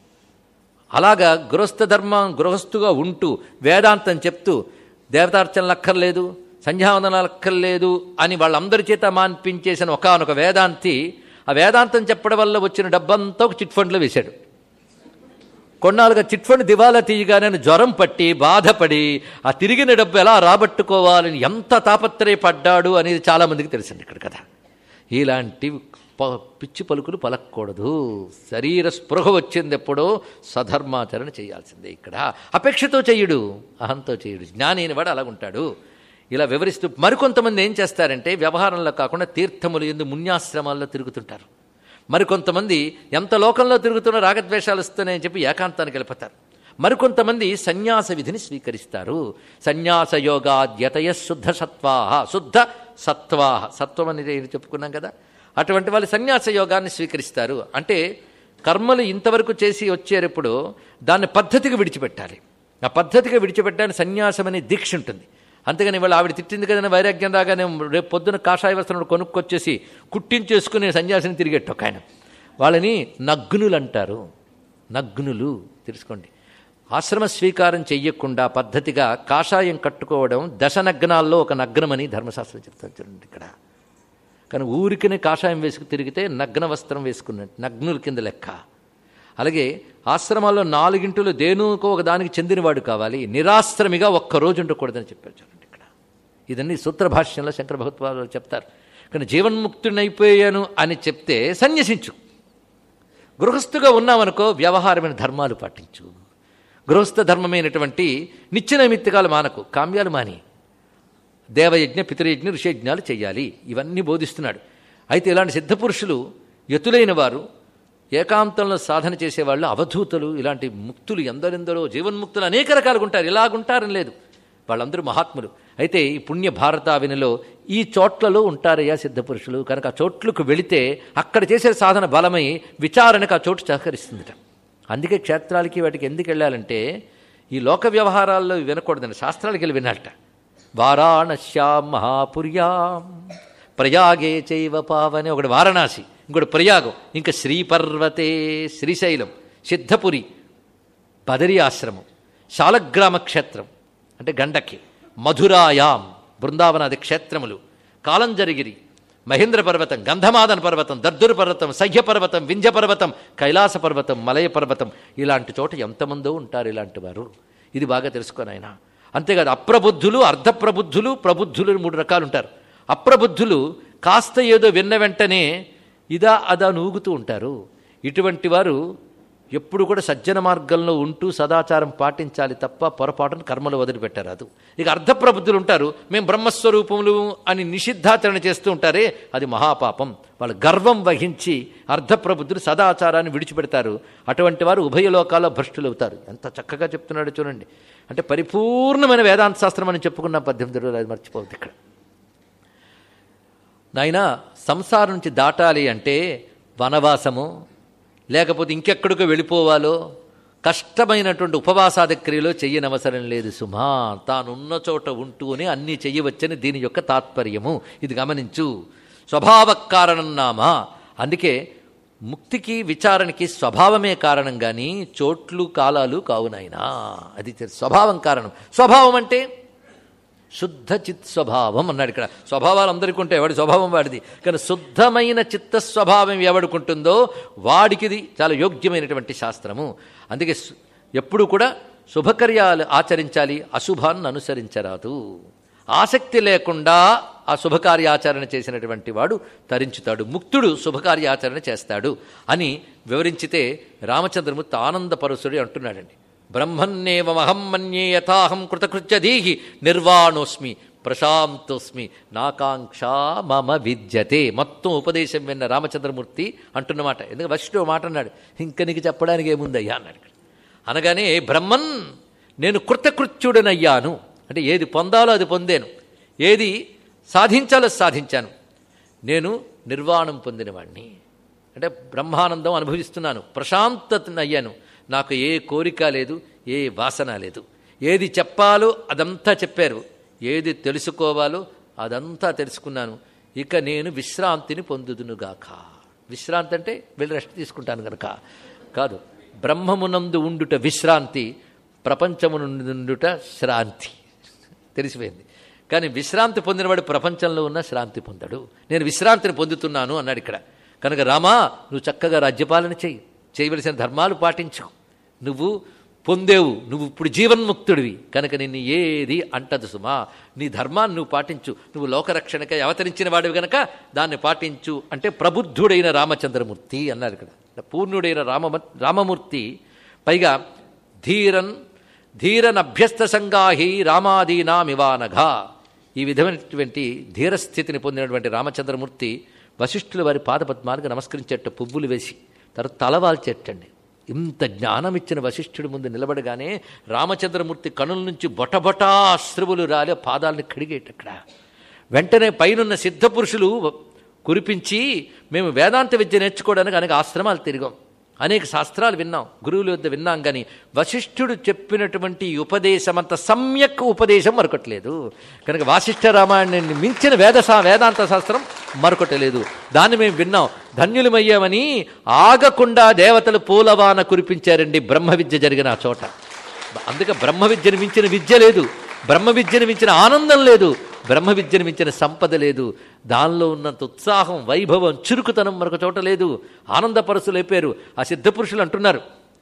అలాగా గృహస్థ ధర్మం గృహస్థుగా ఉంటూ వేదాంతం చెప్తూ దేవతార్చనలు అక్కర్లేదు సంధ్యావందనాలు అక్కర్లేదు అని వాళ్ళందరి చేత మాన్పించేసిన ఒకనొక వేదాంతి ఆ వేదాంతం చెప్పడం వల్ల వచ్చిన డబ్బంతా ఒక చిట్ ఫండ్లో వేశాడు కొన్నాళ్ళుగా చిట్ ఫండ్ దివాలా తీయగానే ఆయన జ్వరం పట్టి బాధపడి ఆ తిరిగిన డబ్బు ఎలా రాబట్టుకోవాలని ఎంత తాపత్రయపడ్డాడు అనేది చాలామందికి తెలిసింది ఇక్కడ కదా ఇలాంటి ప- పిచ్చి పలుకులు పలకూడదు శరీర స్పృహ వచ్చింది ఎప్పుడో సధర్మాచరణ చేయాల్సిందే ఇక్కడ అపేక్షతో చెయ్యడు అహంతో చెయ్యడు జ్ఞాని అయిన వాడు అలాగుంటాడు ఇలా వివరిస్తూ మరికొంతమంది ఏం చేస్తారంటే వ్యవహారంలో కాకుండా తీర్థములు ఎందు మున్యాశ్రమాల్లో తిరుగుతుంటారు మరికొంతమంది ఎంత లోకంలో తిరుగుతున్న రాగద్వేషాలు వస్తున్నాయని చెప్పి ఏకాంతానికి వెళ్ళిపోతారు మరికొంతమంది సన్యాస విధిని స్వీకరిస్తారు సన్యాస యోగాద్యతయ శుద్ధ సత్వాహ శుద్ధ సత్వాహ సత్వం అనేది ఏంటి చెప్పుకున్నాం కదా అటువంటి వాళ్ళు సన్యాస యోగాన్ని స్వీకరిస్తారు అంటే కర్మలు ఇంతవరకు చేసి వచ్చేటప్పుడు దాన్ని పద్ధతిగా విడిచిపెట్టాలి ఆ పద్ధతిగా విడిచిపెట్టడానికి సన్యాసం అనే దీక్ష ఉంటుంది అంతేగాని ఇవాళ ఆవిడ తిట్టింది కదని వైరాగ్యం రాగానే రేపు పొద్దున కాషాయ వస్త్రం కొనుక్కొచ్చేసి కుట్టించేసుకుని సన్యాసిని తిరిగేట్టు ఒక ఆయన వాళ్ళని నగ్నులు అంటారు నగ్నులు తెలుసుకోండి ఆశ్రమ స్వీకారం చెయ్యకుండా పద్ధతిగా కాషాయం కట్టుకోవడం దశ నగ్నాల్లో ఒక నగ్నమని ధర్మశాస్త్రం చెప్తారు చూడండి ఇక్కడ కానీ ఊరికనే కాషాయం వేసుకు తిరిగితే నగ్న వస్త్రం వేసుకున్నట్టు నగ్నుల కింద లెక్క అలాగే ఆశ్రమాల్లో నాలుగింటులు దేనుకో ఒక దానికి చెందినవాడు కావాలి నిరాశ్రమిగా ఒక్క రోజు ఉండకూడదని చెప్పారు చూడండి ఇక్కడ ఇదన్నీ సూత్ర భాష్యంలో శంకర భగవత్వాలు చెప్తారు కానీ జీవన్ముక్తుడినైపోయాను అని చెప్తే సన్యసించు గృహస్థుగా ఉన్నామనుకో వ్యవహారమైన ధర్మాలు పాటించు గృహస్థ ధర్మమైనటువంటి నిత్య నైమిత్తికాలు మానకు కామ్యాలు మాని దేవయజ్ఞ పితృయజ్ఞ ఋషయజ్ఞాలు చేయాలి ఇవన్నీ బోధిస్తున్నాడు అయితే ఇలాంటి సిద్ధపురుషులు యతులైన వారు ఏకాంతంలో సాధన చేసేవాళ్ళు అవధూతలు ఇలాంటి ముక్తులు ఎందరెందరో జీవన్ముక్తులు అనేక రకాలుగా ఉంటారు ఇలాగుంటారని లేదు వాళ్ళందరూ మహాత్ములు అయితే ఈ పుణ్య భారతావినిలో ఈ చోట్లలో ఉంటారయ్యా సిద్ధపురుషులు కనుక ఆ చోట్లకు వెళితే అక్కడ చేసే సాధన బలమై విచారణకు ఆ చోటు సహకరిస్తుందిట అందుకే క్షేత్రాలకి వాటికి ఎందుకు వెళ్ళాలంటే ఈ లోక వ్యవహారాల్లో వినకూడదండి శాస్త్రాలకు వెళ్ళి వినాలట వారాణశ్యాం మహాపుర్యాం ప్రయాగే చైవ పావని ఒకటి వారణాసి ఇంకోటి ప్రయాగం ఇంకా శ్రీపర్వతే శ్రీశైలం సిద్ధపురి బదరి ఆశ్రమం శాలగ్రామ క్షేత్రం అంటే గండకి మధురాయాం బృందావనాది క్షేత్రములు కాలంజరిగిరి మహేంద్ర పర్వతం గంధమాదన పర్వతం దర్దురు పర్వతం సహ్య పర్వతం వింధ్య పర్వతం కైలాస పర్వతం మలయ పర్వతం ఇలాంటి చోట ఎంతమందో ఉంటారు ఇలాంటి వారు ఇది బాగా తెలుసుకోని ఆయన అంతేకాదు అప్రబుద్ధులు అర్ధప్రబుద్ధులు ప్రబుద్ధులు అని మూడు రకాలు ఉంటారు అప్రబుద్ధులు కాస్త ఏదో విన్న వెంటనే ఇదా అదా నూగుతూ ఉంటారు ఇటువంటి వారు ఎప్పుడు కూడా సజ్జన మార్గంలో ఉంటూ సదాచారం పాటించాలి తప్ప పొరపాటును కర్మలు వదిలిపెట్టారు అది ఇక అర్ధప్రబుద్ధులు ఉంటారు మేము బ్రహ్మస్వరూపములు అని నిషిద్ధాచరణ చేస్తూ ఉంటారే అది మహాపాపం వాళ్ళు గర్వం వహించి అర్ధప్రబుద్ధులు సదాచారాన్ని విడిచిపెడతారు అటువంటి వారు ఉభయ లోకాల్లో భ్రష్టులు అవుతారు ఎంత చక్కగా చెప్తున్నాడో చూడండి అంటే పరిపూర్ణమైన వేదాంత శాస్త్రం అని చెప్పుకున్న పద్దెనిమిది రోజులు అది మర్చిపోవద్దు ఇక్కడ నాయన సంసారం నుంచి దాటాలి అంటే వనవాసము లేకపోతే ఇంకెక్కడికో వెళ్ళిపోవాలో కష్టమైనటువంటి ఉపవాసాది క్రియలో చెయ్యనవసరం లేదు సుమా తానున్న చోట ఉంటూనే అన్నీ చెయ్యవచ్చని దీని యొక్క తాత్పర్యము ఇది గమనించు స్వభావ కారణం నామా అందుకే ముక్తికి విచారణకి స్వభావమే కారణం కానీ చోట్లు కాలాలు కావునాయినా అది స్వభావం కారణం స్వభావం అంటే శుద్ధ చిత్ స్వభావం అన్నాడు ఇక్కడ స్వభావాలు అందరికీ ఉంటాయి వాడి స్వభావం వాడిది కానీ శుద్ధమైన చిత్త స్వభావం ఎవడుకుంటుందో వాడికిది చాలా యోగ్యమైనటువంటి శాస్త్రము అందుకే సు- ఎప్పుడు కూడా శుభకర్యాలు ఆచరించాలి అశుభాన్ని అనుసరించరాదు ఆసక్తి లేకుండా ఆ శుభకార్యాచరణ చేసినటువంటి వాడు తరించుతాడు ముక్తుడు శుభకార్యాచరణ చేస్తాడు అని వివరించితే రామచంద్రమూర్తి ఆనందపరుసుడు అంటున్నాడండి బ్రహ్మన్నేవమహం మన్యే యథాహం కృతకృత్యధీహి నిర్వాణోస్మి ప్రశాంతోస్మి నాకాంక్ష మమ విద్యతే మొత్తం ఉపదేశం విన్న రామచంద్రమూర్తి అంటున్నమాట ఎందుకంటే వశిష్ఠుడు ఓ మాట అన్నాడు ఇంక నీకు చెప్పడానికి ఏముందయ్యా అన్నాడు ఇక్కడ. అనగానే బ్రహ్మన్ నేను కృతకృత్యుడనయ్యాను అంటే ఏది పొందాలో అది పొందాను ఏది సాధించాలో సాధించాను నేను నిర్వాణం పొందినవాణ్ణి అంటే బ్రహ్మానందం అనుభవిస్తున్నాను ప్రశాంతతనయ్యాను నాకు ఏ కోరిక లేదు ఏ వాసన లేదు ఏది చెప్పాలో అదంతా చెప్పారు ఏది తెలుసుకోవాలో అదంతా తెలుసుకున్నాను ఇక నేను విశ్రాంతిని పొందుదునుగాక విశ్రాంతి అంటే వెళ్ళి రెస్ట్ తీసుకుంటాను గనక కాదు బ్రహ్మమునందు ఉండుట విశ్రాంతి ప్రపంచమునుండుట శ్రాంతి తెలిసిపోయింది కానీ విశ్రాంతి పొందినవాడు ప్రపంచంలో ఉన్న శ్రాంతి పొందడు నేను విశ్రాంతిని పొందుతున్నాను అన్నాడు ఇక్కడ కనుక రామా నువ్వు చక్కగా రాజ్యపాలన చేయి చేయవలసిన ధర్మాలు పాటించు నువ్వు పొందేవు నువ్వు ఇప్పుడు జీవన్ముక్తుడివి కనుక నిన్ను ఏది అంటదు సుమా నీ ధర్మాన్ని నువ్వు పాటించు నువ్వు లోకరక్షణకై అవతరించిన వాడివి గనక దాన్ని పాటించు అంటే ప్రబుద్ధుడైన రామచంద్రమూర్తి అన్నారు ఇక్కడ పూర్ణుడైన రామ రామమూర్తి పైగా ధీరన్ ధీరన్ అభ్యస్త సంగాహి రామాదీనామివానఘా ఈ విధమైనటువంటి ధీరస్థితిని పొందినటువంటి రామచంద్రమూర్తి వశిష్ఠుల వారి పాదపద్మాలకు నమస్కరించేట పువ్వులు వేసి తర్వాత తలవాల్చేటండి ఇంత జ్ఞానం ఇచ్చిన వశిష్ఠుడి ముందు నిలబడగానే రామచంద్రమూర్తి కనుల నుంచి బొటబొటా అశ్రువులు రాలే పాదాలను కడిగేటక్కడ వెంటనే పైనున్న సిద్ధపురుషులు కురిపించి మేము వేదాంత విద్య నేర్చుకోవడానికి అనేక ఆశ్రమాలు తిరిగాం అనేక శాస్త్రాలు విన్నాం గురువుల వద్ద విన్నాం కానీ వశిష్ఠుడు చెప్పినటువంటి ఈ ఉపదేశమంత సమ్యక్ ఉపదేశం మరొకట్లేదు కనుక వాసిష్ఠ రామాయణాన్ని మించిన వేద శా- వేదాంత శాస్త్రం మరొకటలేదు దాన్ని మేము విన్నాం ధన్యులమయ్యామని ఆగకుండా దేవతలు పూలవాన కురిపించారండి బ్రహ్మ విద్య జరిగిన ఆ చోట అందుకే బ్రహ్మ విద్యను మించిన విద్య లేదు బ్రహ్మ విద్యను మించిన ఆనందం లేదు బ్రహ్మ విద్యను మించిన సంపద లేదు దానిలో ఉన్నంత ఉత్సాహం వైభవం చురుకుతనం మరొక చోట లేదు ఆనందపరచులు అయిపోయారు ఆ సిద్ధపురుషులు అంటున్నారు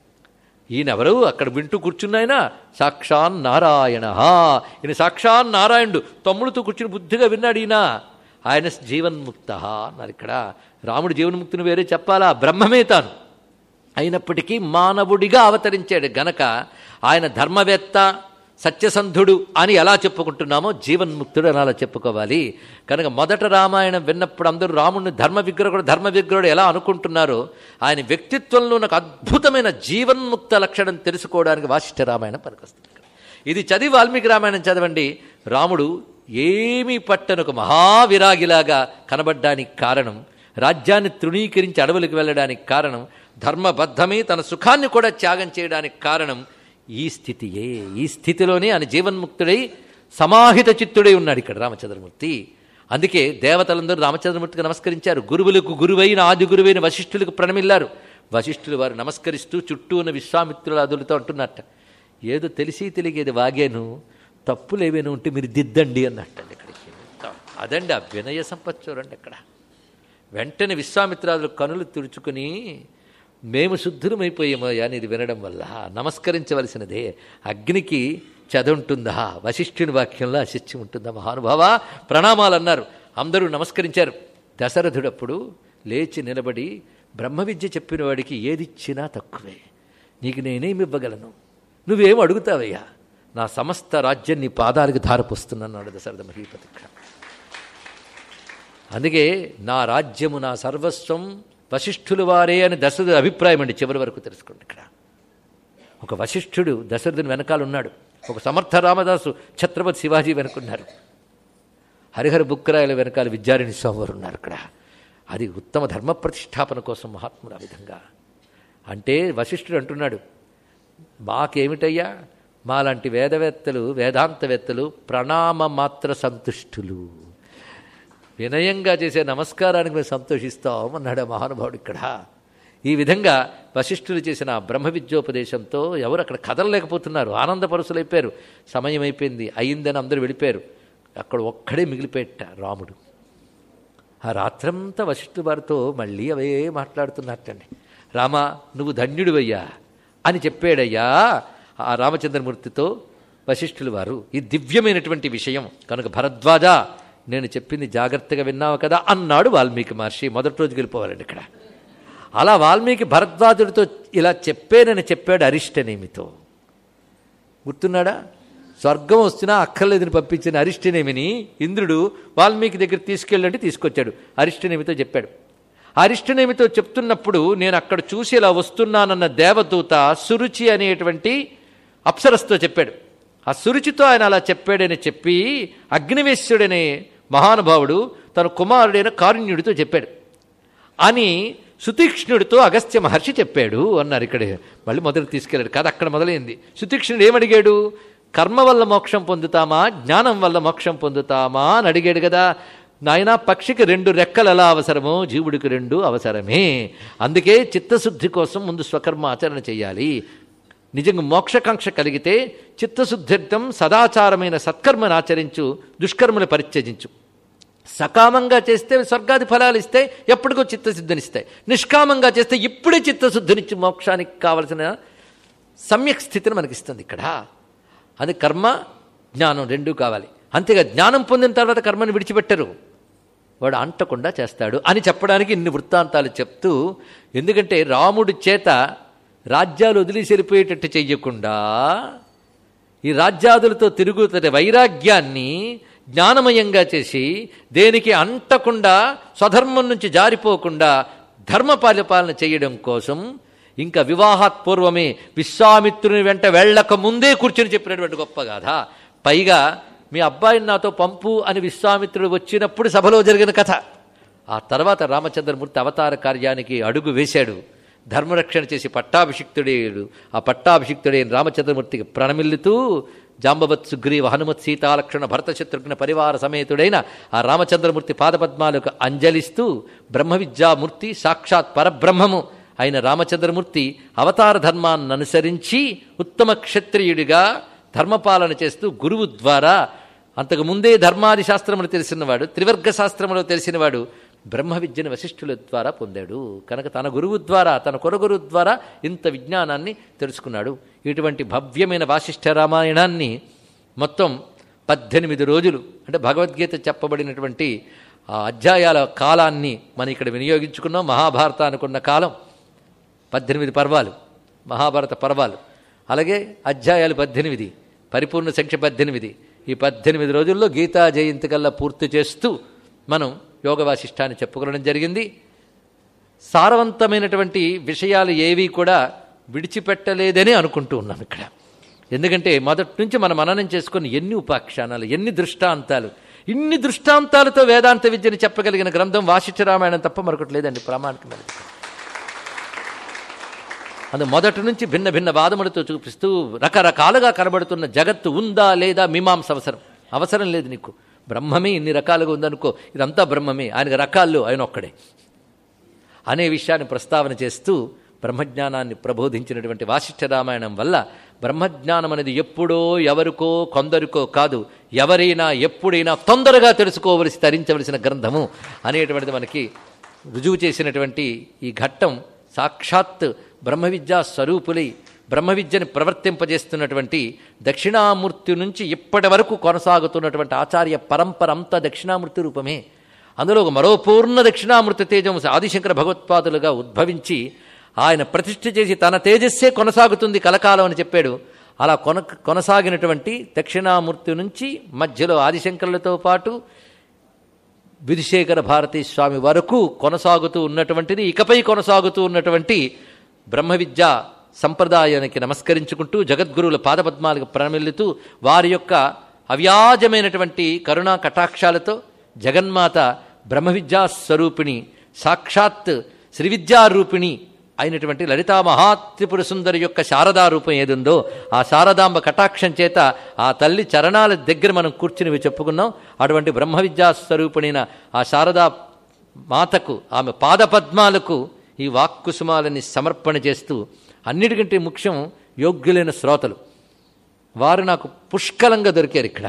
ఈయనెవరు అక్కడ వింటూ కూర్చున్నాయన సాక్షాన్ నారాయణ ఈయన సాక్షాన్ నారాయణుడు తమ్ముడితో కూర్చుని బుద్ధిగా విన్నాడు ఈయన ఆయన జీవన్ముక్త అన్నారు ఇక్కడ రాముడు జీవన్ముక్తిని వేరే చెప్పాలా బ్రహ్మమే తాను అయినప్పటికీ మానవుడిగా అవతరించాడు గనక ఆయన ధర్మవేత్త సత్యసంధుడు అని ఎలా చెప్పుకుంటున్నామో జీవన్ముక్తుడు అని అలా చెప్పుకోవాలి కనుక మొదట రామాయణం విన్నప్పుడు అందరూ రాముడిని ధర్మ విగ్రహుడు ధర్మ విగ్రహుడు ఎలా అనుకుంటున్నారో ఆయన వ్యక్తిత్వంలో నాకు అద్భుతమైన జీవన్ముక్త లక్షణం తెలుసుకోవడానికి వాసిష్ఠ రామాయణం పనికొస్తుంది ఇది చదివి వాల్మీకి రామాయణం చదవండి రాముడు ఏమీ పట్టని ఒక మహావిరాగిలాగా కనబడ్డానికి కారణం రాజ్యాన్ని తృణీకరించి అడవులకు వెళ్ళడానికి కారణం ధర్మబద్ధమై తన సుఖాన్ని కూడా త్యాగం చేయడానికి కారణం ఈ స్థితియే ఈ స్థితిలోనే ఆయన జీవన్ముక్తుడై సమాహిత చిత్తుడై ఉన్నాడు ఇక్కడ రామచంద్రమూర్తి అందుకే దేవతలందరూ రామచంద్రమూర్తికి నమస్కరించారు గురువులకు గురువైన ఆది గురువైన వశిష్ఠులకు ప్రణమిల్లారు వశిష్ఠులు వారు నమస్కరిస్తూ చుట్టూ ఉన్న విశ్వామిత్రుల అదులతో అంటున్నట్ట ఏదో తెలిసి తెలియదు వాగాను తప్పులేవేను ఉంటే మీరు దిద్దండి అన్నట్టండి ఇక్కడికి అదండి ఆ వినయ సంపత్ చూడండి అక్కడ వెంటనే విశ్వామిత్రాదులు కనులు తుడుచుకుని మేము శుద్ధులమైపోయామయ్యా ఇది వినడం వల్ల నమస్కరించవలసినదే అగ్నికి చదుంటుందా వశిష్ఠుని వాక్యంలో అశిష్యం ఉంటుందా మహానుభావ ప్రణామాలు అన్నారు అందరూ నమస్కరించారు దశరథుడప్పుడు లేచి నిలబడి బ్రహ్మ విద్య చెప్పిన వాడికి ఏదిచ్చినా తక్కువే నీకు నేనేమి ఇవ్వగలను నువ్వేం అడుగుతావయ్యా నా సమస్త రాజ్యం నీ పాదాలకు ధారపోస్తున్నాడు దశరథ మహీపతి ఇక్కడ అందుకే నా రాజ్యము నా సర్వస్వం వశిష్ఠులు వారే అని దశరథుడి అభిప్రాయం అండి చివరి వరకు తెలుసుకోండి ఇక్కడ ఒక వశిష్ఠుడు దశరథుని వెనకాల ఉన్నాడు ఒక సమర్థ రామదాసు ఛత్రపతి శివాజీ వెనుకున్నారు హరిహర బుక్కరాయల వెనకాల విద్యారణి స్వామివారు ఉన్నారు ఇక్కడ అది ఉత్తమ ధర్మ ప్రతిష్టాపన కోసం మహాత్ముడు ఆ విధంగా అంటే వశిష్ఠుడు అంటున్నాడు మాకేమిటయ్యా మాలాంటి వేదవేత్తలు వేదాంతవేత్తలు ప్రణామ మాత్ర సంతుష్టులు వినయంగా చేసే నమస్కారానికి మేము సంతోషిస్తాం అన్నాడు ఆ మహానుభావుడు ఇక్కడ ఈ విధంగా వశిష్ఠులు చేసిన ఆ బ్రహ్మ విద్యోపదేశంతో ఎవరు అక్కడ కదలలేకపోతున్నారు ఆనందపరుసులైపోయారు సమయం అయిపోయింది అయిందని అందరూ వెళ్ళిపోయారు అక్కడ ఒక్కడే మిగిలిపోయేట రాముడు ఆ రాత్రంతా వశిష్ఠు వారితో మళ్ళీ అవే మాట్లాడుతున్నట్టండి రామా నువ్వు ధన్యుడివయ్యా అని చెప్పాడయ్యా ఆ రామచంద్రమూర్తితో వశిష్ఠులు వారు ఈ దివ్యమైనటువంటి విషయం కనుక భరద్వాజ నేను చెప్పింది జాగ్రత్తగా విన్నావు కదా అన్నాడు వాల్మీకి మహర్షి మొదటి రోజు వెళ్ళిపోవాలండి ఇక్కడ అలా వాల్మీకి భరద్వాజుడితో ఇలా చెప్పేనని చెప్పాడు అరిష్టనేమితో గుర్తున్నాడా స్వర్గం వస్తున్నా అక్కర్లేదని పంపించిన అరిష్టనేమిని ఇంద్రుడు వాల్మీకి దగ్గర తీసుకెళ్ళంటే తీసుకొచ్చాడు అరిష్టనేమితో చెప్పాడు అరిష్టనేమితో చెప్తున్నప్పుడు నేను అక్కడ చూసి ఇలా వస్తున్నానన్న దేవదూత సురుచి అనేటువంటి అప్సరస్తో చెప్పాడు ఆ సురుచితో ఆయన అలా చెప్పాడని చెప్పి అగ్నివేశ్యుడనే మహానుభావుడు తన కుమారుడైన కారుణ్యుడితో చెప్పాడు అని సుతీక్ష్ణుడితో అగస్త్య మహర్షి చెప్పాడు అన్నారు ఇక్కడ మళ్ళీ మొదలు తీసుకెళ్ళాడు కాదు అక్కడ మొదలైంది సుతీక్ష్ణుడు ఏమడిగాడు కర్మ వల్ల మోక్షం పొందుతామా జ్ఞానం వల్ల మోక్షం పొందుతామా అని అడిగాడు కదా నాయనా పక్షికి రెండు రెక్కలు ఎలా అవసరమో జీవుడికి రెండు అవసరమే అందుకే చిత్తశుద్ధి కోసం ముందు స్వకర్మ ఆచరణ చేయాలి నిజంగా మోక్షకాంక్ష కలిగితే చిత్తశుద్ధిర్థం సదాచారమైన సత్కర్మను ఆచరించు దుష్కర్మను పరిత్యజించు సకామంగా చేస్తే స్వర్గాది ఫలాలు ఇస్తాయి ఎప్పటికో చిత్తశుద్ధినిస్తాయి నిష్కామంగా చేస్తే ఇప్పుడే చిత్తశుద్ధినిచ్చి మోక్షానికి కావలసిన సమ్యక్ స్థితిని మనకిస్తుంది ఇక్కడ అది కర్మ జ్ఞానం రెండూ కావాలి అంతేగా జ్ఞానం పొందిన తర్వాత కర్మను విడిచిపెట్టరు వాడు అంటకుండా చేస్తాడు అని చెప్పడానికి ఇన్ని వృత్తాంతాలు చెప్తూ ఎందుకంటే రాముడి చేత రాజ్యాలు వదిలేసి వెళ్ళిపోయేటట్టు చెయ్యకుండా ఈ రాజ్యాదులతో తిరుగుతున్న వైరాగ్యాన్ని జ్ఞానమయంగా చేసి దేనికి అంటకుండా స్వధర్మం నుంచి జారిపోకుండా ధర్మ పరిపాలన చేయడం కోసం ఇంకా వివాహాత్ పూర్వమే విశ్వామిత్రుని వెంట వెళ్ళక ముందే కూర్చొని చెప్పినటువంటి గొప్ప గాథ పైగా మీ అబ్బాయిని నాతో పంపు అని విశ్వామిత్రుడు వచ్చినప్పుడు సభలో జరిగిన కథ ఆ తర్వాత రామచంద్రమూర్తి అవతార కార్యానికి అడుగు వేశాడు ధర్మరక్షణ చేసి పట్టాభిషిక్తుడేడు ఆ పట్టాభిషిక్తుడైన రామచంద్రమూర్తికి ప్రణమిల్లుతూ జాంబవత్ సుగ్రీవ హనుమత్ సీతాలక్షణ భరత శత్రుఘ్న పరివార సమేతుడైన ఆ రామచంద్రమూర్తి పాదపద్మాలకు అంజలిస్తూ బ్రహ్మ విద్యామూర్తి సాక్షాత్ పరబ్రహ్మము అయిన రామచంద్రమూర్తి అవతార ధర్మాన్ని అనుసరించి ఉత్తమ క్షత్రియుడిగా ధర్మపాలన చేస్తూ గురువు ద్వారా అంతకు ముందే ధర్మాది శాస్త్రములు తెలిసినవాడు త్రివర్గ శాస్త్రములు తెలిసినవాడు బ్రహ్మ విద్యను వశిష్ఠుల ద్వారా పొందాడు కనుక తన గురువు ద్వారా తన కొరగురు ద్వారా ఇంత విజ్ఞానాన్ని తెలుసుకున్నాడు ఇటువంటి భవ్యమైన వాసిష్ఠ రామాయణాన్ని మొత్తం పద్దెనిమిది రోజులు అంటే భగవద్గీత చెప్పబడినటువంటి ఆ అధ్యాయాల కాలాన్ని మనం ఇక్కడ వినియోగించుకున్నాం మహాభారతానికి ఉన్న కాలం పద్దెనిమిది పర్వాలు మహాభారత పర్వాలు అలాగే అధ్యాయాలు పద్దెనిమిది పరిపూర్ణ సంఖ్య పద్దెనిమిది ఈ పద్దెనిమిది రోజుల్లో గీతా జయంతి కల్లా పూర్తి చేస్తూ మనం యోగ వాసిష్టాన్ని చెప్పుకోవడం జరిగింది సారవంతమైనటువంటి విషయాలు ఏవి కూడా విడిచిపెట్టలేదని అనుకుంటూ ఉన్నాం ఇక్కడ ఎందుకంటే మొదటి నుంచి మనం మననం చేసుకుని ఎన్ని ఉపాఖ్యానాలు ఎన్ని దృష్టాంతాలు ఇన్ని దృష్టాంతాలతో వేదాంత విద్యను చెప్పగలిగిన గ్రంథం వాసిష్ఠ రామాయణం తప్ప మరొకటి లేదండి ప్రామాణికమైనది అందు మొదటి నుంచి భిన్న భిన్న వాదములతో చూపిస్తూ రకరకాలుగా కనబడుతున్న జగత్తు ఉందా లేదా మీమాంస అవసరం అవసరం లేదు నీకు బ్రహ్మమే ఇన్ని రకాలుగా ఉందనుకో ఇదంతా బ్రహ్మమే ఆయనకు రకాలు ఆయన ఒక్కడే అనే విషయాన్ని ప్రస్తావన చేస్తూ బ్రహ్మజ్ఞానాన్ని ప్రబోధించినటువంటి వాసిష్ఠ రామాయణం వల్ల బ్రహ్మజ్ఞానం అనేది ఎప్పుడో ఎవరికో కొందరికో కాదు ఎవరైనా ఎప్పుడైనా తొందరగా తెలుసుకోవలసి తరించవలసిన గ్రంథము అనేటువంటిది మనకి రుజువు చేసినటువంటి ఈ ఘట్టం సాక్షాత్ బ్రహ్మ విద్యా స్వరూపులై బ్రహ్మ విద్యని ప్రవర్తింపజేస్తున్నటువంటి దక్షిణామూర్తి నుంచి ఇప్పటి వరకు కొనసాగుతున్నటువంటి ఆచార్య పరంపర అంతా దక్షిణామూర్తి రూపమే అందులో ఒక మరో పూర్ణ దక్షిణామృత తేజం ఆదిశంకర భగవత్పాదులుగా ఉద్భవించి ఆయన ప్రతిష్ఠ చేసి తన తేజస్సే కొనసాగుతుంది కలకాలం అని చెప్పాడు అలా కొన కొనసాగినటువంటి దక్షిణామూర్తి నుంచి మధ్యలో ఆదిశంకరులతో పాటు విధిశేఖర భారతీ స్వామి వరకు కొనసాగుతూ ఉన్నటువంటిది ఇకపై కొనసాగుతూ ఉన్నటువంటి బ్రహ్మ విద్య సంప్రదాయానికి నమస్కరించుకుంటూ జగద్గురువుల పాదపద్మాలకు ప్రణమిల్లుతూ వారి యొక్క అవ్యాజమైనటువంటి కరుణా కటాక్షాలతో జగన్మాత బ్రహ్మ విద్యా స్వరూపిణి సాక్షాత్ శ్రీ విద్యారూపిణి అయినటువంటి లలితా మహాత్రిపుర సుందరి యొక్క శారదా రూపం ఏదుందో ఆ శారదాంబ కటాక్షం చేత ఆ తల్లి చరణాల దగ్గర మనం కూర్చునివి చెప్పుకున్నాం అటువంటి బ్రహ్మ విద్యా స్వరూపిణైన ఆ శారదా మాతకు ఆమె పాదపద్మాలకు ఈ వాక్కుసుమాలని సమర్పణ చేస్తూ అన్నిటికంటే ముఖ్యం యోగ్యులైన శ్రోతలు వారు నాకు పుష్కలంగా దొరికారు ఇక్కడ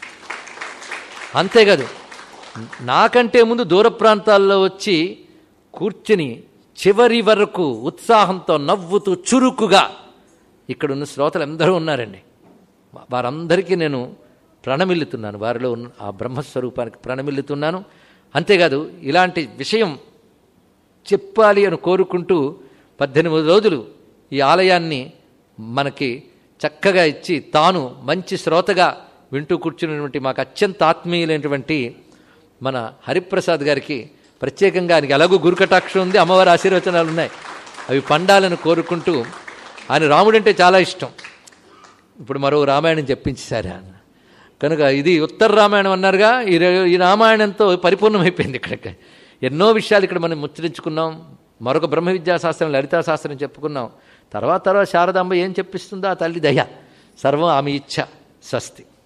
అంతేకాదు నాకంటే ముందు దూర ప్రాంతాల్లో వచ్చి కూర్చుని చివరి వరకు ఉత్సాహంతో నవ్వుతూ చురుకుగా ఇక్కడున్న శ్రోతలు అందరూ ఉన్నారండి వారందరికీ నేను ప్రణమిల్లుతున్నాను వారిలో ఉన్న ఆ బ్రహ్మస్వరూపానికి ప్రణమిల్లుతున్నాను అంతేకాదు ఇలాంటి విషయం చెప్పాలి అని కోరుకుంటూ పద్దెనిమిది రోజులు ఈ ఆలయాన్ని మనకి చక్కగా ఇచ్చి తాను మంచి శ్రోతగా వింటూ కూర్చున్నటువంటి మాకు అత్యంత ఆత్మీయులైనటువంటి మన హరిప్రసాద్ గారికి ప్రత్యేకంగా ఆయనకి ఎలాగో గురుకటాక్షం ఉంది అమ్మవారి ఆశీర్వచనాలు ఉన్నాయి అవి పండాలని కోరుకుంటూ ఆయన రాముడంటే చాలా ఇష్టం ఇప్పుడు మరో రామాయణం చెప్పించేశారు ఆయన కనుక ఇది ఉత్తర రామాయణం అన్నారుగా ఈ ర- ఈ రామాయణంతో పరిపూర్ణమైపోయింది ఇక్కడ ఎన్నో విషయాలు ఇక్కడ మనం ముచ్చరించుకున్నాం మరొక బ్రహ్మ విద్యాశాస్త్రం లలితా శాస్త్రం చెప్పుకున్నాం తర్వాత తర్వాత శారదాంబ ఏం చెప్పిస్తుందో ఆ తల్లి దయ సర్వం ఆమె ఇచ్ఛ స్వస్తి